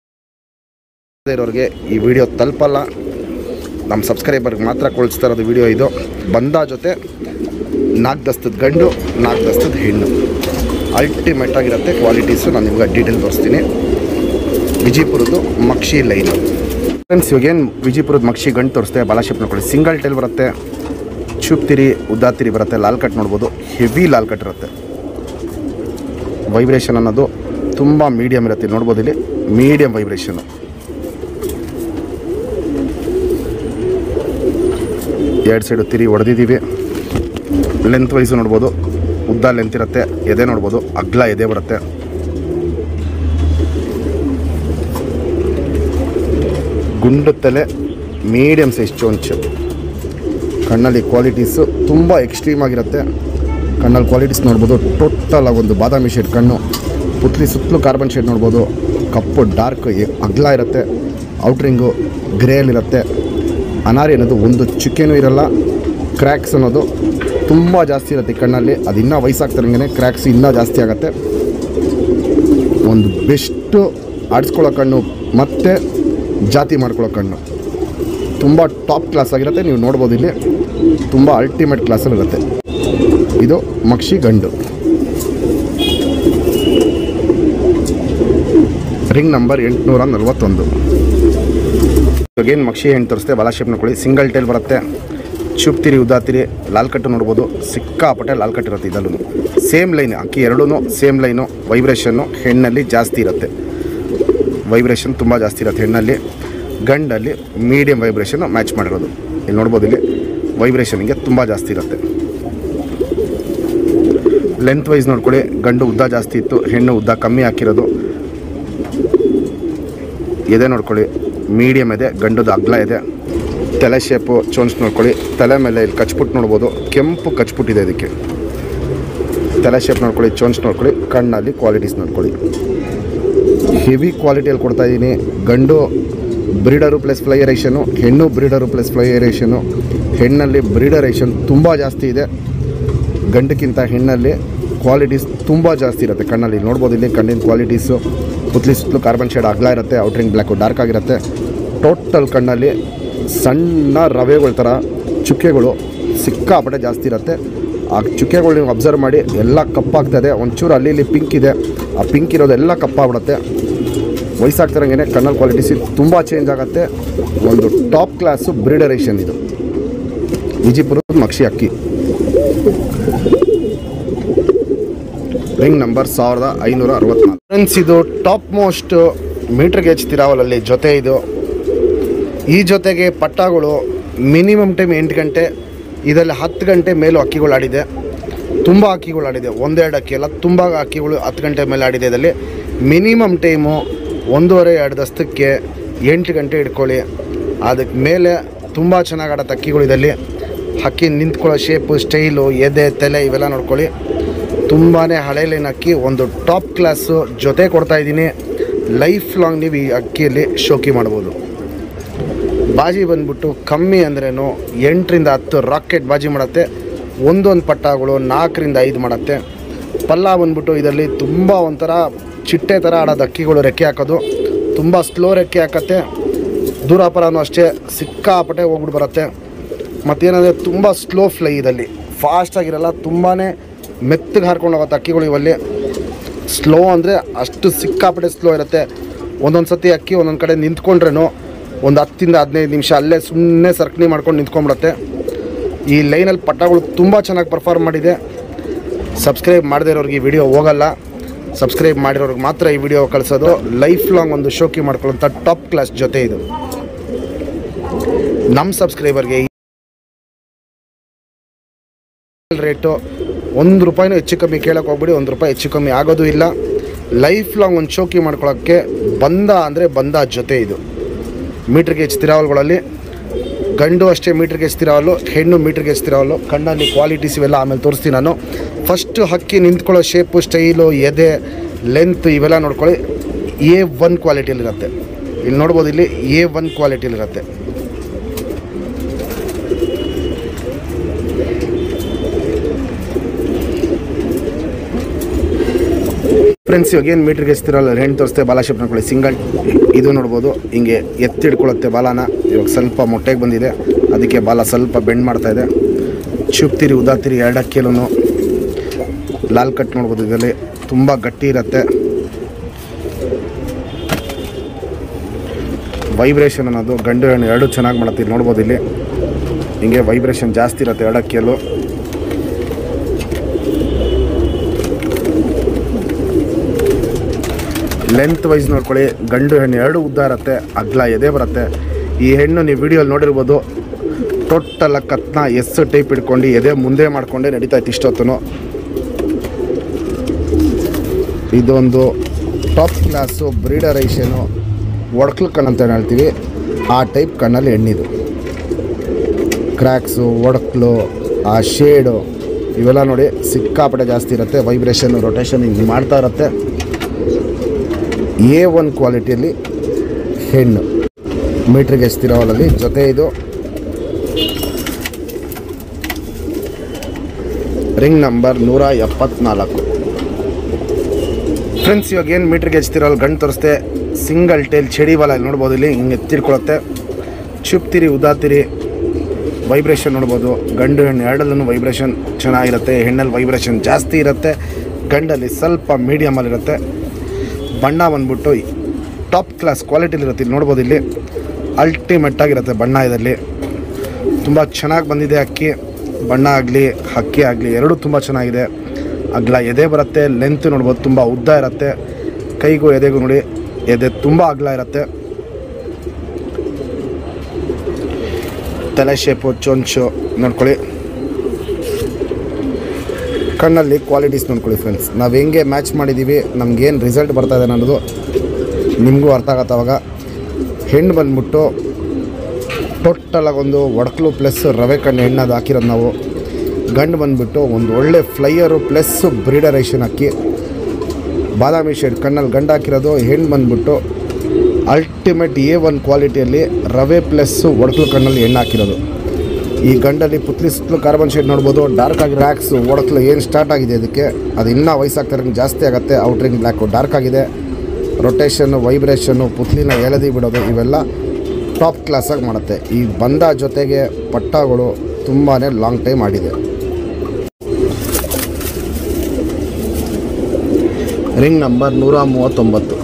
ಇರೋರಿಗೆ ಈ ವಿಡಿಯೋ ತಲುಪಲ್ಲ ನಮ್ಮ ಸಬ್ಸ್ಕ್ರೈಬರ್ಗೆ ಮಾತ್ರ ಕೊಳಿಸ್ತಾ ಇರೋದು ವಿಡಿಯೋ ಇದು ಬಂದ ಜೊತೆ ನಾಲ್ಕು ದಸ್ತದ ಗಂಡು ನಾಲ್ಕು ದಸ್ತದ ಹೆಣ್ಣು ಅಲ್ಟಿಮೇಟ್ ಆಗಿರುತ್ತೆ ಕ್ವಾಲಿಟೀಸು ನಾನು ನಿಮ್ಗೆ ಡೀಟೇಲ್ ತೋರಿಸ್ತೀನಿ ವಿಜಯಪುರದ್ದು ಮಕ್ಷಿ ಲೈನು ಫ್ರೆಂಡ್ಸ್ ಇವಾಗೇನು ವಿಜಯಪುರದ ಮಕ್ಷಿ ಗಂಡು ತೋರಿಸ್ತೆ ಬಾಲಾಶೇಪ್ ನೋಡ್ಕೊಳ್ಳಿ ಸಿಂಗಲ್ ಟೈಲ್ ಬರುತ್ತೆ ಚೂಪ್ತಿರಿ ಉದ್ದಾತಿರಿ ಬರುತ್ತೆ ಲಾಲ್ ಕಟ್ ನೋಡ್ಬೋದು ಹೆವಿ ಲಾಲ್ ಕಟ್ ಇರುತ್ತೆ ವೈಬ್ರೇಷನ್ ಅನ್ನೋದು ತುಂಬ ಮೀಡಿಯಮ್ ಇರುತ್ತೆ ನೋಡ್ಬೋದು ಇಲ್ಲಿ ಮೀಡಿಯಮ್ ವೈಬ್ರೇಷನು ಎರಡು ಸೈಡು ತಿರಿ ಹೊಡೆದಿದ್ದೀವಿ ಲೆಂತ್ ವೈಸು ನೋಡ್ಬೋದು ಉದ್ದ ಲೆಂತ್ ಇರುತ್ತೆ ಎದೆ ನೋಡ್ಬೋದು ಅಗ್ಲ ಎದೆ ಬರುತ್ತೆ ಗುಂಡು ತಲೆ ಮೀಡಿಯಮ್ ಸೈಜ್ ಚೊಂಚು ಕಣ್ಣಲ್ಲಿ ಕ್ವಾಲಿಟೀಸು ತುಂಬ ಎಕ್ಸ್ಟ್ರೀಮ್ ಆಗಿರುತ್ತೆ ಕಣ್ಣಲ್ಲಿ ಕ್ವಾಲಿಟೀಸ್ ನೋಡ್ಬೋದು ಟೋಟಲ್ ಆಗಿ ಒಂದು ಬಾದಾಮಿ ಶೇಡ್ ಕಣ್ಣು ಪುತ್ಲಿ ಸುತ್ತಲೂ ಕಾರ್ಬನ್ ಶೇಡ್ ನೋಡ್ಬೋದು ಕಪ್ಪು ಡಾರ್ಕ್ ಅಗ್ಲ ಇರುತ್ತೆ ಔಟ್ರಿಂಗು ಗ್ರೇಯಲ್ಲಿರುತ್ತೆ ಅನಾರಿ ಅನ್ನೋದು ಒಂದು ಚುಕ್ಕೆನೂ ಇರಲ್ಲ ಕ್ರ್ಯಾಕ್ಸ್ ಅನ್ನೋದು ತುಂಬ ಜಾಸ್ತಿ ಇರುತ್ತೆ ಈ ಕಣ್ಣಲ್ಲಿ ಅದು ಇನ್ನೂ ವಯಸ್ಸಾಗ್ತಿರಂಗೆ ಕ್ರ್ಯಾಕ್ಸ್ ಇನ್ನೂ ಜಾಸ್ತಿ ಆಗುತ್ತೆ ಒಂದು ಬೆಸ್ಟು ಆಡಿಸ್ಕೊಳ್ಳೋ ಕಣ್ಣು ಮತ್ತು ಜಾತಿ ಮಾಡ್ಕೊಳ್ಳೋ ಕಣ್ಣು ತುಂಬ ಟಾಪ್ ಕ್ಲಾಸ್ ಆಗಿರುತ್ತೆ ನೀವು ನೋಡ್ಬೋದು ಇಲ್ಲಿ ತುಂಬ ಅಲ್ಟಿಮೇಟ್ ಕ್ಲಾಸಲ್ಲಿ ಇರುತ್ತೆ ಇದು ಮಕ್ಷಿ ಗಂಡು ರಿಂಗ್ ನಂಬರ್ ಎಂಟುನೂರ ನಲ್ವತ್ತೊಂದು ಇವಾಗೇನು ಮಕ್ಷಿ ಹೆಣ್ಣು ತೋರಿಸ್ತೆ ಬಾಲ ಶೇಪ್ ನೋಡ್ಕೊಳ್ಳಿ ಸಿಂಗಲ್ ಟೈಲ್ ಬರುತ್ತೆ ಚುಪ್ತಿರಿ ಉದ್ದಾತಿರಿ ಲಾಲ್ ಕಟ್ಟು ನೋಡ್ಬೋದು ಸಿಕ್ಕಾಪಟ್ಟೆ ಲಾಲ್ ಕಟ್ ಇರುತ್ತೆ ಇದಲ್ಲೂ ಸೇಮ್ ಲೈನ್ ಅಕ್ಕಿ ಎರಡೂ ಸೇಮ್ ಲೈನು ವೈಬ್ರೇಷನ್ನು ಹೆಣ್ಣಲ್ಲಿ ಜಾಸ್ತಿ ಇರುತ್ತೆ ವೈಬ್ರೇಷನ್ ತುಂಬ ಜಾಸ್ತಿ ಇರುತ್ತೆ ಹೆಣ್ಣಲ್ಲಿ ಗಂಡಲ್ಲಿ ಮೀಡಿಯಮ್ ವೈಬ್ರೇಷನ್ ಮ್ಯಾಚ್ ಮಾಡಿರೋದು ಇಲ್ಲಿ ನೋಡ್ಬೋದು ಇಲ್ಲಿ ವೈಬ್ರೇಷನ್ಗೆ ತುಂಬ ಜಾಸ್ತಿ ಇರುತ್ತೆ ಲೆಂತ್ ವೈಸ್ ನೋಡ್ಕೊಳ್ಳಿ ಗಂಡು ಉದ್ದ ಜಾಸ್ತಿ ಇತ್ತು ಹೆಣ್ಣು ಉದ್ದ ಕಮ್ಮಿ ಹಾಕಿರೋದು ಎದೆ ನೋಡ್ಕೊಳ್ಳಿ ಮೀಡಿಯಮ್ ಇದೆ ಗಂಡದು ಅಗ್ಲ ಇದೆ ತಲೆ ಶೇಪು ಚೋನ್ಸ್ ನೋಡ್ಕೊಳ್ಳಿ ತಲೆ ಮೇಲೆ ಇಲ್ಲಿ ಕಚ್ಪುಟ್ಟು ನೋಡ್ಬೋದು ಕೆಂಪು ಕಚ್ಪುಟ್ಟಿದೆ ಇದಕ್ಕೆ ತಲೆ ಶೇಪ್ ನೋಡ್ಕೊಳ್ಳಿ ಚೋನ್ಸ್ ನೋಡ್ಕೊಳ್ಳಿ ಕಣ್ಣಲ್ಲಿ ಕ್ವಾಲಿಟೀಸ್ ನೋಡ್ಕೊಳ್ಳಿ ಹೆವಿ ಕ್ವಾಲಿಟಿಯಲ್ಲಿ ಕೊಡ್ತಾ ಇದ್ದೀನಿ ಗಂಡು ಬ್ರೀಡರು ಪ್ಲಸ್ ಫ್ಲೈಯರೇಷನು ಹೆಣ್ಣು ಬ್ರೀಡರು ಪ್ಲಸ್ ಫ್ಲೈಯರೇಷನು ಹೆಣ್ಣಲ್ಲಿ ಬ್ರೀಡರೇಷನ್ ತುಂಬ ಜಾಸ್ತಿ ಇದೆ ಗಂಡಕ್ಕಿಂತ ಹೆಣ್ಣಲ್ಲಿ ಕ್ವಾಲಿಟೀಸ್ ತುಂಬ ಜಾಸ್ತಿ ಇರುತ್ತೆ ಕಣ್ಣಲ್ಲಿ ನೋಡ್ಬೋದು ಇಲ್ಲಿ ಕಣ್ಣಿನ ಕ್ವಾಲಿಟೀಸು ಪುತ್ಲಿ ಸುತ್ತಲೂ ಕಾರ್ಬನ್ ಶೇಡ್ ಅಗಲ ಇರುತ್ತೆ ಔಟ್ರಿಂಗ್ ಬ್ಲ್ಯಾಕು ಡಾರ್ಕ್ ಆಗಿರುತ್ತೆ ಟೋಟಲ್ ಕಣ್ಣಲ್ಲಿ ಸಣ್ಣ ರವೆಗಳ ಥರ ಚುಕ್ಕೆಗಳು ಸಿಕ್ಕಾಪಟ್ಟೆ ಜಾಸ್ತಿ ಇರುತ್ತೆ ಆ ಚುಕ್ಕೆಗಳು ನೀವು ಅಬ್ಸರ್ವ್ ಮಾಡಿ ಎಲ್ಲ ಕಪ್ಪಾಗ್ತದೆ ಒಂಚೂರು ಅಲ್ಲಿ ಇಲ್ಲಿ ಪಿಂಕ್ ಇದೆ ಆ ಪಿಂಕ್ ಇರೋದೆಲ್ಲ ಕಪ್ಪಾಗ್ಬಿಡುತ್ತೆ ವಯಸ್ಸಾಗ್ತಿರಂಗೆ ಕಣ್ಣಲ್ಲಿ ಕ್ವಾಲಿಟೀಸ್ ತುಂಬ ಚೇಂಜ್ ಆಗುತ್ತೆ ಒಂದು ಟಾಪ್ ಕ್ಲಾಸು ಬ್ರೀಡರೇಷನ್ ಇದು ವಿಜಿಪುರದ ಮಕ್ಷಿ ಅಕ್ಕಿ ರಿಂಗ್ ನಂಬರ್ ಸಾವಿರದ ಐನೂರ ಅರವತ್ನಾಲ್ಕು ಫ್ರೆಂಡ್ಸ್ ಇದು ಟಾಪ್ ಮೋಸ್ಟ್ ಮೀಟ್ರ್ ಗೇಜ್ ತಿರಾವಲಲ್ಲಿ ಜೊತೆ ಇದು ಈ ಜೊತೆಗೆ ಪಟ್ಟಗಳು ಮಿನಿಮಮ್ ಟೈಮ್ ಎಂಟು ಗಂಟೆ ಇದರಲ್ಲಿ ಹತ್ತು ಗಂಟೆ ಮೇಲೂ ಅಕ್ಕಿಗಳು ಆಡಿದೆ ತುಂಬ ಅಕ್ಕಿಗಳು ಆಡಿದೆ ಒಂದೆರಡು ಅಕ್ಕಿ ಅಲ್ಲ ತುಂಬ ಅಕ್ಕಿಗಳು ಹತ್ತು ಗಂಟೆ ಮೇಲೆ ಆಡಿದೆ ಇದರಲ್ಲಿ ಮಿನಿಮಮ್ ಟೈಮು ಒಂದೂವರೆ ಎರಡು ದಸ್ತಕ್ಕೆ ಎಂಟು ಗಂಟೆ ಇಟ್ಕೊಳ್ಳಿ ಅದಕ್ಕೆ ಮೇಲೆ ತುಂಬ ಚೆನ್ನಾಗಿ ಆಡೋ ಅಕ್ಕಿಗಳು ಇದರಲ್ಲಿ ಹಕ್ಕಿ ನಿಂತ್ಕೊಳ್ಳೋ ಶೇಪು ಸ್ಟೈಲು ಎದೆ ತಲೆ ಇವೆಲ್ಲ ನೋಡ್ಕೊಳ್ಳಿ ತುಂಬಾ ಹಳೆಯಲ್ಲಿನ ಅಕ್ಕಿ ಒಂದು ಟಾಪ್ ಕ್ಲಾಸು ಜೊತೆ ಕೊಡ್ತಾ ಇದ್ದೀನಿ ಲೈಫ್ ಲಾಂಗ್ ನೀವು ಈ ಅಕ್ಕಿಯಲ್ಲಿ ಶೋಕಿ ಮಾಡ್ಬೋದು ಬಾಜಿ ಬಂದ್ಬಿಟ್ಟು ಕಮ್ಮಿ ಅಂದ್ರೇನು ಎಂಟರಿಂದ ಹತ್ತು ರಾಕೆಟ್ ಬಾಜಿ ಮಾಡುತ್ತೆ ಒಂದೊಂದು ಪಟ್ಟಗಳು ನಾಲ್ಕರಿಂದ ಐದು ಮಾಡುತ್ತೆ ಪಲ್ಲ ಬಂದ್ಬಿಟ್ಟು ಇದರಲ್ಲಿ ತುಂಬ ಒಂಥರ ಚಿಟ್ಟೆ ಥರ ಆಡೋದು ಅಕ್ಕಿಗಳು ರೆಕ್ಕೆ ಹಾಕೋದು ತುಂಬ ಸ್ಲೋ ರೆಕ್ಕೆ ಹಾಕತ್ತೆ ದೂರಾಪರನೂ ಅಷ್ಟೇ ಸಿಕ್ಕಾಪಟ್ಟೆ ಹೋಗ್ಬಿಟ್ಟು ಬರುತ್ತೆ ಮತ್ತೇನಂದರೆ ತುಂಬ ಸ್ಲೋ ಫ್ಲೈ ಇದಲ್ಲಿ ಫಾಸ್ಟಾಗಿರಲ್ಲ ತುಂಬಾ ಮೆತ್ತಗೆ ಹಾರ್ಕೊಂಡು ಹೋಗುತ್ತೆ ಅಕ್ಕಿಗಳು ಇವಲ್ಲಿ ಸ್ಲೋ ಅಂದರೆ ಅಷ್ಟು ಸಿಕ್ಕಾಪಟ್ಟೆ ಸ್ಲೋ ಇರುತ್ತೆ ಒಂದೊಂದು ಸತಿ ಅಕ್ಕಿ ಒಂದೊಂದು ಕಡೆ ನಿಂತ್ಕೊಂಡ್ರೇನು ಒಂದು ಹತ್ತಿಂದ ಹದಿನೈದು ನಿಮಿಷ ಅಲ್ಲೇ ಸುಮ್ಮನೆ ಸರ್ಕಣಿ ಮಾಡ್ಕೊಂಡು ನಿಂತ್ಕೊಂಡ್ಬಿಡುತ್ತೆ ಈ ಲೈನಲ್ಲಿ ಪಟ್ಟಗಳು ತುಂಬ ಚೆನ್ನಾಗಿ ಪರ್ಫಾರ್ಮ್ ಮಾಡಿದೆ ಸಬ್ಸ್ಕ್ರೈಬ್ ಮಾಡದೇ ಇರೋರಿಗೆ ಈ ವಿಡಿಯೋ ಹೋಗಲ್ಲ ಸಬ್ಸ್ಕ್ರೈಬ್ ಮಾಡಿರೋರಿಗೆ ಮಾತ್ರ ಈ ವಿಡಿಯೋ ಕಳಿಸೋದು ಲೈಫ್ ಲಾಂಗ್ ಒಂದು ಶೋಕಿ ಮಾಡ್ಕೊಳ್ಳೋಂಥ ಟಾಪ್ ಕ್ಲಾಸ್ ಜೊತೆ ಇದು ನಮ್ಮ ಸಬ್ಸ್ಕ್ರೈಬರ್ಗೆ ರೇಟು ಒಂದು ರೂಪಾಯಿನೂ ಹೆಚ್ಚು ಕಮ್ಮಿ ಕೇಳಕ್ಕೆ ಹೋಗ್ಬಿಡಿ ಒಂದು ರೂಪಾಯಿ ಹೆಚ್ಚು ಕಮ್ಮಿ ಆಗೋದು ಇಲ್ಲ ಲೈಫ್ ಲಾಂಗ್ ಒಂದು ಶೋಕಿ ಮಾಡ್ಕೊಳ್ಳೋಕ್ಕೆ ಬಂದ ಅಂದರೆ ಬಂದ ಜೊತೆ ಇದು ಮೀಟ್ರ್ ಗೇಜ್ ತಿರಾವಲ್ಗಳಲ್ಲಿ ಗಂಡು ಅಷ್ಟೇ ಮೀಟ್ರ್ ಗೇಜ್ ತಿರಾವಲ್ಲು ಹೆಣ್ಣು ಮೀಟ್ರ್ ಗೇಜ್ ತಿರಾವಲ್ಲು ಕಣ್ಣಲ್ಲಿ ಕ್ವಾಲಿಟೀಸ್ ಇವೆಲ್ಲ ಆಮೇಲೆ ತೋರಿಸ್ತೀನಿ ನಾನು ಫಸ್ಟು ಹಕ್ಕಿ ನಿಂತ್ಕೊಳ್ಳೋ ಶೇಪು ಸ್ಟೈಲು ಎದೆ ಲೆಂತ್ ಇವೆಲ್ಲ ನೋಡ್ಕೊಳ್ಳಿ ಎ ಒನ್ ಕ್ವಾಲಿಟಿಯಲ್ಲಿರುತ್ತೆ ಇಲ್ಲಿ ನೋಡ್ಬೋದು ಇಲ್ಲಿ ಎ ಒನ್ ಕ್ವಾಲಿಟಿಯಲ್ಲಿರುತ್ತೆ ಫ್ರೆಂಡ್ಸ್ ಇವಾಗ ಏನು ಮೀಟ್ರಿಗೆ ಎಸ್ತಿರಲ್ಲ ಹೆಣ್ಣು ತೋರಿಸ್ತೆ ಬಾಲ ಶೇಪ್ ನೋಡ್ಕೊಳ್ಳಿ ಸಿಂಗಲ್ ಇದು ನೋಡ್ಬೋದು ಹಿಂಗೆ ಎತ್ತಿಡ್ಕೊಳ್ಳುತ್ತೆ ಬಾಲನ ಇವಾಗ ಸ್ವಲ್ಪ ಮೊಟ್ಟೆಗೆ ಬಂದಿದೆ ಅದಕ್ಕೆ ಬಾಲ ಸ್ವಲ್ಪ ಬೆಂಡ್ ಮಾಡ್ತಾ ಇದೆ ಚುಪ್ತಿರಿ ಉದಾತಿರಿ ಎರಡು ಅಕ್ಕಿಲೂ ಲಾಲ್ ಕಟ್ ನೋಡ್ಬೋದು ಇದರಲ್ಲಿ ತುಂಬ ಗಟ್ಟಿ ಇರುತ್ತೆ ವೈಬ್ರೇಷನ್ ಅನ್ನೋದು ಗಂಡು ಹೆಣ್ಣು ಎರಡು ಚೆನ್ನಾಗಿ ಮಾಡುತ್ತೆ ಇಲ್ಲಿ ನೋಡ್ಬೋದು ಇಲ್ಲಿ ಹಿಂಗೆ ವೈಬ್ರೇಷನ್ ಜಾಸ್ತಿ ಇರುತ್ತೆ ಎರಡು ಅಕ್ಕಿಯಲ್ಲೂ ಲೆಂತ್ ವೈಸ್ ನೋಡ್ಕೊಳ್ಳಿ ಗಂಡು ಹೆಣ್ಣು ಎರಡು ಉದ್ದ ಇರುತ್ತೆ ಅಗ್ಲ ಎದೆ ಬರುತ್ತೆ ಈ ಹೆಣ್ಣು ನೀವು ವಿಡಿಯೋಲಿ ನೋಡಿರ್ಬೋದು ಟೋಟಲ್ ಕತ್ನ ಎಸ್ ಟೈಪ್ ಇಟ್ಕೊಂಡು ಎದೆ ಮುಂದೆ ಮಾಡ್ಕೊಂಡೆ ನಡೀತಾ ಇತ್ತು ಇಷ್ಟೊತ್ತು ಇದೊಂದು ಟಾಪ್ ಕ್ಲಾಸು ಬ್ರೀಡರೈಷನು ಒಡಕ್ಲು ಕಣ್ಣು ಅಂತ ಹೇಳ್ತೀವಿ ಆ ಟೈಪ್ ಕಣ್ಣಲ್ಲಿ ಹೆಣ್ಣಿದು ಕ್ರ್ಯಾಕ್ಸು ಒಡಕ್ಲು ಆ ಶೇಡು ಇವೆಲ್ಲ ನೋಡಿ ಸಿಕ್ಕಾಪಟ್ಟೆ ಜಾಸ್ತಿ ಇರುತ್ತೆ ವೈಬ್ರೇಷನ್ ರೊಟೇಷನ್ ಹಿಂಗೆ ಮಾಡ್ತಾ ಇರುತ್ತೆ ಎ ಒನ್ ಕ್ವಾಲಿಟಿಯಲ್ಲಿ ಹೆಣ್ಣು ಮೀಟ್ರಿಗೆ ಎಸ್ತಿರೋವಲ್ಲಿ ಜೊತೆ ಇದು ರಿಂಗ್ ನಂಬರ್ ನೂರ ಎಪ್ಪತ್ನಾಲ್ಕು ಫ್ರೆಂಡ್ಸ್ ಇವಾಗ ಏನು ಮೀಟ್ರಿಗೆ ಎಚ್ತಿರೋಲ್ಲ ಗಂಡು ತೋರಿಸ್ತೆ ಸಿಂಗಲ್ ಟೇಲ್ ಚಡಿ ಬಾಲ ಇಲ್ಲಿ ನೋಡ್ಬೋದು ಇಲ್ಲಿ ಹಿಂಗೆ ಎತ್ತಿಡ್ಕೊಳುತ್ತೆ ಚುಪ್ತಿರಿ ಉದಾತಿರಿ ವೈಬ್ರೇಷನ್ ನೋಡ್ಬೋದು ಗಂಡು ಹೆಣ್ಣು ಎರಡಲ್ಲೂ ವೈಬ್ರೇಷನ್ ಚೆನ್ನಾಗಿರುತ್ತೆ ಹೆಣ್ಣಲ್ಲಿ ವೈಬ್ರೇಷನ್ ಜಾಸ್ತಿ ಇರುತ್ತೆ ಗಂಡಲ್ಲಿ ಸ್ವಲ್ಪ ಮೀಡಿಯಮಲ್ಲಿರುತ್ತೆ ಬಣ್ಣ ಬಂದ್ಬಿಟ್ಟು ಟಾಪ್ ಕ್ಲಾಸ್ ಕ್ವಾಲಿಟಿಲಿರುತ್ತೆ ಇಲ್ಲಿ ನೋಡ್ಬೋದು ಇಲ್ಲಿ ಅಲ್ಟಿಮೇಟ್ ಆಗಿರುತ್ತೆ ಬಣ್ಣ ಇದರಲ್ಲಿ ತುಂಬ ಚೆನ್ನಾಗಿ ಬಂದಿದೆ ಅಕ್ಕಿ ಬಣ್ಣ ಆಗಲಿ ಅಕ್ಕಿ ಆಗಲಿ ಎರಡೂ ತುಂಬ ಚೆನ್ನಾಗಿದೆ ಅಗ್ಲ ಎದೆ ಬರುತ್ತೆ ಲೆಂತ್ ನೋಡ್ಬೋದು ತುಂಬ ಉದ್ದ ಇರುತ್ತೆ ಕೈಗೂ ಎದೆಗೂ ನೋಡಿ ಎದೆ ತುಂಬ ಅಗ್ಲ ಇರುತ್ತೆ ತಲೆ ಶೇಪು ಚೊಂಚು ನೋಡ್ಕೊಳ್ಳಿ ಕಣ್ಣಲ್ಲಿ ಕ್ವಾಲಿಟೀಸ್ ನೋಡ್ಕೊಳ್ಳಿ ಫ್ರೆಂಡ್ಸ್ ನಾವು ಹೆಂಗೆ ಮ್ಯಾಚ್ ಮಾಡಿದ್ದೀವಿ ನಮಗೇನು ರಿಸಲ್ಟ್ ಬರ್ತಾ ಇದೆ ಅನ್ನೋದು ನಿಮಗೂ ಅರ್ಥ ಆಗತ್ತೆ ಅವಾಗ ಹೆಣ್ಣು ಬಂದ್ಬಿಟ್ಟು ಟೋಟಲಾಗಿ ಒಂದು ಒಡಕಲು ಪ್ಲಸ್ ರವೆ ಕಣ್ಣು ಎಣ್ಣದು ಹಾಕಿರೋದು ನಾವು ಗಂಡು ಬಂದುಬಿಟ್ಟು ಒಂದು ಒಳ್ಳೆ ಫ್ಲೈಯರು ಪ್ಲಸ್ ಬ್ರೀಡರೇಷನ್ ಹಾಕಿ ಬಾದಾಮಿ ಶೇಡ್ ಕಣ್ಣಲ್ಲಿ ಗಂಡು ಹಾಕಿರೋದು ಹೆಣ್ಣು ಬಂದುಬಿಟ್ಟು ಅಲ್ಟಿಮೇಟ್ ಎ ಒನ್ ಕ್ವಾಲಿಟಿಯಲ್ಲಿ ರವೆ ಪ್ಲಸ್ಸು ಒಡಕಲು ಕಣ್ಣಲ್ಲಿ ಎಣ್ಣೆ ಹಾಕಿರೋದು ಈ ಗಂಡಲ್ಲಿ ಪುತ್ಲಿ ಸುತ್ತಲೂ ಕಾರ್ಬನ್ ಶೇಡ್ ನೋಡ್ಬೋದು ಡಾರ್ಕ್ ಆಗಿ ರ್ಯಾಕ್ಸ್ ಒಡಕಲು ಏನು ಸ್ಟಾರ್ಟ್ ಆಗಿದೆ ಅದಕ್ಕೆ ಅದು ಇನ್ನೂ ವಯಸ್ಸಾಗ್ತಾರೆ ಜಾಸ್ತಿ ಆಗುತ್ತೆ ಔಟ್ರಿಂಗ್ ಬ್ಲ್ಯಾಕು ಡಾರ್ಕ್ ಆಗಿದೆ ರೊಟೇಷನ್ನು ವೈಬ್ರೇಷನ್ನು ಪುತ್ಲಿನ ಎಳೆದಿ ಬಿಡೋದು ಇವೆಲ್ಲ ಟಾಪ್ ಕ್ಲಾಸಾಗಿ ಮಾಡುತ್ತೆ ಈ ಬಂದ ಜೊತೆಗೆ ಪಟ್ಟಗಳು ತುಂಬಾ ಲಾಂಗ್ ಟೈಮ್ ಆಡಿದೆ ರಿಂಗ್ ನಂಬರ್ ನೂರ ಮೂವತ್ತೊಂಬತ್ತು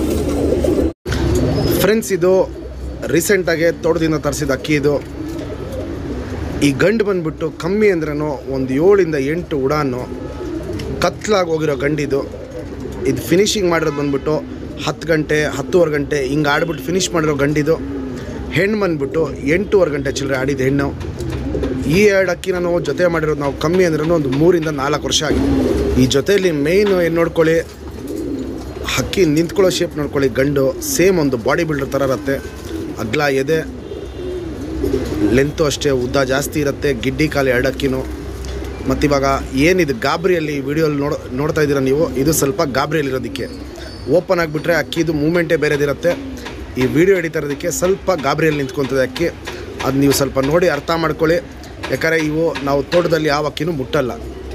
ಫ್ರೆಂಡ್ಸ್ ಇದು ರೀಸೆಂಟಾಗಿ ತೋಟದಿಂದ ತರಿಸಿದ ಅಕ್ಕಿ ಇದು ಈ ಗಂಡು ಬಂದ್ಬಿಟ್ಟು ಕಮ್ಮಿ ಅಂದ್ರೂ ಒಂದು ಏಳಿಂದ ಎಂಟು ಉಡಾನು ಕತ್ಲಾಗಿ ಹೋಗಿರೋ ಗಂಡಿದು ಇದು ಫಿನಿಶಿಂಗ್ ಮಾಡಿರೋದು ಬಂದ್ಬಿಟ್ಟು ಹತ್ತು ಗಂಟೆ ಹತ್ತುವರೆ ಗಂಟೆ ಹಿಂಗೆ ಆಡ್ಬಿಟ್ಟು ಫಿನಿಶ್ ಮಾಡಿರೋ ಗಂಡಿದು ಹೆಣ್ಣು ಬಂದ್ಬಿಟ್ಟು ಎಂಟೂವರೆ ಗಂಟೆ ಚಿಲ್ಲರೆ ಆಡಿದ ಹೆಣ್ಣು ಈ ಎರಡು ಅಕ್ಕಿ ನಾನು ಜೊತೆ ಮಾಡಿರೋದು ನಾವು ಕಮ್ಮಿ ಅಂದ್ರೂ ಒಂದು ಮೂರಿಂದ ನಾಲ್ಕು ವರ್ಷ ಆಗಿದೆ ಈ ಜೊತೆಯಲ್ಲಿ ಮೇಯ್ನು ಏನು ನೋಡ್ಕೊಳ್ಳಿ ಹಕ್ಕಿ ನಿಂತ್ಕೊಳ್ಳೋ ಶೇಪ್ ನೋಡ್ಕೊಳ್ಳಿ ಗಂಡು ಸೇಮ್ ಒಂದು ಬಾಡಿ ಬಿಲ್ಡರ್ ಥರ ಇರುತ್ತೆ ಅಗ್ಲ ಎದೆ ಲೆಂತು ಅಷ್ಟೇ ಉದ್ದ ಜಾಸ್ತಿ ಇರುತ್ತೆ ಗಿಡ್ಡಿ ಕಾಲು ಎರಡು ಅಕ್ಕಿನೂ ಮತ್ತಿವಾಗ ಏನಿದು ಗಾಬರಿಯಲ್ಲಿ ಈ ವಿಡಿಯೋಲ್ಲಿ ನೋಡ್ ನೋಡ್ತಾ ಇದ್ದೀರಾ ನೀವು ಇದು ಸ್ವಲ್ಪ ಗಾಬರಿಯಲ್ಲಿರೋದಕ್ಕೆ ಓಪನ್ ಆಗಿಬಿಟ್ರೆ ಅಕ್ಕಿದು ಮೂಮೆಂಟೇ ಬೇರೆದಿರುತ್ತೆ ಈ ವಿಡಿಯೋ ಹಿಡಿತಾ ಇರೋದಕ್ಕೆ ಸ್ವಲ್ಪ ಗಾಬರಿಯಲ್ಲಿ ನಿಂತ್ಕೊತದೆ ಅಕ್ಕಿ ಅದು ನೀವು ಸ್ವಲ್ಪ ನೋಡಿ ಅರ್ಥ ಮಾಡ್ಕೊಳ್ಳಿ ಯಾಕಂದರೆ ಇವು ನಾವು ತೋಟದಲ್ಲಿ ಯಾವ ಅಕ್ಕಿನೂ ಮುಟ್ಟಲ್ಲ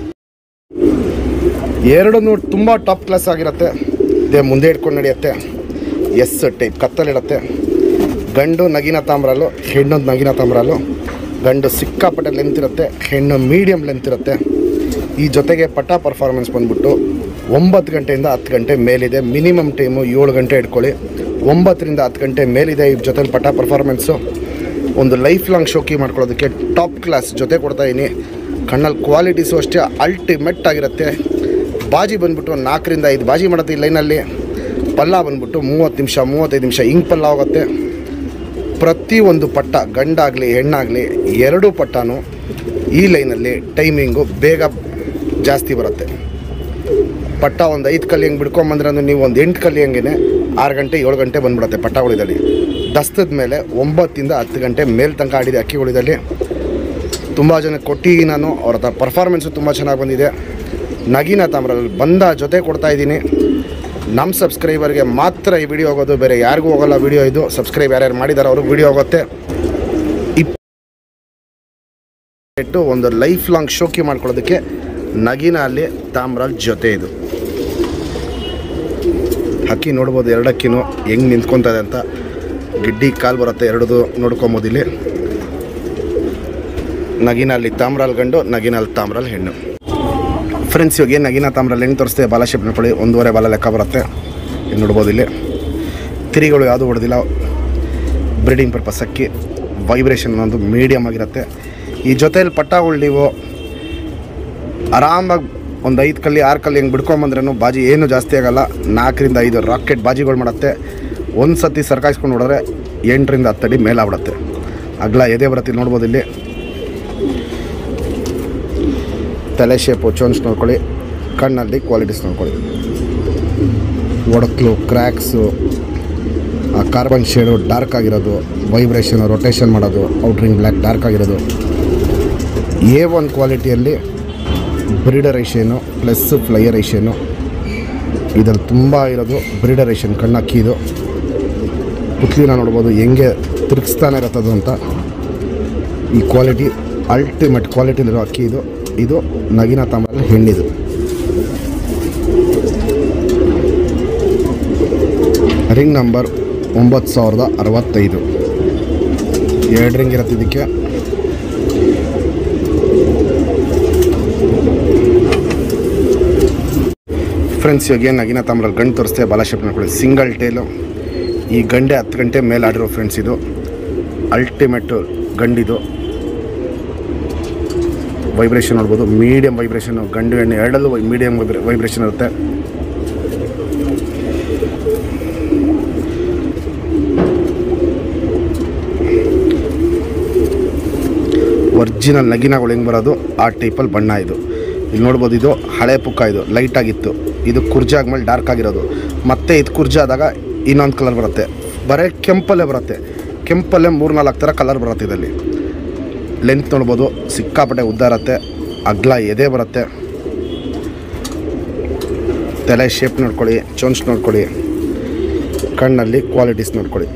ಎರಡೂ ತುಂಬ ಟಾಪ್ ಕ್ಲಾಸ್ ಆಗಿರುತ್ತೆ ಇದೇ ಮುಂದೆ ಇಟ್ಕೊಂಡು ನಡೆಯುತ್ತೆ ಎಸ್ ಟೈಪ್ ಕತ್ತಲಿಡುತ್ತೆ ಗಂಡು ನಗಿನ ತಾಮ್ರಲು ಹೆಣ್ಣು ನಗಿನ ತಾಮ್ರಲು ಗಂಡು ಸಿಕ್ಕಾಪಟ್ಟೆ ಲೆಂತ್ ಇರುತ್ತೆ ಹೆಣ್ಣು ಮೀಡಿಯಮ್ ಲೆಂತ್ ಇರುತ್ತೆ ಈ ಜೊತೆಗೆ ಪಟ ಪರ್ಫಾರ್ಮೆನ್ಸ್ ಬಂದ್ಬಿಟ್ಟು ಒಂಬತ್ತು ಗಂಟೆಯಿಂದ ಹತ್ತು ಗಂಟೆ ಮೇಲಿದೆ ಮಿನಿಮಮ್ ಟೈಮು ಏಳು ಗಂಟೆ ಇಟ್ಕೊಳ್ಳಿ ಒಂಬತ್ತರಿಂದ ಹತ್ತು ಗಂಟೆ ಮೇಲಿದೆ ಈ ಜೊತೆಲಿ ಪಟ ಪರ್ಫಾರ್ಮೆನ್ಸು ಒಂದು ಲೈಫ್ ಲಾಂಗ್ ಶೋಕಿ ಮಾಡ್ಕೊಳ್ಳೋದಕ್ಕೆ ಟಾಪ್ ಕ್ಲಾಸ್ ಜೊತೆ ಕೊಡ್ತಾ ಇದೀನಿ ಕಣ್ಣಲ್ಲಿ ಕ್ವಾಲಿಟೀಸು ಅಷ್ಟೇ ಅಲ್ಟಿಮೆಟ್ ಆಗಿರುತ್ತೆ ಬಾಜಿ ಬಂದ್ಬಿಟ್ಟು ನಾಲ್ಕರಿಂದ ಐದು ಬಾಜಿ ಮಾಡುತ್ತೆ ಈ ಲೈನಲ್ಲಿ ಪಲ್ಲ ಬಂದ್ಬಿಟ್ಟು ಮೂವತ್ತು ನಿಮಿಷ ಮೂವತ್ತೈದು ನಿಮಿಷ ಹಿಂಗೆ ಪಲ್ಲ ಹೋಗುತ್ತೆ ಪ್ರತಿಯೊಂದು ಪಟ್ಟ ಗಂಡಾಗಲಿ ಹೆಣ್ಣಾಗಲಿ ಎರಡೂ ಪಟ್ಟನೂ ಈ ಲೈನಲ್ಲಿ ಟೈಮಿಂಗು ಬೇಗ ಜಾಸ್ತಿ ಬರುತ್ತೆ ಪಟ್ಟ ಒಂದು ಐದು ಕಲ್ಲಿ ಹೆಂಗೆ ಬಿಡ್ಕೊಂಬಂದ್ರೆ ನೀವು ಒಂದು ಎಂಟು ಕಲ್ಲಿ ಹಂಗೆ ಆರು ಗಂಟೆ ಏಳು ಗಂಟೆ ಬಂದ್ಬಿಡುತ್ತೆ ಪಟ್ಟಗಳಿದಲ್ಲಿ ದಸ್ತದ ಮೇಲೆ ಒಂಬತ್ತಿಂದ ಹತ್ತು ಗಂಟೆ ಮೇಲ್ ತನಕ ಆಡಿದೆ ಅಕ್ಕಿಗಳಿದಲ್ಲಿ ತುಂಬ ಜನ ಕೊಟ್ಟಿ ನಾನು ಅವ್ರ ಹತ್ರ ಪರ್ಫಾರ್ಮೆನ್ಸು ತುಂಬ ಚೆನ್ನಾಗಿ ಬಂದಿದೆ ನಗಿನ ತಾಮ್ರಲ್ಲಿ ಬಂದ ಜೊತೆ ಕೊಡ್ತಾ ಇದ್ದೀನಿ ನಮ್ಮ ಸಬ್ಸ್ಕ್ರೈಬರ್ಗೆ ಮಾತ್ರ ಈ ವಿಡಿಯೋ ಹೋಗೋದು ಬೇರೆ ಯಾರಿಗೂ ಹೋಗಲ್ಲ ವಿಡಿಯೋ ಇದು ಸಬ್ಸ್ಕ್ರೈಬ್ ಯಾರ್ಯಾರು ಮಾಡಿದಾರೆ ಅವ್ರಿಗೆ ವಿಡಿಯೋ ಹೋಗುತ್ತೆ ಇಟ್ಟು ಒಂದು ಲೈಫ್ ಲಾಂಗ್ ಶೋಕಿ ಮಾಡ್ಕೊಳ್ಳೋದಕ್ಕೆ ನಗಿನ ಅಲ್ಲಿ ತಾಮ್ರಲ್ಲಿ ಜೊತೆ ಇದು ಹಕ್ಕಿ ನೋಡ್ಬೋದು ಎರಡು ಹಕ್ಕಿನೂ ಹೆಂಗೆ ನಿಂತ್ಕೊತದೆ ಅಂತ ಗಿಡ್ಡಿ ಕಾಲು ಬರುತ್ತೆ ಎರಡದು ನೋಡ್ಕೊಬೋದು ಇಲ್ಲಿ ನಗಿನಲ್ಲಿ ತಾಮ್ರಲ್ಲಿ ಗಂಡು ನಗಿನಲ್ಲಿ ತಾಮ್ರಲ್ಲಿ ಹೆಣ್ಣು ಫ್ರೆಂಡ್ಸ್ ಇವಾಗ ಏನು ನಗಿನ ತಾಮ್ರಲ್ಲಿ ಹೆಣ್ಣು ತೋರಿಸ್ತೇವೆ ಬಾಲ ಶೇಪ್ ನೋಡ್ಕೊಳ್ಳಿ ಒಂದೂವರೆ ಬಾಲ ಲೆಕ್ಕ ಬರುತ್ತೆ ಇಲ್ಲಿ ನೋಡ್ಬೋದು ಇಲ್ಲಿ ತಿರಿಗಳು ಯಾವುದು ಹೊಡೆದಿಲ್ಲ ಬ್ರೀಡಿಂಗ್ ಪರ್ಪಸ್ ಅಕ್ಕಿ ವೈಬ್ರೇಷನ್ ಒಂದು ಮೀಡಿಯಮ್ ಆಗಿರುತ್ತೆ ಈ ಜೊತೆಯಲ್ಲಿ ಪಟ್ಟಗಳು ನೀವು ಆರಾಮಾಗಿ ಒಂದು ಐದು ಕಲ್ಲಿ ಆರು ಕಲ್ಲಿ ಹೆಂಗೆ ಬಿಡ್ಕೊಂಬಂದ್ರೂ ಬಾಜಿ ಏನು ಜಾಸ್ತಿ ಆಗಲ್ಲ ನಾಲ್ಕರಿಂದ ಐದು ರಾಕೆಟ್ ಬಾಜಿಗಳು ಮಾಡುತ್ತೆ ಒಂದು ಸತಿ ಸರ್ಕಾಯಿಸ್ಕೊಂಡು ಹೊಡೆದ್ರೆ ಎಂಟರಿಂದ ಹತ್ತು ಅಡಿ ಮೇಲಾಗ್ಬಿಡುತ್ತೆ ಅಗ್ಲ ಎದೆ ಬರುತ್ತೆ ಇಲ್ಲಿ ನೋಡ್ಬೋದು ಇಲ್ಲಿ ತಲೆ ಶೇಪು ಚೋನ್ಸ್ ನೋಡ್ಕೊಳ್ಳಿ ಕಣ್ಣಲ್ಲಿ ಕ್ವಾಲಿಟೀಸ್ ನೋಡ್ಕೊಳ್ಳಿ ಒಡಕ್ಲು ಕ್ರ್ಯಾಕ್ಸು ಆ ಕಾರ್ಬನ್ ಶೇಡು ಡಾರ್ಕ್ ಆಗಿರೋದು ವೈಬ್ರೇಷನ್ ರೊಟೇಷನ್ ಮಾಡೋದು ಔಟ್ರಿಂಗ್ ಬ್ಲ್ಯಾಕ್ ಡಾರ್ಕ್ ಆಗಿರೋದು ಎ ಒನ್ ಕ್ವಾಲಿಟಿಯಲ್ಲಿ ಬ್ರೀಡರ್ ಐಷೇನು ಪ್ಲಸ್ ಫ್ಲೈಯರ್ ಐಷೇನು ಇದರಲ್ಲಿ ತುಂಬ ಇರೋದು ಬ್ರೀಡರ್ ಐಷನ್ ಕಣ್ಣು ಅಕ್ಕಿ ಇದು ಪುತ್ಲಿನ ನೋಡ್ಬೋದು ಹೆಂಗೆ ತಿರುಗಿಸ್ತಾನೆ ಇರುತ್ತದು ಅಂತ ಈ ಕ್ವಾಲಿಟಿ ಅಲ್ಟಿಮೇಟ್ ಕ್ವಾಲಿಟಿಲಿರೋ ಅಕ್ಕಿ ಇದು ಇದು ನಗಿನ ತಾಮ್ರಲ್ಲಿ ಹೆಣ್ಣಿದು ರಿಂಗ್ ನಂಬರ್ ಒಂಬತ್ತು ಸಾವಿರದ ಅರವತ್ತೈದು ಎರಡು ರಿಂಗ್ ಇರುತ್ತೆ ಇದಕ್ಕೆ ಫ್ರೆಂಡ್ಸ್ ಇವಾಗ ಏನು ನಗಿನ ತಾಮ್ರಲ್ಲಿ ಗಂಡು ತೋರಿಸ್ತೇವೆ ಬಾಲ ಶೇಪ್ ಮಾಡ್ಕೊಳ್ಳಿ ಸಿಂಗಲ್ ಟೇಲು ಈ ಗಂಡೆ ಹತ್ತು ಗಂಟೆ ಮೇಲೆ ಆಡಿರೋ ಫ್ರೆಂಡ್ಸ್ ಇದು ಅಲ್ಟಿಮೇಟು ಗಂಡಿದು ವೈಬ್ರೇಷನ್ ನೋಡ್ಬೋದು ಮೀಡಿಯಮ್ ವೈಬ್ರೇಷನ್ ಗಂಡು ಎಣ್ಣೆ ಎರಡಲ್ಲೂ ಮೀಡಿಯಮ್ ವೈಬ್ರೇಷನ್ ಇರುತ್ತೆ ಒರಿಜಿನಲ್ ನಗಿನಗಳು ಹೆಂಗೆ ಬರೋದು ಆ ಟೈಪಲ್ಲಿ ಬಣ್ಣ ಇದು ಇಲ್ಲಿ ನೋಡ್ಬೋದು ಇದು ಹಳೆ ಪುಕ್ಕ ಇದು ಲೈಟ್ ಆಗಿತ್ತು ಇದು ಕುರ್ಜಿ ಆದ್ಮೇಲೆ ಡಾರ್ಕ್ ಆಗಿರೋದು ಮತ್ತೆ ಇದು ಕುರ್ಜಿ ಆದಾಗ ಇನ್ನೊಂದು ಕಲರ್ ಬರುತ್ತೆ ಬರೀ ಕೆಂಪಲ್ಲೇ ಬರುತ್ತೆ ಕೆಂಪಲ್ಲೇ ಮೂರು ನಾಲ್ಕು ಥರ ಕಲರ್ ಬರುತ್ತೆ ಇದರಲ್ಲಿ ಲೆಂತ್ ನೋಡ್ಬೋದು ಸಿಕ್ಕಾಪಟ್ಟೆ ಉದ್ದ ಇರುತ್ತೆ ಅಗ್ಲ ಎದೆ ಬರುತ್ತೆ ತಲೆ ಶೇಪ್ ನೋಡ್ಕೊಳ್ಳಿ ಚೊಂಚ್ ನೋಡ್ಕೊಳ್ಳಿ ಕಣ್ಣಲ್ಲಿ ಕ್ವಾಲಿಟೀಸ್ ನೋಡ್ಕೊಳ್ಳಿ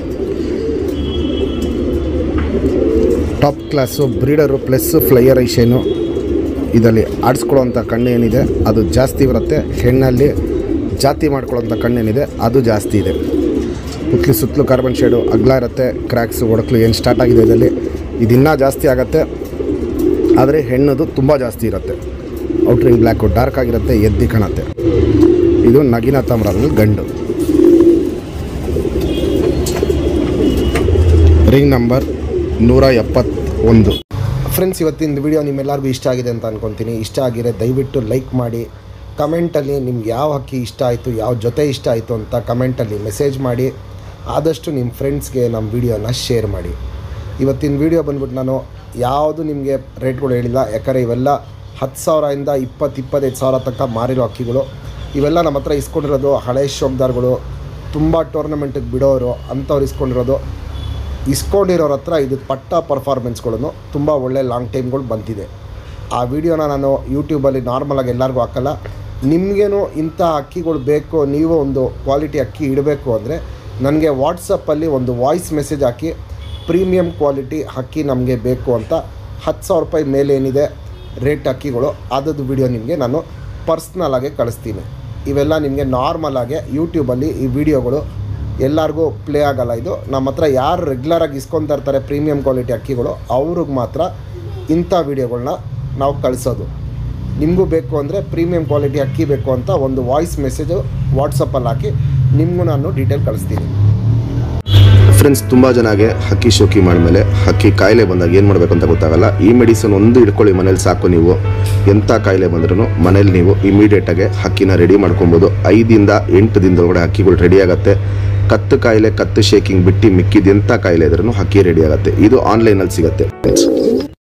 top class breeder plus flyer ಐಶೇನು ಇದರಲ್ಲಿ ಆಡಿಸ್ಕೊಳ್ಳೋವಂಥ ಕಣ್ಣು ಏನಿದೆ ಅದು ಜಾಸ್ತಿ ಬರುತ್ತೆ ಹೆಣ್ಣಲ್ಲಿ ಜಾತಿ ಮಾಡ್ಕೊಳ್ಳೋಂಥ ಕಣ್ಣೇನಿದೆ ಅದು ಜಾಸ್ತಿ ಇದೆ ಸುತ್ತಲೂ ಸುತ್ತಲೂ ಕಾರ್ಬನ್ ಶೇಡು ಅಗ್ಲ ಇರುತ್ತೆ ಕ್ರ್ಯಾಕ್ಸು ಒಡಕಲು ಏನು ಸ್ಟಾರ್ಟ್ ಆಗಿದೆ ಇದರಲ್ಲಿ ಇದಿನ್ನೂ ಜಾಸ್ತಿ ಆಗುತ್ತೆ ಆದರೆ ಹೆಣ್ಣದು ತುಂಬ ಜಾಸ್ತಿ ಇರುತ್ತೆ ಔಟ್ರಿಂಗ್ ಬ್ಲ್ಯಾಕು ಡಾರ್ಕ್ ಆಗಿರುತ್ತೆ ಎದ್ದಿ ಕಾಣುತ್ತೆ ಇದು ನಗಿನ ತಾಮ್ರದಲ್ಲಿ ಗಂಡು ರಿಂಗ್ ನಂಬರ್ ನೂರ ಎಪ್ಪತ್ತೊಂದು ಫ್ರೆಂಡ್ಸ್ ಇವತ್ತಿನ ವಿಡಿಯೋ ನಿಮ್ಮೆಲ್ಲರಿಗೂ ಇಷ್ಟ ಆಗಿದೆ ಅಂತ ಅನ್ಕೊತೀನಿ ಇಷ್ಟ ಆಗಿದ್ರೆ ದಯವಿಟ್ಟು ಲೈಕ್ ಮಾಡಿ ಕಮೆಂಟಲ್ಲಿ ನಿಮ್ಗೆ ಯಾವ ಹಕ್ಕಿ ಇಷ್ಟ ಆಯಿತು ಯಾವ ಜೊತೆ ಇಷ್ಟ ಆಯಿತು ಅಂತ ಕಮೆಂಟಲ್ಲಿ ಮೆಸೇಜ್ ಮಾಡಿ ಆದಷ್ಟು ನಿಮ್ಮ ಫ್ರೆಂಡ್ಸ್ಗೆ ನಮ್ಮ ವಿಡಿಯೋನ ಶೇರ್ ಮಾಡಿ ಇವತ್ತಿನ ವಿಡಿಯೋ ಬಂದ್ಬಿಟ್ಟು ನಾನು ಯಾವುದು ನಿಮಗೆ ರೇಟ್ಗಳು ಹೇಳಿಲ್ಲ ಯಾಕಂದರೆ ಇವೆಲ್ಲ ಹತ್ತು ಸಾವಿರದಿಂದ ಇಪ್ಪತ್ತು ಇಪ್ಪತ್ತೈದು ಸಾವಿರ ತನಕ ಮಾರಿರೋ ಅಕ್ಕಿಗಳು ಇವೆಲ್ಲ ನಮ್ಮ ಹತ್ರ ಇಸ್ಕೊಂಡಿರೋದು ಹಳೆ ಶೋಕ್ದಾರ್ಗಳು ತುಂಬ ಟೂರ್ನಮೆಂಟಿಗೆ ಬಿಡೋರು ಅಂಥವ್ರು ಇಸ್ಕೊಂಡಿರೋದು ಇಸ್ಕೊಂಡಿರೋರ ಹತ್ರ ಇದು ಪಟ್ಟ ಪರ್ಫಾರ್ಮೆನ್ಸ್ಗಳನ್ನು ತುಂಬ ಒಳ್ಳೆ ಲಾಂಗ್ ಟೈಮ್ಗಳು ಬಂದಿದೆ ಆ ವಿಡಿಯೋನ ನಾನು ಯೂಟ್ಯೂಬಲ್ಲಿ ನಾರ್ಮಲಾಗಿ ಎಲ್ಲರಿಗೂ ಹಾಕಲ್ಲ ನಿಮಗೇನು ಇಂಥ ಅಕ್ಕಿಗಳು ಬೇಕು ನೀವು ಒಂದು ಕ್ವಾಲಿಟಿ ಅಕ್ಕಿ ಇಡಬೇಕು ಅಂದರೆ ನನಗೆ ವಾಟ್ಸಪ್ಪಲ್ಲಿ ಒಂದು ವಾಯ್ಸ್ ಮೆಸೇಜ್ ಹಾಕಿ ಪ್ರೀಮಿಯಂ ಕ್ವಾಲಿಟಿ ಅಕ್ಕಿ ನಮಗೆ ಬೇಕು ಅಂತ ಹತ್ತು ಸಾವಿರ ರೂಪಾಯಿ ಮೇಲೆ ಏನಿದೆ ರೇಟ್ ಅಕ್ಕಿಗಳು ಅದದ್ದು ವಿಡಿಯೋ ನಿಮಗೆ ನಾನು ಪರ್ಸ್ನಲಾಗೆ ಕಳಿಸ್ತೀನಿ ಇವೆಲ್ಲ ನಿಮಗೆ ನಾರ್ಮಲಾಗೆ ಯೂಟ್ಯೂಬಲ್ಲಿ ಈ ವಿಡಿಯೋಗಳು ಎಲ್ಲರಿಗೂ ಪ್ಲೇ ಆಗಲ್ಲ ಇದು ನಮ್ಮ ಹತ್ರ ಯಾರು ರೆಗ್ಯುಲರಾಗಿ ಇಸ್ಕೊತಾ ಇರ್ತಾರೆ ಪ್ರೀಮಿಯಂ ಕ್ವಾಲಿಟಿ ಅಕ್ಕಿಗಳು ಅವ್ರಿಗೆ ಮಾತ್ರ ಇಂಥ ವಿಡಿಯೋಗಳನ್ನ ನಾವು ಕಳಿಸೋದು ನಿಮಗೂ ಬೇಕು ಅಂದರೆ ಪ್ರೀಮಿಯಂ ಕ್ವಾಲಿಟಿ ಅಕ್ಕಿ ಬೇಕು ಅಂತ ಒಂದು ವಾಯ್ಸ್ ಮೆಸೇಜು ವಾಟ್ಸಪ್ಪಲ್ಲಿ ಹಾಕಿ ನಿಮಗೂ ನಾನು ಡೀಟೇಲ್ ಕಳಿಸ್ತೀನಿ ಫ್ರೆಂಡ್ಸ್ ತುಂಬ ಜನಗೆ ಹಕ್ಕಿ ಶೋಕಿ ಮಾಡಿದ್ಮೇಲೆ ಹಕ್ಕಿ ಕಾಯಿಲೆ ಬಂದಾಗ ಏನು ಮಾಡಬೇಕು ಅಂತ ಗೊತ್ತಾಗಲ್ಲ ಈ ಮೆಡಿಸನ್ ಒಂದು ಇಟ್ಕೊಳ್ಳಿ ಮನೇಲಿ ಸಾಕು ನೀವು ಎಂಥ ಕಾಯಿಲೆ ಬಂದ್ರೂ ಮನೇಲಿ ನೀವು ಇಮಿಡಿಯೇಟಾಗಿ ಹಕ್ಕಿನ ರೆಡಿ ಮಾಡ್ಕೊಬೋದು ಐದಿಂದ ಎಂಟು ದಿನದೊಳಗಡೆ ಹಕ್ಕಿಗಳು ರೆಡಿ ಆಗುತ್ತೆ ಕತ್ತು ಕಾಯಿಲೆ ಕತ್ತು ಶೇಕಿಂಗ್ ಬಿಟ್ಟು ಮಿಕ್ಕಿದ ಎಂಥ ಕಾಯಿಲೆ ಇದ್ರೂ ಹಕ್ಕಿ ರೆಡಿ ಆಗುತ್ತೆ ಇದು ಆನ್ಲೈನಲ್ಲಿ ಸಿಗುತ್ತೆ